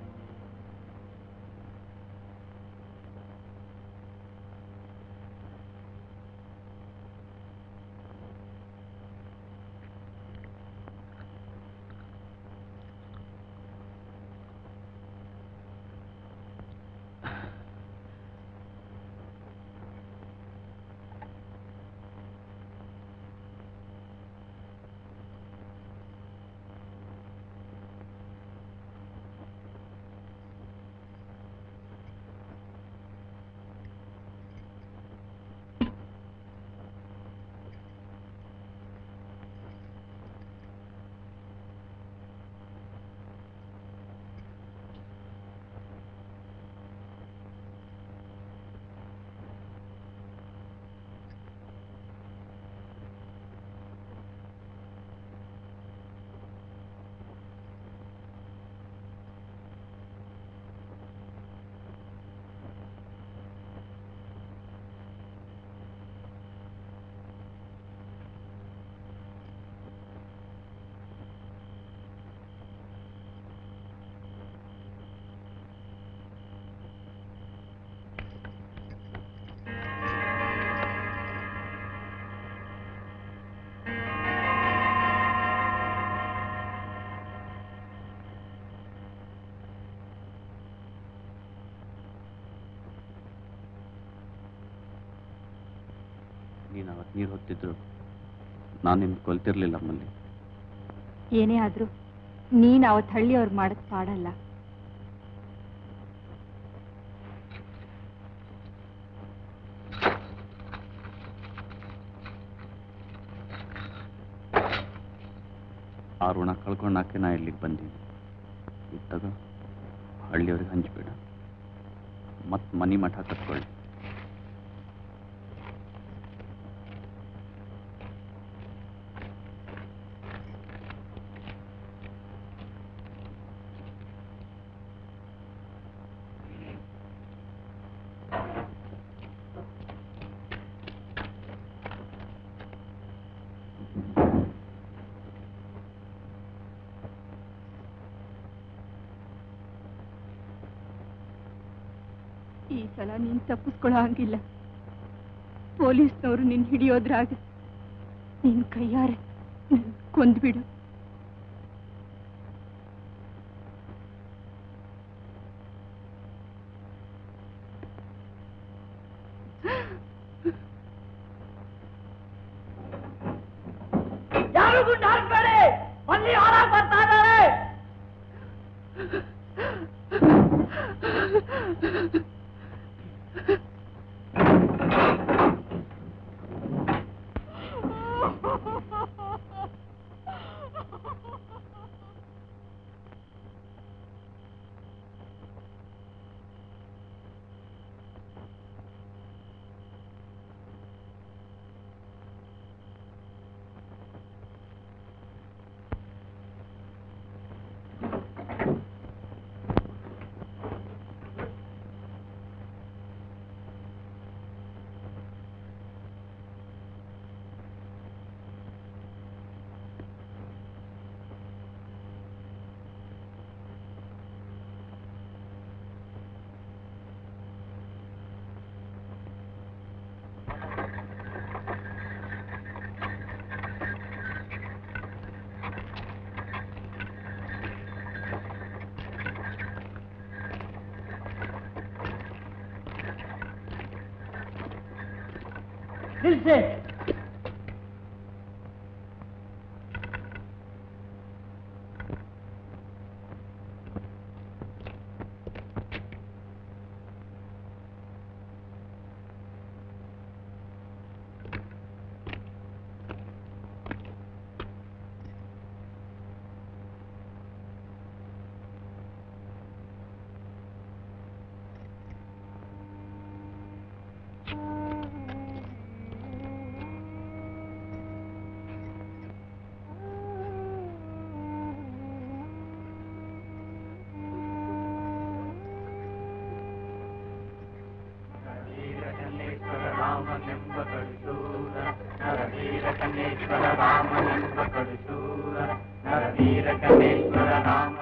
ನೀನು ಅವತ್ತು ನೀರು ಹೊತ್ತಿದ್ರು ನಾನು ನಿಮ್ಗೆ ಕೊಲ್ತಿರ್ಲಿಲ್ಲ ಮಲ್ಲಿ ಏನೇ ಆದ್ರೂ ನೀನ್ ಅವತ್ ಹಳ್ಳಿಯವ್ರು ಮಾಡಕ್ ಪಾಡಲ್ಲ ಆ ಋಣ ಕಳ್ಕೊಂಡಾಕೆ ನಾ ಇಲ್ಲಿಗೆ ಬಂದೀನಿ ಇತ್ತಾಗ ಹಳ್ಳಿಯವ್ರಿಗೆ ಹಂಚ್ಬೇಡ ಮತ್ತು ಮನಿ ಮಠ ಕಟ್ಕೊಳ್ಳಿ ಈ ಸಲ ನೀನ್ ತಪ್ಪಿಸ್ಕೊಳ್ಳೋ ಹಂಗಿಲ್ಲ ಪೊಲೀಸ್ನವರು ನಿನ್ ಹಿಡಿಯೋದ್ರಾಗ ನಿನ್ ಕೈಯಾರೆ ನನ್ ಕೊಂದ್ಬಿಡು ಯಾರು ಗುಂಡು ಹಾಕ್ಬೇಡಿ ಅಲ್ಲಿ ಹೊರಗೆ ಬರ್ತಾ ಇದ್ದಾರೆ ನಿಲ್ಸಿ ರಾಮನೆಂಬ ಕಡಿಸೂರ ನರವೀರ ಕನ್ನೇಶ್ವರ ರಾಮನೆಂಬ ಕಡಿಸೂರ ನರವೀರ ನೀಲಕಂಠೇಶ್ವರ ನಾಮ